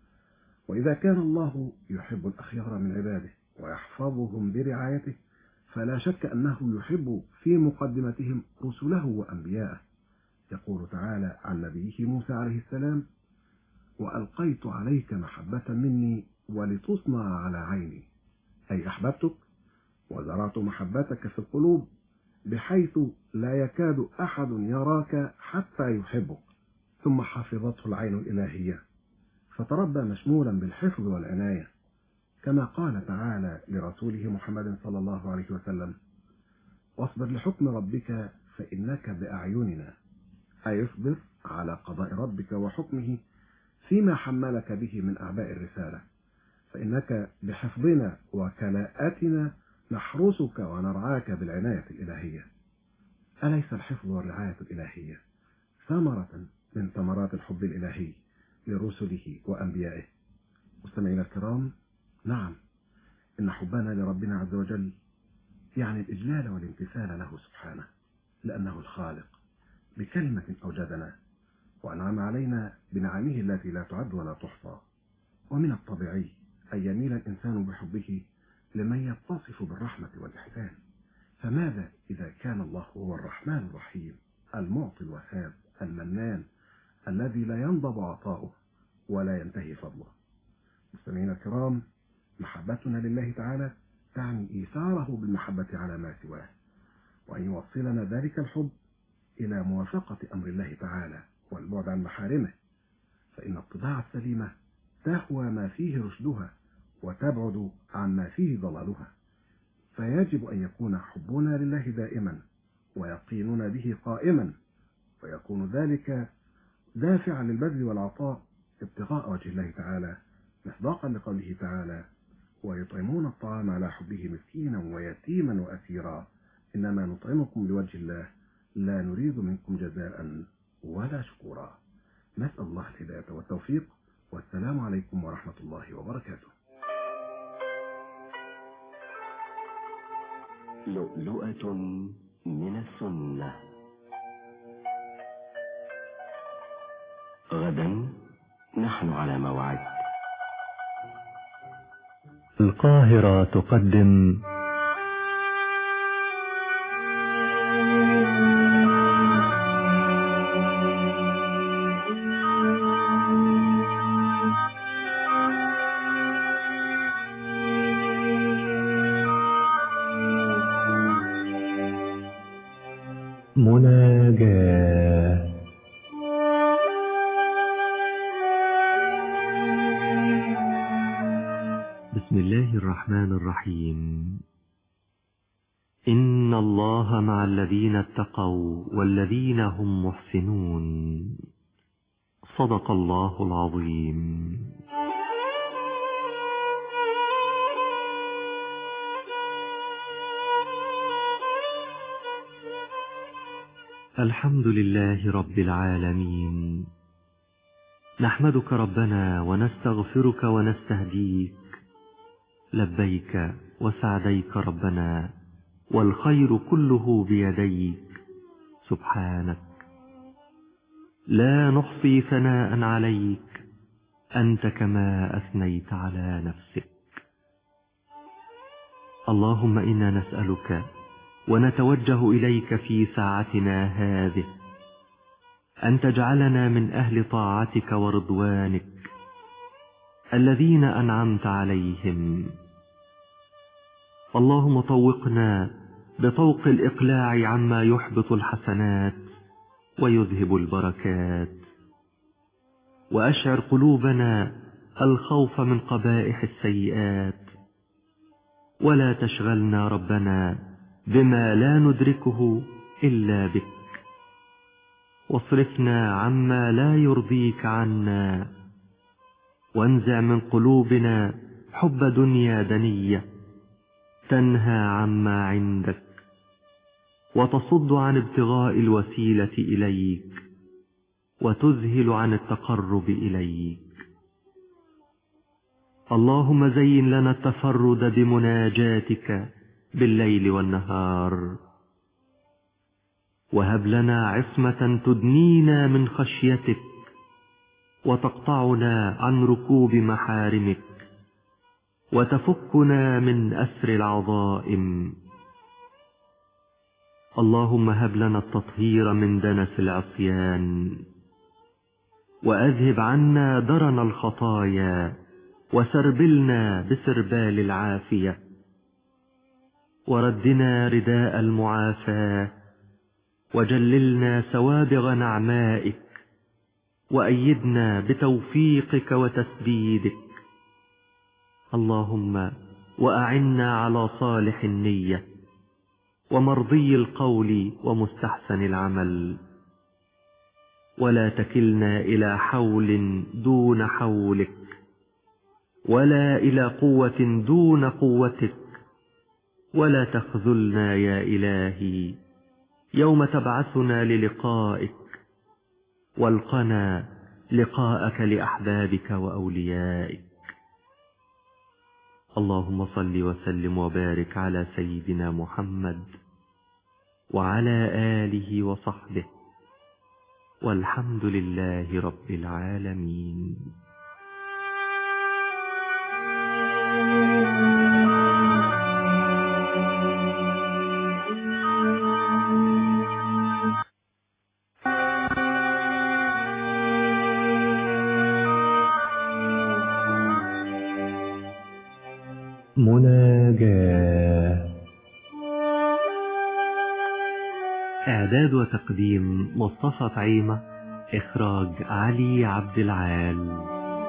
S10: وإذا كان الله يحب الأخيار من عباده ويحفظهم برعايته فلا شك أنه يحب في مقدمتهم رسله وأنبياءه يقول تعالى عن نبيه موسى عليه السلام وألقيت عليك محبة مني ولتصنع على عيني أي أحببتك وزرعت محبتك في القلوب بحيث لا يكاد أحد يراك حتى يحبك ثم حفظته العين الإلهية فتربى مشمولا بالحفظ والعناية كما قال تعالى لرسوله محمد صلى الله عليه وسلم واصبر لحكم ربك فإنك بأعيننا أي اصبر على قضاء ربك وحكمه فيما حملك به من أعباء الرسالة فإنك بحفظنا وكلاءتنا نحرسك ونرعاك بالعناية الإلهية أليس الحفظ والرعاية الإلهية ثمرة من ثمرات الحب الإلهي لرسله وأنبيائه مستمعينا الكرام نعم إن حبنا لربنا عز وجل يعني الإجلال والامتثال له سبحانه لأنه الخالق بكلمة أوجدنا وأنعم علينا بنعمه التي لا تعد ولا تحصى ومن الطبيعي أن يميل الإنسان بحبه لمن يتصف بالرحمة والإحسان فماذا إذا كان الله هو الرحمن الرحيم المعطي الوهاب المنان الذي لا ينضب عطاؤه ولا ينتهي فضله مستمعينا الكرام محبتنا لله تعالى تعني إيثاره بالمحبة على ما سواه وأن يوصلنا ذلك الحب إلى موافقة أمر الله تعالى والبعد عن محارمه فإن الطباع السليمة تهوى ما فيه رشدها وتبعد عن ما فيه ضلالها فيجب أن يكون حبنا لله دائما ويقيننا به قائما ويكون ذلك دافعا للبذل والعطاء ابتغاء وجه الله تعالى مصداقا لقوله تعالى ويطعمون الطعام على حبه مسكينا ويتيما وأسيرا إنما نطعمكم لوجه الله لا نريد منكم جزاء ولا شكورا نسأل الله الهداية والتوفيق والسلام عليكم ورحمة الله وبركاته
S2: لؤلؤة من السنة غدا نحن على موعد
S9: القاهرة تقدم مناجاة
S3: بسم الله الرحمن الرحيم إن الله مع الذين اتقوا والذين هم محسنون صدق الله العظيم الحمد لله رب العالمين نحمدك ربنا ونستغفرك ونستهديك لبيك وسعديك ربنا والخير كله بيديك سبحانك لا نحصي ثناء عليك أنت كما أثنيت على نفسك اللهم إنا نسألك ونتوجه إليك في ساعتنا هذه أن تجعلنا من أهل طاعتك ورضوانك الذين أنعمت عليهم اللهم طوقنا بطوق الإقلاع عما يحبط الحسنات ويذهب البركات وأشعر قلوبنا الخوف من قبائح السيئات ولا تشغلنا ربنا بما لا ندركه إلا بك واصرفنا عما لا يرضيك عنا وانزع من قلوبنا حب دنيا دنية تنهى عما عندك وتصد عن ابتغاء الوسيلة إليك وتذهل عن التقرب إليك اللهم زين لنا التفرد بمناجاتك بالليل والنهار وهب لنا عصمة تدنينا من خشيتك وتقطعنا عن ركوب محارمك وتفكنا من أسر العظائم اللهم هب لنا التطهير من دنس العصيان وأذهب عنا درن الخطايا وسربلنا بسربال العافية وردنا رداء المعافاة وجللنا سوابغ نعمائك وأيدنا بتوفيقك وتسديدك اللهم وأعنا على صالح النية ومرضي القول ومستحسن العمل ولا تكلنا إلى حول دون حولك ولا إلى قوة دون قوتك ولا تخذلنا يا إلهي يوم تبعثنا للقائك والقنا لقاءك لأحبابك وأوليائك اللهم صل وسلم وبارك على سيدنا محمد وعلى آله وصحبه والحمد لله رب العالمين
S9: مناجاة
S3: إعداد وتقديم مصطفى طعيمة إخراج علي عبد العال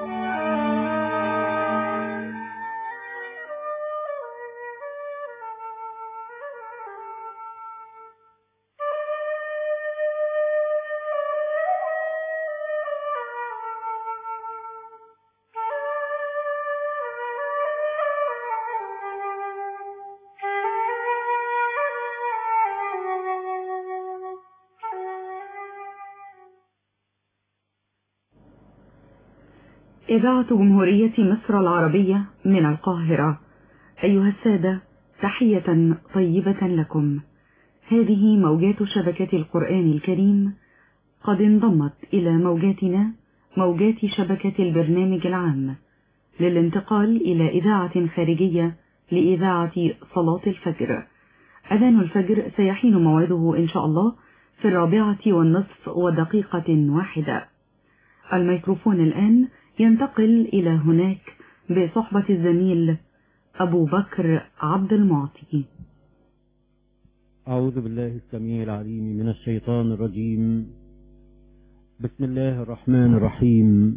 S7: إذاعة جمهورية مصر العربية من القاهرة أيها السادة تحية طيبة لكم هذه موجات شبكة القرآن الكريم قد انضمت إلى موجاتنا موجات شبكة البرنامج العام للانتقال إلى إذاعة خارجية لإذاعة صلاة الفجر أذان الفجر سيحين موعده إن شاء الله في الرابعة والنصف ودقيقة واحدة الميكروفون الآن ينتقل إلى هناك بصحبة الزميل أبو بكر عبد المعطي
S5: أعوذ بالله السميع العليم من الشيطان الرجيم بسم الله الرحمن الرحيم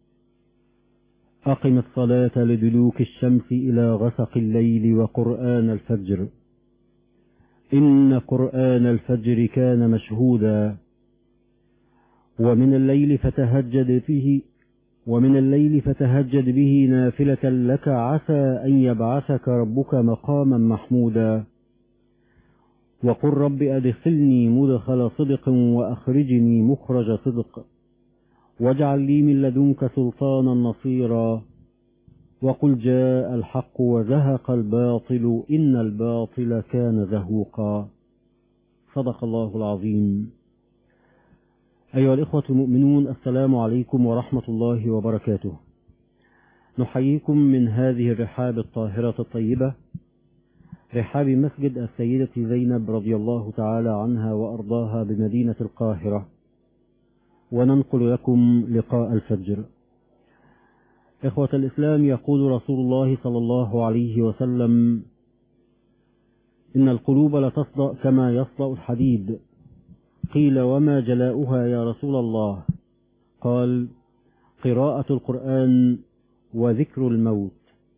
S5: أقم الصلاة لدلوك الشمس إلى غسق الليل وقرآن الفجر إن قرآن الفجر كان مشهودا ومن الليل فتهجد فيه ومن الليل فتهجد به نافلة لك عسى أن يبعثك ربك مقاما محمودا وقل رب أدخلني مدخل صدق وأخرجني مخرج صدق واجعل لي من لدنك سلطانا نصيرا وقل جاء الحق وزهق الباطل إن الباطل كان زهوقا صدق الله العظيم أيها الإخوة المؤمنون السلام عليكم ورحمة الله وبركاته نحييكم من هذه الرحاب الطاهرة الطيبة رحاب مسجد السيدة زينب رضي الله تعالى عنها وأرضاها بمدينة القاهرة وننقل لكم لقاء الفجر إخوة الإسلام يقول رسول الله صلى الله عليه وسلم إن القلوب لتصدأ كما يصدأ الحديد قيل وما جلاؤها يا رسول الله قال قراءة القرآن وذكر الموت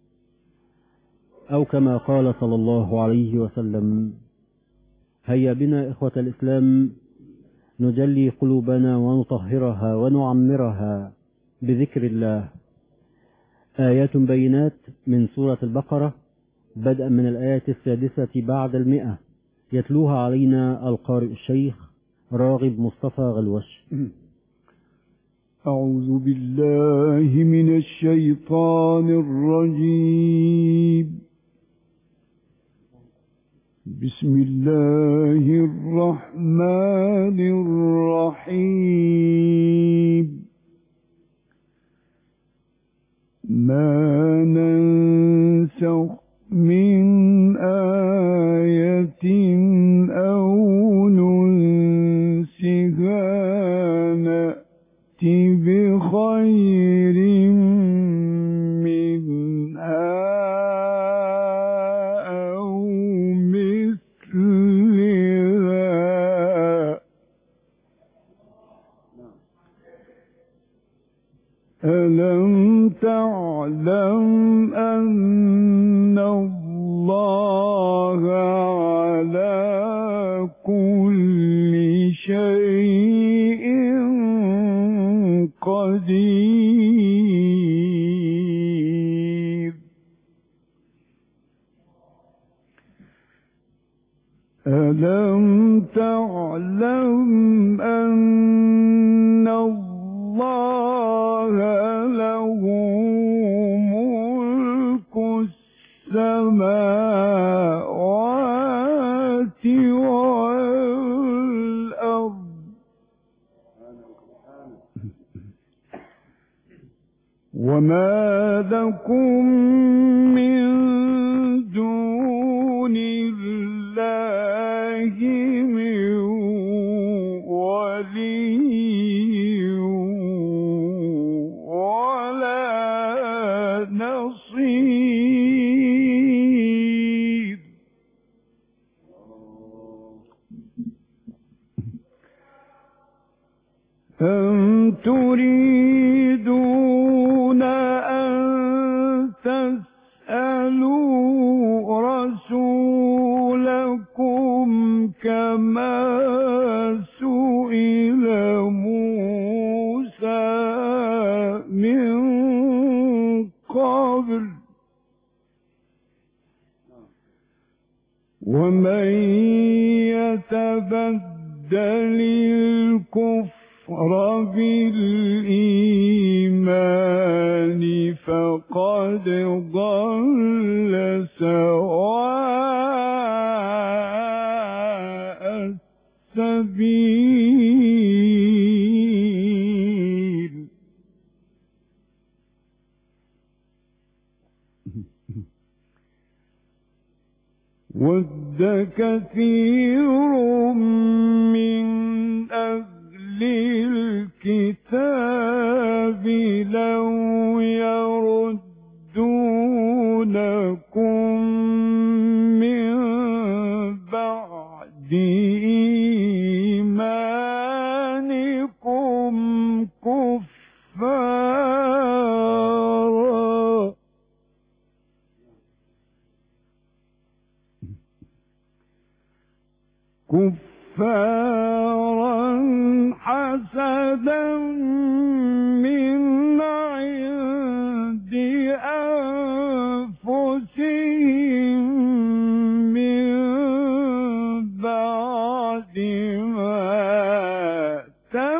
S5: أو كما قال صلى الله عليه وسلم هيا بنا إخوة الإسلام نجلي قلوبنا ونطهرها ونعمرها بذكر الله آيات بينات من سورة البقرة بدءا من الآية السادسة بعد المئة يتلوها علينا القارئ الشيخ راغب مصطفى غلوش
S1: أعوذ بالله من الشيطان الرجيم بسم الله الرحمن الرحيم ما ننسخ من آية أو ننسها نأت بخير منها أو مثلها ألم تعلم أن الله على كل شيء قدير ألم تعلم أن الله له ملك السماوات والأرض وما لكم من دون الله من ولي ولا نصير أم تريدون أن تسألوا رسولكم كما سئل موسى من قبل ومن يتبدل الكفر بالإيمان فقد ضل سواء السبيل ود كثير من أهل الكتاب لو يردونكم من بعد كفارا حسدا من عند أنفسهم من بعد ما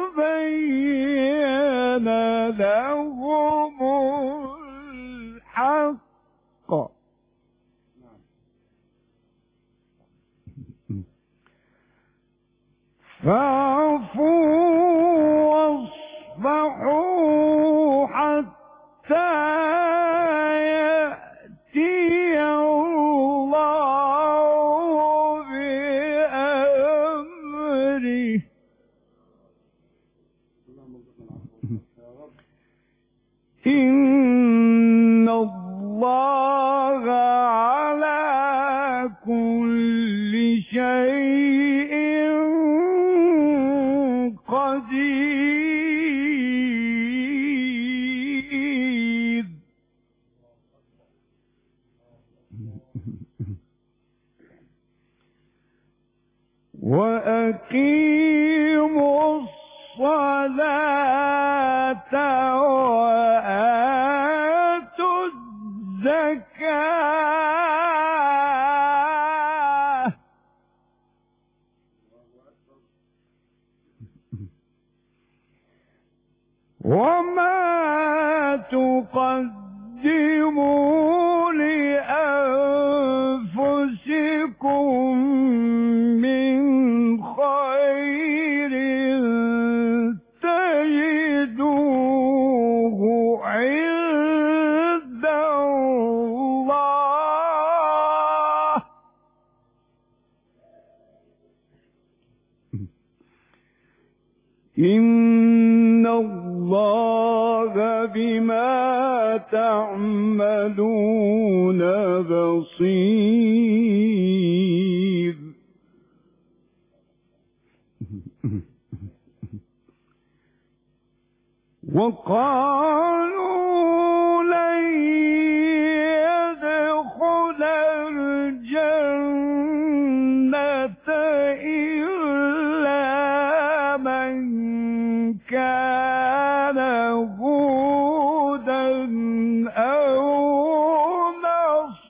S1: تبين لهم الحق فاعفوا واصفحوا حتى يأتي الله بأمره إن الله على كل شيء قدير وأقيموا الصلاة وآتوا الزكاة وما تقدموا لأنفسكم من خير تجدوه عند الله إن الله بما تعملون بصير وقالوا